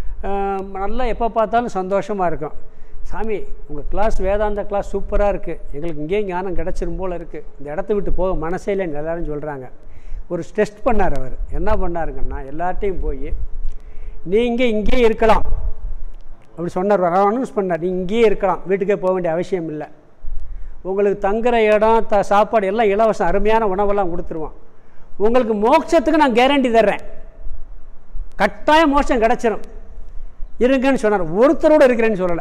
நல்லா எப்போ பார்த்தாலும் சந்தோஷமாக இருக்கும் சாமி உங்கள் கிளாஸ் வேதாந்த கிளாஸ் சூப்பராக இருக்குது எங்களுக்கு இங்கேயே ஞானம் கிடச்சிரும் போல் இருக்குது இந்த இடத்த விட்டு போக மனசே இல்லைன்னு எல்லாரும் சொல்கிறாங்க ஒரு டெஸ்ட் பண்ணார் அவர் என்ன பண்ணாருங்கன்னா எல்லார்ட்டையும் போய் நீங்கள் இங்கேயே இருக்கலாம் அப்படி சொன்னார் அனௌன்ஸ் பண்ணார் நீ இங்கேயே இருக்கலாம் வீட்டுக்கே போக வேண்டிய அவசியம் இல்லை உங்களுக்கு தங்குற இடம் த சாப்பாடு எல்லாம் இலவசம் அருமையான உணவெல்லாம் கொடுத்துருவோம் உங்களுக்கு மோட்சத்துக்கு நான் கேரண்டி தர்றேன் கட்டாயம் மோட்சம் கிடச்சிரும் இருங்கன்னு சொன்னார் ஒருத்தரோடு இருக்கிறேன்னு சொல்லலை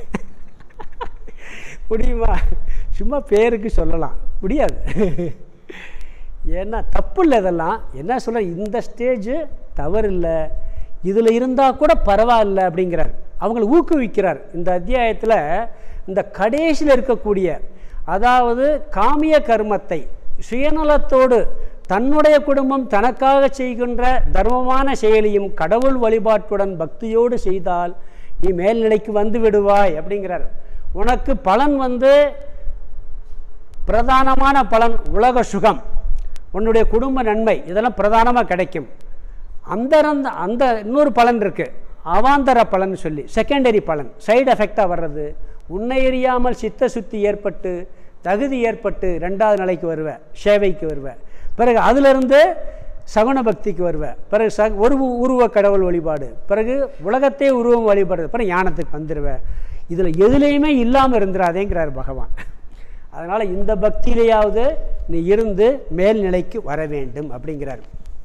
முடியுமா சும்மா பேருக்கு சொல்லலாம் முடியாது ஏன்னா தப்பு இல்லை இதெல்லாம் என்ன சொல்ல இந்த ஸ்டேஜு தவறு இல்லை இதில் இருந்தால் கூட பரவாயில்ல அப்படிங்கிறார் அவங்களை ஊக்குவிக்கிறார் இந்த அத்தியாயத்தில் இந்த கடைசியில் இருக்கக்கூடிய அதாவது காமிய கர்மத்தை சுயநலத்தோடு தன்னுடைய குடும்பம் தனக்காக செய்கின்ற தர்மமான செயலையும் கடவுள் வழிபாட்டுடன் பக்தியோடு செய்தால் நீ மேல்நிலைக்கு வந்து விடுவாய் அப்படிங்கிறார் உனக்கு பலன் வந்து பிரதானமான பலன் உலக சுகம் உன்னுடைய குடும்ப நன்மை இதெல்லாம் பிரதானமாக கிடைக்கும் அந்த அந்த இன்னொரு பலன் இருக்குது அவாந்தர பலன் சொல்லி செகண்டரி பலன் சைடு எஃபெக்டாக வர்றது உன்னை எறியாமல் சித்த சுத்தி ஏற்பட்டு தகுதி ஏற்பட்டு ரெண்டாவது நிலைக்கு வருவேன் சேவைக்கு வருவேன் பிறகு அதிலிருந்து சகுன பக்திக்கு வருவேன் பிறகு ச ஒரு உருவ கடவுள் வழிபாடு பிறகு உலகத்தே உருவம் வழிபாடு பிறகு ஞானத்துக்கு வந்துடுவேன் இதில் எதுலேயுமே இல்லாமல் இருந்துடாதேங்கிறார் பகவான் அதனால் இந்த பக்தியிலேயாவது நீ இருந்து மேல்நிலைக்கு வர வேண்டும் அப்படிங்கிறார்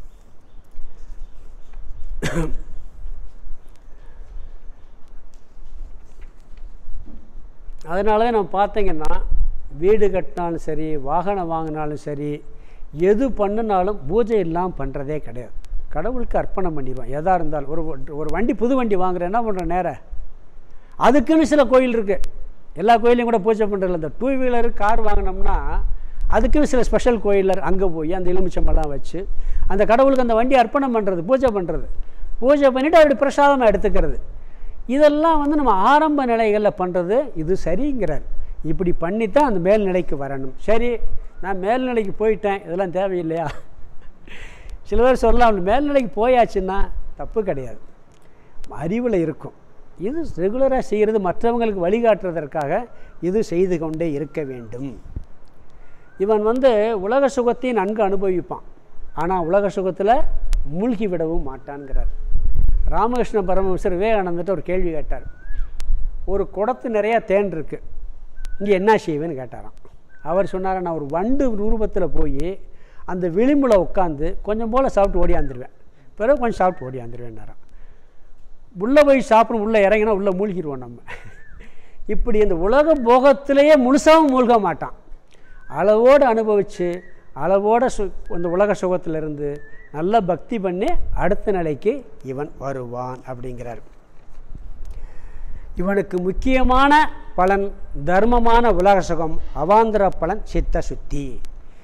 அதனால தான் நம்ம பார்த்தீங்கன்னா வீடு கட்டினாலும் சரி வாகனம் வாங்கினாலும் சரி எது பண்ணினாலும் பூஜை இல்லாமல் பண்ணுறதே கிடையாது கடவுளுக்கு அர்ப்பணம் பண்ணிடுவோம் எதாக இருந்தாலும் ஒரு ஒரு வண்டி புது வண்டி வாங்குறேன் என்ன பண்ணுறேன் நேரம் அதுக்குன்னு சில கோயில் இருக்குது எல்லா கோயிலையும் கூட பூஜை பண்ணுறதில்ல இந்த டூ வீலரு கார் வாங்கினோம்னா அதுக்குன்னு சில ஸ்பெஷல் கோயிலில் அங்கே போய் அந்த எலுமிச்சம்பழம் வச்சு அந்த கடவுளுக்கு அந்த வண்டி அர்ப்பணம் பண்ணுறது பூஜை பண்ணுறது பூஜை பண்ணிவிட்டு அப்படி பிரசாதமாக எடுத்துக்கிறது இதெல்லாம் வந்து நம்ம ஆரம்ப நிலைகளில் பண்ணுறது இது சரிங்கிறார் இப்படி பண்ணித்தான் அந்த மேல்நிலைக்கு வரணும் சரி நான் மேல்நிலைக்கு போயிட்டேன் இதெல்லாம் தேவையில்லையா சில பேர் சொல்லலாம் மேல்நிலைக்கு போயாச்சுன்னா தப்பு கிடையாது அறிவில் இருக்கும் இது ரெகுலராக செய்கிறது மற்றவங்களுக்கு வழிகாட்டுறதற்காக இது செய்து கொண்டே இருக்க வேண்டும் இவன் வந்து உலக சுகத்தையும் நன்கு அனுபவிப்பான் ஆனால் உலக சுகத்தில் மூழ்கி விடவும் மாட்டான்கிறார் ராமகிருஷ்ண பரமஹம்சர் விவேகானந்தர்கிட்ட ஒரு கேள்வி கேட்டார் ஒரு குடத்து நிறையா தேன் இருக்குது இங்கே என்ன செய்வேன்னு கேட்டாராம் அவர் சொன்னார் நான் ஒரு வண்டு ரூபத்தில் போய் அந்த விளிம்பில் உட்காந்து கொஞ்சம் போல் சாப்பிட்டு ஓடியாந்துருவேன் பிறகு கொஞ்சம் சாப்பிட்டு ஓடியாந்துருவேன்னாராம் உள்ளே போய் சாப்பிடும் உள்ளே இறங்கினா உள்ளே மூழ்கிடுவோம் நம்ம இப்படி இந்த உலக போகத்திலேயே முழுசாகவும் மூழ்க மாட்டான் அளவோடு அனுபவித்து அளவோடு சு இந்த உலக சுகத்திலிருந்து நல்ல பக்தி பண்ணி அடுத்த நிலைக்கு இவன் வருவான் அப்படிங்கிறார் இவனுக்கு முக்கியமான பலன் தர்மமான உலக சுகம் அவாந்திர பலன் சித்த சுத்தி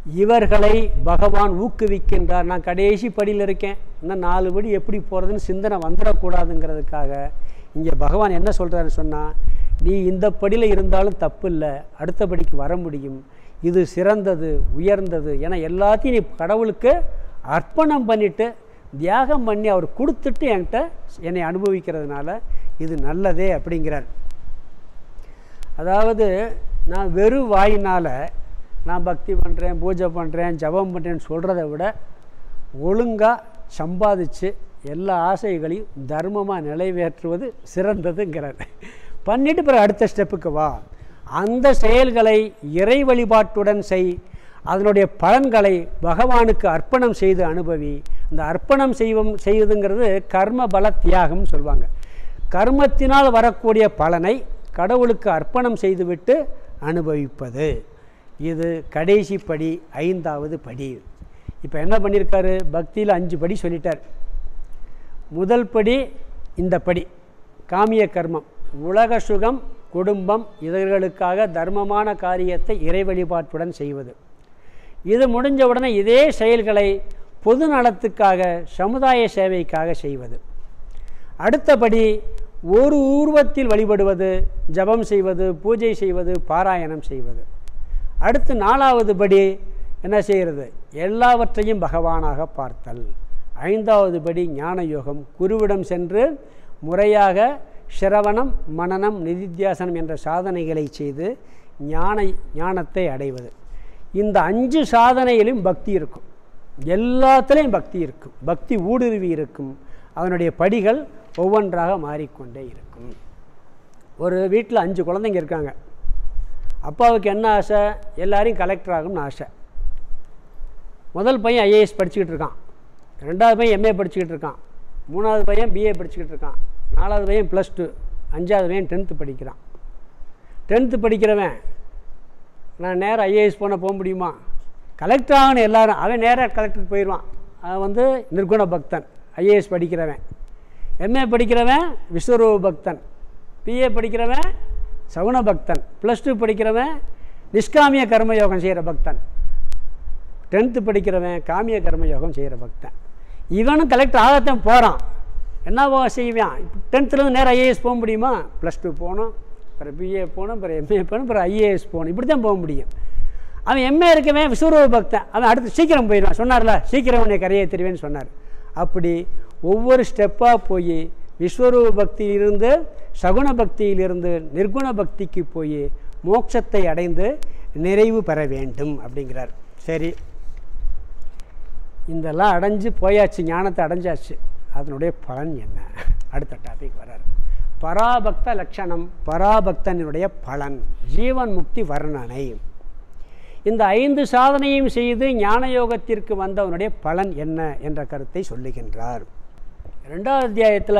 இவர்களை பகவான் ஊக்குவிக்கின்றார் நான் கடைசி படியில் இருக்கேன் இன்னும் நாலு படி எப்படி போகிறதுன்னு சிந்தனை வந்துடக்கூடாதுங்கிறதுக்காக இங்கே பகவான் என்ன சொல்கிறாருன்னு சொன்னால் நீ இந்த படியில் இருந்தாலும் தப்பு இல்லை அடுத்த படிக்கு வர முடியும் இது சிறந்தது உயர்ந்தது ஏன்னா எல்லாத்தையும் நீ கடவுளுக்கு அர்ப்பணம் பண்ணிட்டு தியாகம் பண்ணி அவர் கொடுத்துட்டு என்கிட்ட என்னை அனுபவிக்கிறதுனால இது நல்லதே அப்படிங்கிறார் அதாவது நான் வெறும் வாயினால் நான் பக்தி பண்ணுறேன் பூஜை பண்ணுறேன் ஜபம் பண்ணுறேன்னு சொல்கிறத விட ஒழுங்காக சம்பாதிச்சு எல்லா ஆசைகளையும் தர்மமாக நிறைவேற்றுவது சிறந்ததுங்கிறார் பண்ணிட்டு பிறகு அடுத்த ஸ்டெப்புக்கு வா அந்த செயல்களை இறை வழிபாட்டுடன் செய் அதனுடைய பலன்களை பகவானுக்கு அர்ப்பணம் செய்து அனுபவி இந்த அர்ப்பணம் செய்வோம் செய்வதுங்கிறது கர்ம பல தியாகம்னு சொல்லுவாங்க கர்மத்தினால் வரக்கூடிய பலனை கடவுளுக்கு அர்ப்பணம் செய்துவிட்டு அனுபவிப்பது இது கடைசி படி ஐந்தாவது படி இப்போ என்ன பண்ணியிருக்காரு பக்தியில் அஞ்சு படி சொல்லிட்டார் முதல் படி இந்த படி காமிய கர்மம் உலக சுகம் குடும்பம் இவர்களுக்காக தர்மமான காரியத்தை இறை வழிபாட்டுடன் செய்வது இது முடிஞ்ச உடனே இதே செயல்களை பொது நலத்துக்காக சமுதாய சேவைக்காக செய்வது அடுத்தபடி ஒரு உருவத்தில் வழிபடுவது ஜபம் செய்வது பூஜை செய்வது பாராயணம் செய்வது அடுத்து நாலாவது படி என்ன செய்கிறது எல்லாவற்றையும் பகவானாக பார்த்தல் ஐந்தாவது படி ஞான யோகம் குருவிடம் சென்று முறையாக சிரவணம் மனனம் நிதித்தியாசனம் என்ற சாதனைகளை செய்து ஞான ஞானத்தை அடைவது இந்த அஞ்சு சாதனையிலும் பக்தி இருக்கும் எல்லாத்துலேயும் பக்தி இருக்கும் பக்தி ஊடுருவி இருக்கும் அதனுடைய படிகள் ஒவ்வொன்றாக மாறிக்கொண்டே இருக்கும் ஒரு வீட்டில் அஞ்சு குழந்தைங்க இருக்காங்க அப்பாவுக்கு என்ன ஆசை எல்லாரையும் கலெக்டர் ஆகணும்னு ஆசை முதல் பையன் ஐஏஎஸ் படிச்சுக்கிட்டு இருக்கான் ரெண்டாவது பையன் எம்ஏ படிச்சுக்கிட்டு இருக்கான் மூணாவது பையன் பிஏ படிச்சுக்கிட்டு இருக்கான் நாலாவது பையன் ப்ளஸ் டூ அஞ்சாவது பையன் டென்த்து படிக்கிறான் டென்த்து படிக்கிறவன் நான் நேராக ஐஏஎஸ் போன போக முடியுமா கலெக்டர் ஆகணும் எல்லாரும் அவன் நேராக கலெக்டருக்கு போயிடுவான் அவன் வந்து நிர்குண பக்தன் ஐஏஎஸ் படிக்கிறவன் எம்ஏ படிக்கிறவன் விஸ்வரூப பக்தன் பிஏ படிக்கிறவன் சகுன பக்தன் ப்ளஸ் டூ படிக்கிறவன் நிஷ்காமிய கர்மயோகம் செய்கிற பக்தன் டென்த்து படிக்கிறவன் காமிய கர்மயோகம் செய்கிற பக்தன் இவனும் கலெக்டர் ஆகத்தான் போகிறான் என்ன செய்வான் இப்போ டென்த்துலேருந்து நேரம் ஐஏஎஸ் போக முடியுமா ப்ளஸ் டூ போகணும் அப்புறம் பிஏ போகணும் அப்புறம் எம்ஏ போகணும் அப்புறம் ஐஏஎஸ் போகணும் இப்படி தான் போக முடியும் அவன் எம்ஏ இருக்கவன் விஸ்வரூப பக்தன் அவன் அடுத்து சீக்கிரம் போயிடுவான் சொன்னார்ல சீக்கிரம் உன்னை கரையை தெரிவேன்னு சொன்னார் அப்படி ஒவ்வொரு ஸ்டெப்பாக போய் விஸ்வரூப பக்தியிலிருந்து சகுன பக்தியிலிருந்து நிர்குண பக்திக்கு போய் மோட்சத்தை அடைந்து நிறைவு பெற வேண்டும் அப்படிங்கிறார் சரி இதெல்லாம் அடைஞ்சு போயாச்சு ஞானத்தை அடைஞ்சாச்சு அதனுடைய பலன் என்ன அடுத்த டாபிக் வரார் பராபக்த லட்சணம் பராபக்தனுடைய பலன் ஜீவன் முக்தி வர்ணனை இந்த ஐந்து சாதனையும் செய்து ஞான யோகத்திற்கு வந்தவனுடைய பலன் என்ன என்ற கருத்தை சொல்லுகின்றார் ரெண்டாவது அத்தியாயத்தில்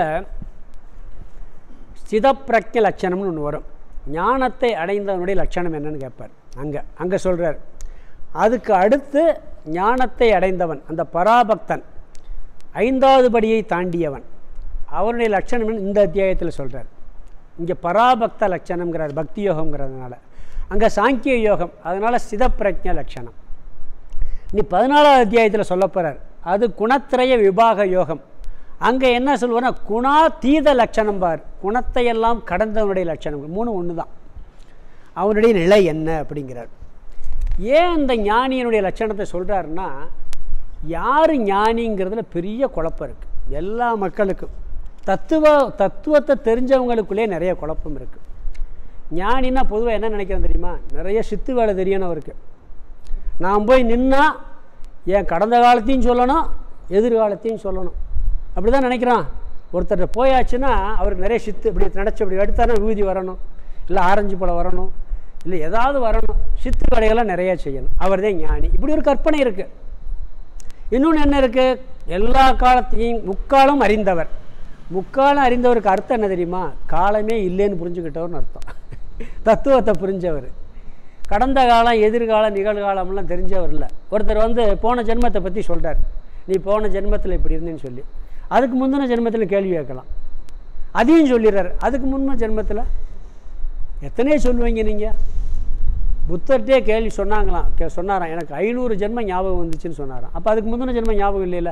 சிதப்பிரக்ஞ லட்சணம்னு ஒன்று வரும் ஞானத்தை அடைந்தவனுடைய லட்சணம் என்னன்னு கேட்பார் அங்கே அங்கே சொல்கிறார் அதுக்கு அடுத்து ஞானத்தை அடைந்தவன் அந்த பராபக்தன் ஐந்தாவது படியை தாண்டியவன் அவனுடைய லட்சணம் இந்த அத்தியாயத்தில் சொல்கிறார் இங்கே பராபக்த லட்சணம்ங்கிறார் பக்தி யோகங்கிறதுனால அங்கே சாங்கிய யோகம் அதனால் சிதப்பிரஜ லட்சணம் நீ பதினாலாவது அத்தியாயத்தில் சொல்ல போகிறார் அது குணத்திரய விபாக யோகம் அங்கே என்ன சொல்லுவார்னா குணாதீத லட்சணம் பார் குணத்தையெல்லாம் கடந்தவனுடைய லட்சணம் மூணு ஒன்று தான் அவனுடைய நிலை என்ன அப்படிங்கிறார் ஏன் இந்த ஞானியனுடைய லட்சணத்தை சொல்கிறாருன்னா யார் ஞானிங்கிறதுல பெரிய குழப்பம் இருக்குது எல்லா மக்களுக்கும் தத்துவ தத்துவத்தை தெரிஞ்சவங்களுக்குள்ளே நிறைய குழப்பம் இருக்குது ஞானின்னா பொதுவாக என்ன நினைக்கிறேன் தெரியுமா நிறைய சித்து வேலை தெரியணும் அவருக்கு நான் போய் நின்னா என் கடந்த காலத்தையும் சொல்லணும் எதிர்காலத்தையும் சொல்லணும் அப்படி தான் நினைக்கிறான் ஒருத்தர் போயாச்சுன்னா அவருக்கு நிறைய சித்து இப்படி நினச்சி இப்படி எடுத்தானா விபூதி வரணும் இல்லை ஆரஞ்சு பழம் வரணும் இல்லை ஏதாவது வரணும் சித்து வேலைகள்லாம் நிறையா செய்யணும் அவர் தான் ஞானி இப்படி ஒரு கற்பனை இருக்குது இன்னொன்று என்ன இருக்குது எல்லா காலத்தையும் முக்காலம் அறிந்தவர் முக்காலம் அறிந்தவருக்கு அர்த்தம் என்ன தெரியுமா காலமே இல்லைன்னு புரிஞ்சுக்கிட்டவர்னு அர்த்தம் தத்துவத்தை புரிஞ்சவர் கடந்த காலம் எதிர்காலம் நிகழ்காலம்லாம் தெரிஞ்சவர் இல்லை ஒருத்தர் வந்து போன ஜென்மத்தை பற்றி சொல்கிறார் நீ போன ஜென்மத்தில் இப்படி இருந்தேன்னு சொல்லி அதுக்கு முந்தின ஜென்மத்தில் கேள்வி கேட்கலாம் அதையும் சொல்லிடுறாரு அதுக்கு முன்ன ஜென்மத்தில் எத்தனையோ சொல்லுவீங்க நீங்கள் புத்தர்கிட்டே கேள்வி சொன்னாங்களாம் கே சொன்னாராம் எனக்கு ஐநூறு ஜென்மம் ஞாபகம் வந்துச்சுன்னு சொன்னாராம் அப்போ அதுக்கு முந்தின ஜென்மம் ஞாபகம் இல்லைல்ல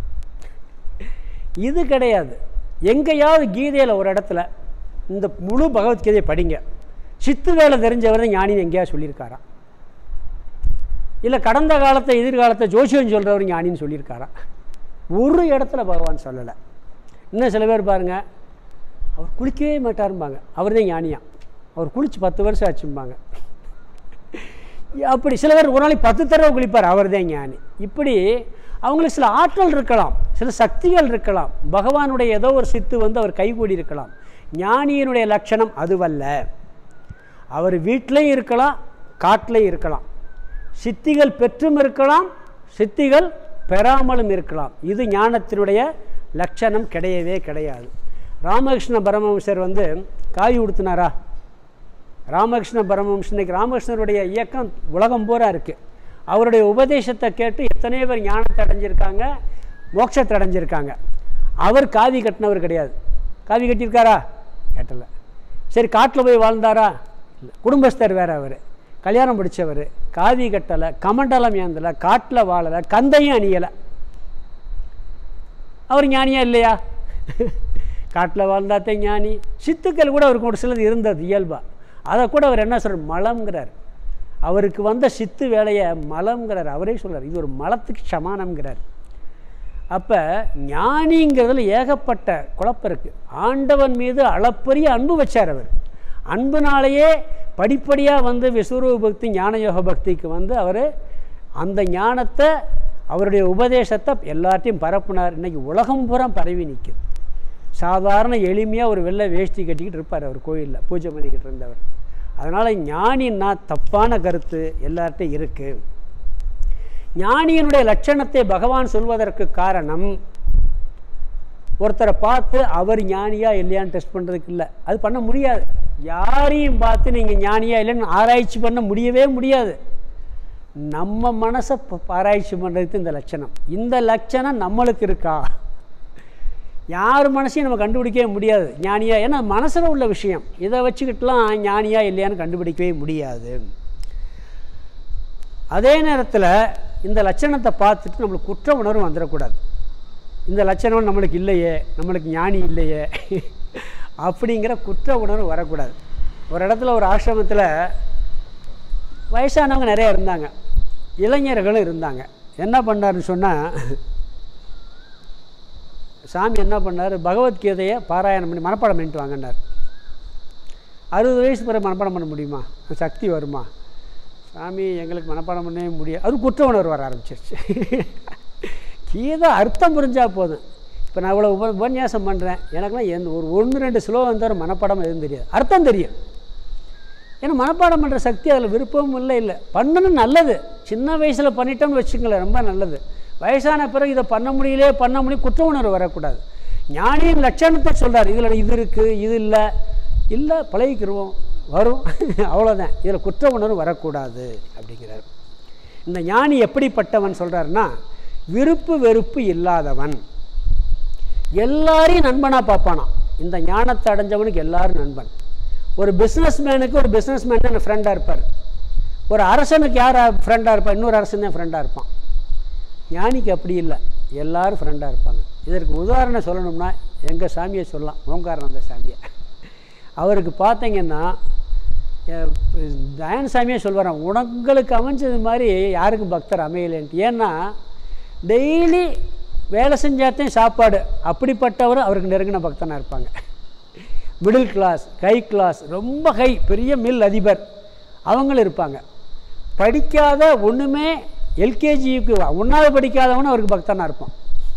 இது கிடையாது எங்கேயாவது கீதையில் ஒரு இடத்துல இந்த முழு பகவத்கீதையை படிங்க சித்து வேலை தெரிஞ்சவர் தான் ஞானின்னு எங்கேயாவது சொல்லியிருக்காராம் இல்லை கடந்த காலத்தை எதிர்காலத்தை ஜோசியம் சொல்கிறவர் ஞானின்னு சொல்லியிருக்காராம் ஒரு இடத்துல பகவான் சொல்லலை இன்னும் சில பேர் பாருங்கள் அவர் குளிக்கவே மாட்டாரும்பாங்க அவர் தான் ஞானியா அவர் குளிச்சு பத்து வருஷம் ஆச்சும்பாங்க அப்படி சில பேர் ஒரு நாளைக்கு பத்து தடவை குளிப்பார் அவர் தான் ஞானி இப்படி அவங்களுக்கு சில ஆற்றல் இருக்கலாம் சில சக்திகள் இருக்கலாம் பகவானுடைய ஏதோ ஒரு சித்து வந்து அவர் கைகூடி இருக்கலாம் ஞானியினுடைய லட்சணம் அதுவல்ல அவர் வீட்டிலையும் இருக்கலாம் காட்டிலையும் இருக்கலாம் சித்திகள் பெற்றும் இருக்கலாம் சித்திகள் பெறாமலும் இருக்கலாம் இது ஞானத்தினுடைய லட்சணம் கிடையவே கிடையாது ராமகிருஷ்ண பரமஹம்சர் வந்து காய் உடுத்தினாரா ராமகிருஷ்ண பரமஹம்சர் இன்னைக்கு ராமகிருஷ்ணருடைய இயக்கம் உலகம் பூரா இருக்குது அவருடைய உபதேசத்தை கேட்டு எத்தனை பேர் ஞானத்தை அடைஞ்சிருக்காங்க மோட்சத்தை அடைஞ்சிருக்காங்க அவர் காவி கட்டினவர் கிடையாது காவி கட்டியிருக்காரா கட்டலை சரி காட்டில் போய் வாழ்ந்தாரா இல்லை குடும்பஸ்தர் வேற அவர் கல்யாணம் முடித்தவர் காவி கட்டலை கமண்டலம் ஏந்தலை காட்டில் வாழலை கந்தையும் அணியலை அவர் ஞானியா இல்லையா காட்டில் வாழ்ந்தாத்தே ஞானி சித்துக்கள் கூட அவருக்கு ஒரு சிலது இருந்தது இயல்பா அதை கூட அவர் என்ன சொல்கிறார் மலம்ங்கிறார் அவருக்கு வந்த சித்து வேலையை மலம்ங்கிறார் அவரே சொல்கிறார் இது ஒரு மலத்துக்கு சமானம்ங்கிறார் அப்போ ஞானிங்கிறதுல ஏகப்பட்ட குழப்பம் இருக்குது ஆண்டவன் மீது அளப்பரிய அன்பு வச்சார் அவர் அன்புனாலேயே படிப்படியாக வந்து விஸ்வரூப பக்தி ஞானயோக பக்திக்கு வந்து அவர் அந்த ஞானத்தை அவருடைய உபதேசத்தை எல்லார்ட்டையும் பரப்புனார் இன்றைக்கி உலகம் பூரா பரவி நிற்குது சாதாரண எளிமையாக ஒரு வெள்ளை வேஷ்டி கட்டிக்கிட்டு இருப்பார் அவர் கோயிலில் பூஜை பண்ணிக்கிட்டு இருந்தவர் அதனால் ஞானின்னா தப்பான கருத்து எல்லார்ட்டையும் இருக்குது ஞானியினுடைய லட்சணத்தை பகவான் சொல்வதற்கு காரணம் ஒருத்தரை பார்த்து அவர் ஞானியா இல்லையான்னு டெஸ்ட் பண்ணுறதுக்கு இல்லை அது பண்ண முடியாது யாரையும் பார்த்து நீங்கள் ஞானியா இல்லைன்னு ஆராய்ச்சி பண்ண முடியவே முடியாது நம்ம மனசை ப- ஆராய்ச்சி பண்ணுறதுக்கு இந்த லட்சணம் இந்த லட்சணம் நம்மளுக்கு இருக்கா யார் மனசையும் நம்ம கண்டுபிடிக்கவே முடியாது ஞானியா ஏன்னா மனசில் உள்ள விஷயம் இதை வச்சுக்கிட்டுலாம் ஞானியா இல்லையான்னு கண்டுபிடிக்கவே முடியாது அதே நேரத்தில் இந்த லட்சணத்தை பார்த்துட்டு நம்மளுக்கு குற்ற உணர்வு வந்துடக்கூடாது இந்த லட்சணம் நம்மளுக்கு இல்லையே நம்மளுக்கு ஞானி இல்லையே அப்படிங்கிற குற்ற உணர்வு வரக்கூடாது ஒரு இடத்துல ஒரு ஆசிரமத்தில் வயசானவங்க நிறைய இருந்தாங்க இளைஞர்களும் இருந்தாங்க என்ன பண்ணாருன்னு சொன்னால் சாமி என்ன பண்ணார் பகவத்கீதையை பாராயணம் பண்ணி மனப்பாடம் பண்ணிட்டு வாங்கினார் அறுபது வயசு பிறகு மனப்பாடம் பண்ண முடியுமா சக்தி வருமா சாமி எங்களுக்கு மனப்பாடம் பண்ணவே முடியாது அது குற்ற உணர்வு வர ஆரம்பிச்சிருச்சு கீதை அர்த்தம் புரிஞ்சால் போதும் இப்போ நான் இவ்வளோ உப உபன்யாசம் பண்ணுறேன் எனக்குலாம் எந்த ஒரு ஒன்று ரெண்டு ஸ்லோகம் தவிர மனப்பாடம் எதுவும் தெரியாது அர்த்தம் தெரியும் ஏன்னா மனப்பாடம் பண்ணுற சக்தி அதில் விருப்பமும் இல்லை இல்லை பண்ணணும் நல்லது சின்ன வயசில் பண்ணிட்டோம்னு வச்சுங்களேன் ரொம்ப நல்லது வயசான பிறகு இதை பண்ண முடியலையே பண்ண முடியும் குற்ற உணர்வு வரக்கூடாது ஞானியின் லட்சணத்தை சொல்கிறார் இதில் இது இருக்குது இது இல்லை இல்லை பழகிக்கிருவோம் வரும் அவ்வளோதான் இதில் குற்ற உணர்வு வரக்கூடாது அப்படிங்கிறார் இந்த ஞானி எப்படிப்பட்டவன் சொல்கிறாருன்னா விருப்பு வெறுப்பு இல்லாதவன் எல்லாரையும் நண்பனாக பார்ப்பானாம் இந்த ஞானத்தை அடைஞ்சவனுக்கு எல்லாரும் நண்பன் ஒரு பிஸ்னஸ் மேனுக்கு ஒரு பிஸ்னஸ் மேன் தான் ஃப்ரெண்டாக இருப்பார் ஒரு அரசனுக்கு யார் ஃப்ரெண்டாக இருப்பான் இன்னொரு அரசன் தான் ஃப்ரெண்டாக இருப்பான் ஞானிக்கு அப்படி இல்லை எல்லாரும் ஃப்ரெண்டாக இருப்பாங்க இதற்கு உதாரணம் சொல்லணும்னா எங்கள் சாமியை சொல்லலாம் ஓங்காரானந்த சாமியை அவருக்கு பார்த்தீங்கன்னா அஹ், தயான் சாமியே சொல்வாராம் உங்களுக்கு அமைஞ்சது மாதிரி யாருக்கும் பக்தர் அமையலைன்ட்டு ஏன்னா டெய்லி வேலை செஞ்சாத்தையும் சாப்பாடு அப்படிப்பட்டவர் அவருக்கு நெருங்கின பக்தனாக இருப்பாங்க மிடில் கிளாஸ் ஹை கிளாஸ் ரொம்ப ஹை பெரிய மில் அதிபர் அவங்களும் இருப்பாங்க படிக்காத ஒன்றுமே எல்கேஜிக்கு ஒன்றாவது படிக்காதவனும் அவருக்கு பக்தனாக இருப்பான்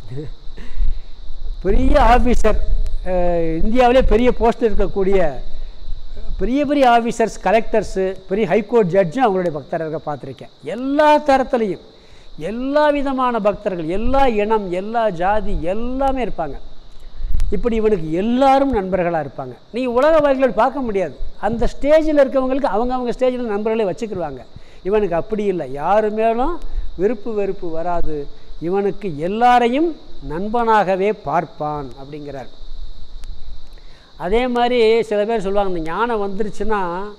பெரிய ஆஃபீஸர் இந்தியாவிலே பெரிய போஸ்ட் இருக்கக்கூடிய பெரிய பெரிய ஆஃபீஸர்ஸ் கலெக்டர்ஸு பெரிய ஹைகோர்ட் ஜட்ஜும் அவங்களுடைய பக்தராக பார்த்துருக்கேன் எல்லா தரத்துலையும் எல்லா விதமான பக்தர்கள் எல்லா இனம் எல்லா ஜாதி எல்லாமே இருப்பாங்க இப்படி இவனுக்கு எல்லாரும் நண்பர்களாக இருப்பாங்க நீங்கள் உலக வாழ்க்கையில் பார்க்க முடியாது அந்த ஸ்டேஜில் இருக்கவங்களுக்கு அவங்க அவங்க ஸ்டேஜில் நண்பர்களே வச்சுக்கிடுவாங்க இவனுக்கு அப்படி இல்லை யாரு மேலும் விருப்பு வெறுப்பு வராது இவனுக்கு எல்லாரையும் நண்பனாகவே பார்ப்பான் அப்படிங்கிறார் அதே மாதிரி சில பேர் சொல்லுவாங்க இந்த ஞானம் வந்துருச்சுன்னா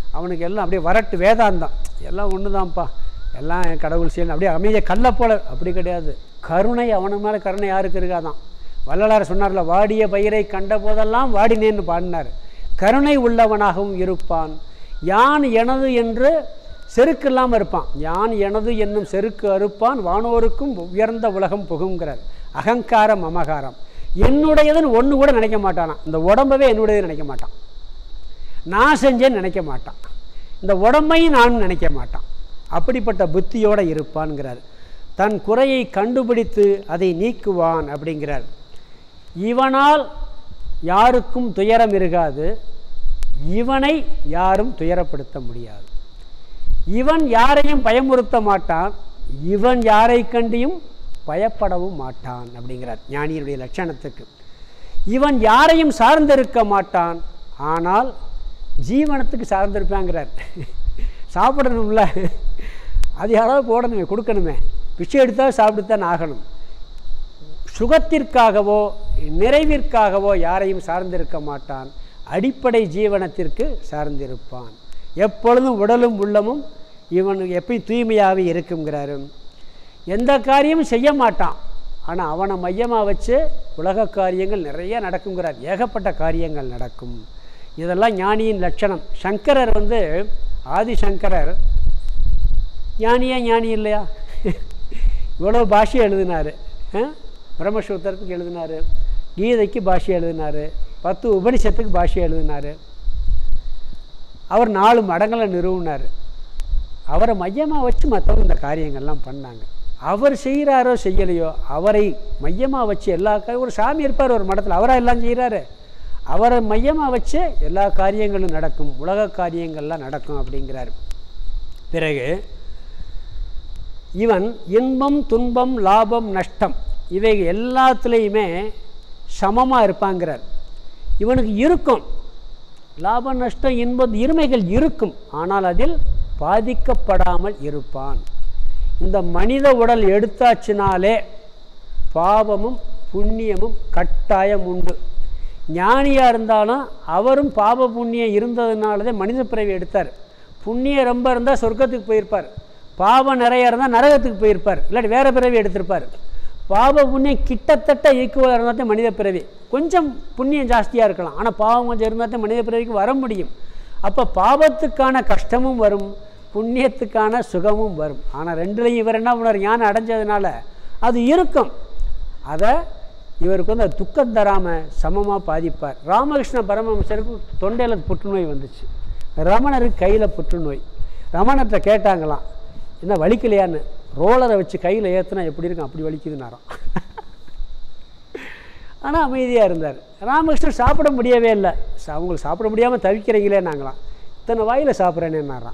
அவனுக்கு எல்லாம் அப்படியே வரட்டு வேதாந்தம் எல்லாம் ஒன்று தான்ப்பா எல்லாம் என் கடவுள் செய்யணும் அப்படியே அமைதியை கல்லை போல அப்படி கிடையாது கருணை அவனுக்கு மேலே கருணை யாருக்கு இருக்காதான் வள்ளலார் சொன்னார்ல வாடிய பயிரை கண்ட போதெல்லாம் வாடினேன்னு பாடினார் கருணை உள்ளவனாகவும் இருப்பான் யான் எனது என்று செருக்கு இல்லாமல் இருப்பான் யான் எனது என்னும் செருக்கு அறுப்பான் வானோருக்கும் உயர்ந்த உலகம் புகுங்கிறார் அகங்காரம் மமகாரம் என்னுடையதுன்னு ஒன்று கூட நினைக்க மாட்டானான் இந்த உடம்பவே என்னுடையது நினைக்க மாட்டான் நான் செஞ்சேன்னு நினைக்க மாட்டான் இந்த உடம்பையும் நான் நினைக்க மாட்டான் அப்படிப்பட்ட புத்தியோடு இருப்பான்ங்கிறார் தன் குறையை கண்டுபிடித்து அதை நீக்குவான் அப்படிங்கிறார் இவனால் யாருக்கும் துயரம் இருக்காது இவனை யாரும் துயரப்படுத்த முடியாது இவன் யாரையும் பயமுறுத்த மாட்டான் இவன் யாரை கண்டியும் பயப்படவும் மாட்டான் அப்படிங்கிறார் ஞானியருடைய லட்சணத்துக்கு இவன் யாரையும் சார்ந்திருக்க மாட்டான் ஆனால் ஜீவனத்துக்கு சார்ந்திருப்பாங்கிறார் சாப்பிடணும்ல அது யாராவது போடணுமே கொடுக்கணுமே பிச்சை எடுத்தால் சாப்பிட்டுத்தான் ஆகணும் சுகத்திற்காகவோ நிறைவிற்காகவோ யாரையும் சார்ந்திருக்க மாட்டான் அடிப்படை ஜீவனத்திற்கு சார்ந்திருப்பான் எப்பொழுதும் உடலும் உள்ளமும் இவன் எப்பயும் தூய்மையாகவே இருக்குங்கிறாரு எந்த காரியமும் செய்ய மாட்டான் ஆனால் அவனை மையமாக வச்சு உலக காரியங்கள் நிறைய நடக்குங்கிறார் ஏகப்பட்ட காரியங்கள் நடக்கும் இதெல்லாம் ஞானியின் லட்சணம் சங்கரர் வந்து ஆதிசங்கரர் ஞானியா ஞானி இல்லையா இவ்வளோ பாஷை எழுதினார் பிரம்மசூத்திரத்துக்கு எழுதினார் கீதைக்கு பாஷை எழுதினார் பத்து உபனிஷத்துக்கு பாஷை எழுதினார் அவர் நாலு மடங்களை நிறுவினார் அவரை மையமாக வச்சு மற்றவங்க இந்த காரியங்கள்லாம் பண்ணாங்க அவர் செய்கிறாரோ செய்யலையோ அவரை மையமாக வச்சு எல்லா காரியம் ஒரு சாமி இருப்பார் ஒரு மடத்தில் அவராக எல்லாம் செய்கிறாரு அவரை மையமாக வச்சு எல்லா காரியங்களும் நடக்கும் உலக காரியங்கள்லாம் நடக்கும் அப்படிங்கிறார் பிறகு இவன் இன்பம் துன்பம் லாபம் நஷ்டம் இவை எல்லாத்துலேயுமே சமமாக இருப்பாங்கிறார் இவனுக்கு இருக்கும் லாப நஷ்டம் இன்பம் இருமைகள் இருக்கும் ஆனால் அதில் பாதிக்கப்படாமல் இருப்பான் இந்த மனித உடல் எடுத்தாச்சினாலே பாவமும் புண்ணியமும் கட்டாயம் உண்டு ஞானியாக இருந்தாலும் அவரும் பாவ புண்ணியம் இருந்ததுனால மனித பிறவி எடுத்தார் புண்ணியம் ரொம்ப இருந்தால் சொர்க்கத்துக்கு போயிருப்பார் பாவம் நிறைய இருந்தால் நரகத்துக்கு போயிருப்பார் இல்லாட்டி வேறு பிறவி எடுத்திருப்பார் பாவ புண்ணியம் கிட்டத்தட்ட ஈக்குவலாக இருந்தால் தான் மனித பிறவி கொஞ்சம் புண்ணியம் ஜாஸ்தியாக இருக்கலாம் ஆனால் பாவம் கொஞ்சம் இருந்தால் தான் மனித பிறவிக்கு வர முடியும் அப்போ பாவத்துக்கான கஷ்டமும் வரும் புண்ணியத்துக்கான சுகமும் வரும் ஆனால் ரெண்டுலேயும் இவர் என்ன பண்ணார் ஞானம் அடைஞ்சதுனால அது இருக்கும் அதை இவருக்கு வந்து அது துக்கம் தராமல் சமமாக பாதிப்பார் ராமகிருஷ்ண பரமஹம்சருக்கு தொண்டையில் புற்றுநோய் வந்துச்சு ரமணருக்கு கையில் புற்றுநோய் ரமணத்தை கேட்டாங்களாம் என்ன வலிக்கலையான்னு ரோலரை வச்சு கையில் ஏற்றுனா எப்படி இருக்கும் அப்படி வலிக்குதுனாராம் ஆனால் அமைதியாக இருந்தார் ராமகிருஷ்ணன் சாப்பிட முடியவே இல்லை சா- அவங்களுக்கு சாப்பிட முடியாமல் தவிக்கிறீங்களே நாங்களாம் இத்தனை வாயில் சாப்பிட்றேனேன்னாராம்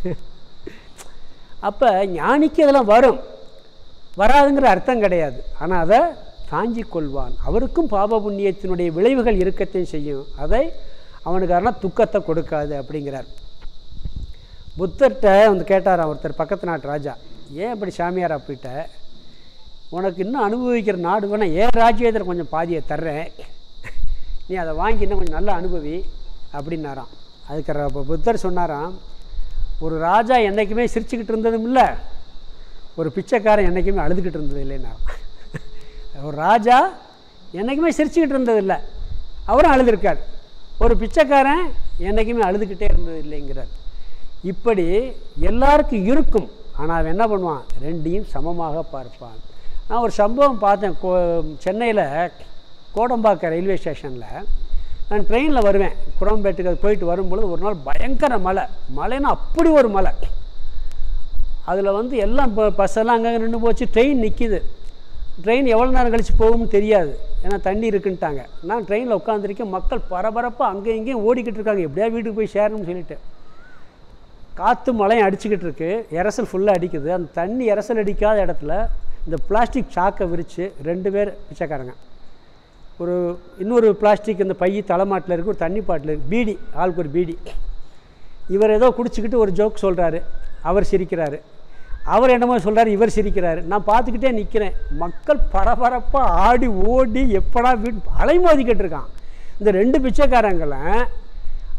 அப்போ ஞானிக்கு இதெல்லாம் வரும் வராதுங்கிற அர்த்தம் கிடையாது ஆனால் அதை தாங்கிக் கொள்வான் அவருக்கும் பாப புண்ணியத்தினுடைய விளைவுகள் இருக்கத்தையும் செய்யும் அதை அவனுக்கு ஆனால் துக்கத்தை கொடுக்காது அப்படிங்கிறார் புத்தர்கிட்ட வந்து கேட்டாராம் ஒருத்தர் பக்கத்து நாட்டு ராஜா ஏன் இப்படி சாமியாரா போயிட்ட உனக்கு இன்னும் அனுபவிக்கிற நாடு வேணால் ஏன் ராஜ்யத்தில் கொஞ்சம் பாதியை தர்றேன் நீ அதை வாங்கி இன்னும் கொஞ்சம் நல்லா அனுபவி அப்படின்னாராம் அதுக்கு ர- அப்ப புத்தர் சொன்னாராம் ஒரு ராஜா என்றைக்குமே சிரிச்சுக்கிட்டு இருந்ததும் இல்லை ஒரு பிச்சைக்காரன் என்றைக்குமே அழுதுகிட்டு இருந்தது இல்லைன்னாராம் ஒரு ராஜா என்றைக்குமே சிரிச்சுக்கிட்டு இருந்ததில்லை அவரும் அழுதுருக்கார் ஒரு பிச்சைக்காரன் என்றைக்குமே அழுதுகிட்டே இருந்தது இல்லைங்கிறார் இப்படி எல்லாருக்கும் இருக்கும் ஆனால் அவன் என்ன பண்ணுவான் ரெண்டையும் சமமாக பார்ப்பான் நான் ஒரு சம்பவம் பார்த்தேன் கோ சென்னையில் கோடம்பாக்கம் ரயில்வே ஸ்டேஷனில் நான் ட்ரெயினில் வருவேன் குரம்பேட்டுக்கு அது போயிட்டு வரும்பொழுது ஒரு நாள் பயங்கர மழை மழைன்னா அப்படி ஒரு மழை அதில் வந்து எல்லாம் இப்போ பஸ் எல்லாம் அங்கங்கே நின்று போச்சு ட்ரெயின் நிற்கிது ட்ரெயின் எவ்வளோ நேரம் கழித்து போகும்னு தெரியாது ஏன்னா தண்ணி இருக்குன்ட்டாங்க நான் ட்ரெயினில் உட்காந்துருக்கேன் மக்கள் பரபரப்பாக அங்கே இங்கேயும் ஓடிக்கிட்டு இருக்காங்க எப்படியா வீட்டுக்கு போய் சேரணும்னு சொல்லிட்டு காற்று மழையும் அடிச்சுக்கிட்டு இருக்கு இறசல் ஃபுல்லாக அடிக்குது அந்த தண்ணி இறசல் அடிக்காத இடத்துல இந்த பிளாஸ்டிக் சாக்கை விரித்து ரெண்டு பேர் பிச்சைக்காரங்க ஒரு இன்னொரு பிளாஸ்டிக் இந்த பை தலைமாட்டில் இருக்குது ஒரு தண்ணி பாட்டில் இருக்குது பீடி ஆளுக்கு ஒரு பீடி இவர் ஏதோ குடிச்சிக்கிட்டு ஒரு ஜோக் சொல்கிறாரு அவர் சிரிக்கிறாரு அவர் என்னமோ சொல்கிறாரு இவர் சிரிக்கிறாரு நான் பார்த்துக்கிட்டே நிற்கிறேன் மக்கள் பரபரப்பாக ஆடி ஓடி எப்படா வீட் அலைமோதிக்கிட்டு இருக்கான் இந்த ரெண்டு பிச்சைக்காரங்களை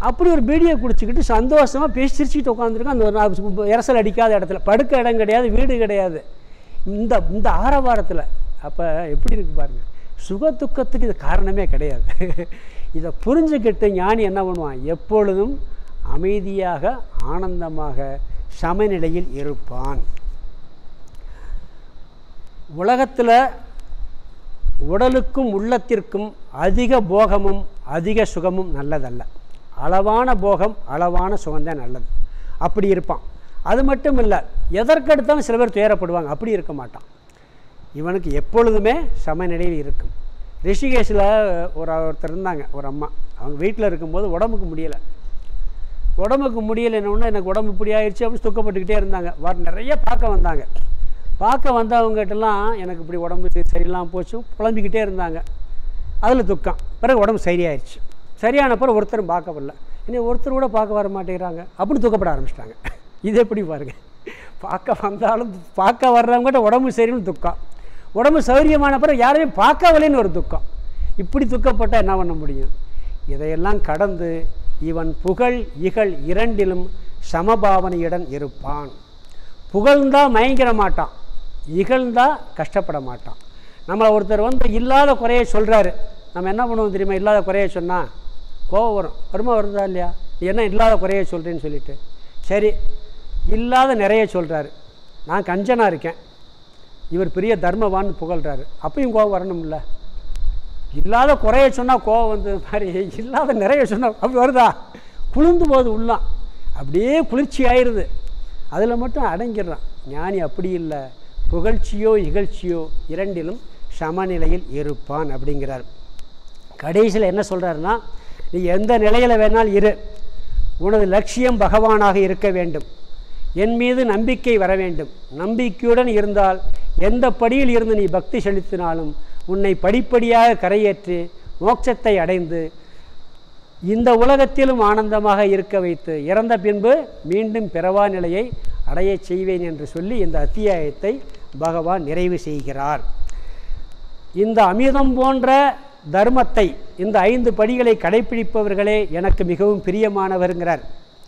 அப்படி ஒரு பீடியை குடிச்சிக்கிட்டு சந்தோஷமாக பேசி சிரிச்சுக்கிட்டு உட்காந்துருக்கோம் அந்த ஒரு நா- இரசல் அடிக்காத இடத்துல படுக்க இடம் கிடையாது வீடு கிடையாது இந்த இந்த ஆரவாரத்தில் அப்போ எப்படி இருக்கு பாருங்க சுக துக்கத்துக்கு இது காரணமே கிடையாது இதை புரிஞ்சுக்கிட்டு ஞானி என்ன பண்ணுவான் எப்பொழுதும் அமைதியாக ஆனந்தமாக சமநிலையில் இருப்பான் உலகத்தில் உடலுக்கும் உள்ளத்திற்கும் அதிக போகமும் அதிக சுகமும் நல்லதல்ல அளவான போகம் அளவான சுகம்தான் நல்லது அப்படி இருப்பான் அது மட்டும் இல்லை எதற்கெடுத்தாலும் சில பேர் துயரப்படுவாங்க அப்படி இருக்க மாட்டான் இவனுக்கு எப்பொழுதுமே சமநிலையில் இருக்கும் ரிஷிகேஷில் ஒரு ஒருத்தர் இருந்தாங்க ஒரு அம்மா அவங்க வீட்டில் இருக்கும்போது உடம்புக்கு முடியலை உடம்புக்கு முடியலைன்னு எனக்கு உடம்பு இப்படி ஆயிடுச்சு அப்படின்னு துக்கப்பட்டுக்கிட்டே இருந்தாங்க வர நிறைய பார்க்க வந்தாங்க பார்க்க வந்தவங்ககிட்டலாம் எனக்கு இப்படி உடம்பு இது சரியில்லாமல் போச்சு புலம்பிக்கிட்டே இருந்தாங்க அதில் துக்கம் பிறகு உடம்பு சரியாயிருச்சு சரியான பிறகு ஒருத்தரும் பார்க்க வரல இனி ஒருத்தர் கூட பார்க்க வர மாட்டேங்கிறாங்க அப்படி துக்கப்பட ஆரம்பிச்சிட்டாங்க இது எப்படி பாருங்க பார்க்க வந்தாலும் பார்க்க வர்றவங்ககிட்ட உடம்பு சரின்னு துக்கம் உடம்பு சௌரியமான பிறகு யாரையும் பார்க்கவில்லைன்னு ஒரு துக்கம் இப்படி துக்கப்பட்டால் என்ன பண்ண முடியும் இதையெல்லாம் கடந்து இவன் புகழ் இகழ் இரண்டிலும் சமபாவனையுடன் இருப்பான் புகழ்ந்தா மயங்கிட மாட்டான் இகழ்ந்தா கஷ்டப்பட மாட்டான் நம்மளை ஒருத்தர் வந்து இல்லாத குறையை சொல்கிறாரு நம்ம என்ன பண்ணுவோம் தெரியுமா இல்லாத குறையை சொன்னால் கோவம் வரும் வருமா வருதா இல்லையா நீ என்ன இல்லாத குறையை சொல்கிறேன்னு சொல்லிட்டு சரி இல்லாத நிறைய சொல்கிறாரு நான் கஞ்சனாக இருக்கேன் இவர் பெரிய தர்மவான்னு புகழ்கிறாரு அப்பயும் கோவம் வரணும்ல இல்லாத குறைய சொன்னால் கோவம் வந்து மாதிரி இல்லாத நிறைய சொன்னால் அப்படி வருதா குளிர்ந்து போகுது உள்ளாம் அப்படியே குளிர்ச்சி ஆயிடுது அதில் மட்டும் அடங்கிடுறான் ஞானி அப்படி இல்லை புகழ்ச்சியோ இகழ்ச்சியோ இரண்டிலும் சமநிலையில் இருப்பான் அப்படிங்கிறார் கடைசியில் என்ன சொல்கிறாருன்னா நீ எந்த நிலையில் வேணாலும் இரு உனது லட்சியம் பகவானாக இருக்க வேண்டும் என் மீது நம்பிக்கை வர வேண்டும் நம்பிக்கையுடன் இருந்தால் எந்த படியில் இருந்து நீ பக்தி செலுத்தினாலும் உன்னை படிப்படியாக கரையேற்றி மோட்சத்தை அடைந்து இந்த உலகத்திலும் ஆனந்தமாக இருக்க வைத்து இறந்த பின்பு மீண்டும் பிறவா நிலையை அடையச் செய்வேன் என்று சொல்லி இந்த அத்தியாயத்தை பகவான் நிறைவு செய்கிறார் இந்த அமிர்தம் போன்ற தர்மத்தை இந்த ஐந்து படிகளை கடைப்பிடிப்பவர்களே எனக்கு மிகவும் பிரியமானவருங்கிறார்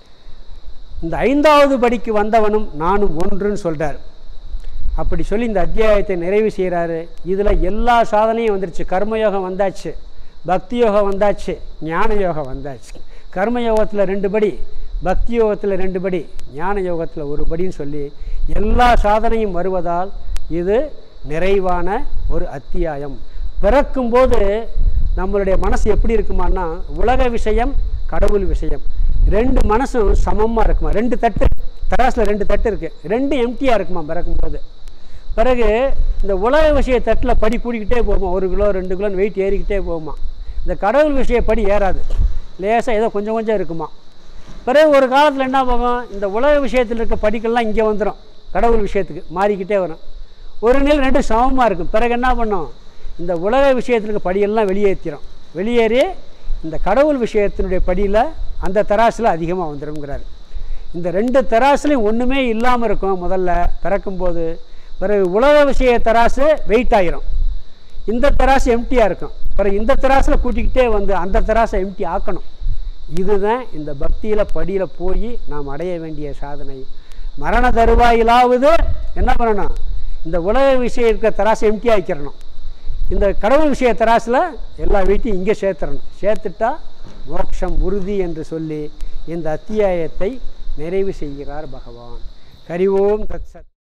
இந்த ஐந்தாவது படிக்கு வந்தவனும் நானும் ஒன்றுன்னு சொல்கிறார் அப்படி சொல்லி இந்த அத்தியாயத்தை நிறைவு செய்கிறாரு இதில் எல்லா சாதனையும் வந்துருச்சு கர்மயோகம் வந்தாச்சு பக்தி யோகம் வந்தாச்சு ஞான யோகம் வந்தாச்சு கர்மயோகத்தில் ரெண்டு படி பக்தி யோகத்தில் ரெண்டு படி ஞான யோகத்தில் ஒரு படின்னு சொல்லி எல்லா சாதனையும் வருவதால் இது நிறைவான ஒரு அத்தியாயம் பிறக்கும்போது நம்மளுடைய மனசு எப்படி இருக்குமான்னா உலக விஷயம் கடவுள் விஷயம் ரெண்டு மனசும் சமமாக இருக்குமா ரெண்டு தட்டு தராசில் ரெண்டு தட்டு இருக்குது ரெண்டு எம்டியாக இருக்குமா பிறக்கும்போது பிறகு இந்த உலக விஷய தட்டில் படி கூடிக்கிட்டே போகுமா ஒரு கிலோ ரெண்டு கிலோன்னு வெயிட் ஏறிக்கிட்டே போகுமா இந்த கடவுள் விஷய படி ஏறாது லேசாக ஏதோ கொஞ்சம் கொஞ்சம் இருக்குமா பிறகு ஒரு காலத்தில் என்ன போகும் இந்த உலக விஷயத்தில் இருக்க படிக்கெல்லாம் இங்கே வந்துடும் கடவுள் விஷயத்துக்கு மாறிக்கிட்டே வரும் ஒரு நிலை ரெண்டு சமமாக இருக்கும் பிறகு என்ன பண்ணும் இந்த உலக விஷயத்தில் இருக்க படியெல்லாம் வெளியேற்றிடும் வெளியேறி இந்த கடவுள் விஷயத்தினுடைய படியில் அந்த தராசில் அதிகமாக வந்துடும்ங்கிறாரு இந்த ரெண்டு தராசுலையும் ஒன்றுமே இல்லாமல் இருக்கும் முதல்ல பிறக்கும்போது பிறகு உலக விஷய தராசு வெயிட் ஆயிரும் இந்த தராசு எம்டியாக இருக்கும் பிறகு இந்த தராசில் கூட்டிக்கிட்டே வந்து அந்த தராசை எம்டி ஆக்கணும் இதுதான் இந்த பக்தியில் படியில் போய் நாம் அடைய வேண்டிய சாதனை மரண தருவாயிலாவது என்ன பண்ணணும் இந்த உலக விஷயம் இருக்கிற தராசை எம்டி ஆக்கிடணும் இந்த கடவுள் விஷய தராசில் எல்லா வீட்டையும் இங்கே சேர்த்துடணும் சேர்த்துட்டா மோட்சம் உறுதி என்று சொல்லி இந்த அத்தியாயத்தை நிறைவு செய்கிறார் பகவான் ஹரி ஓம் தத் சத்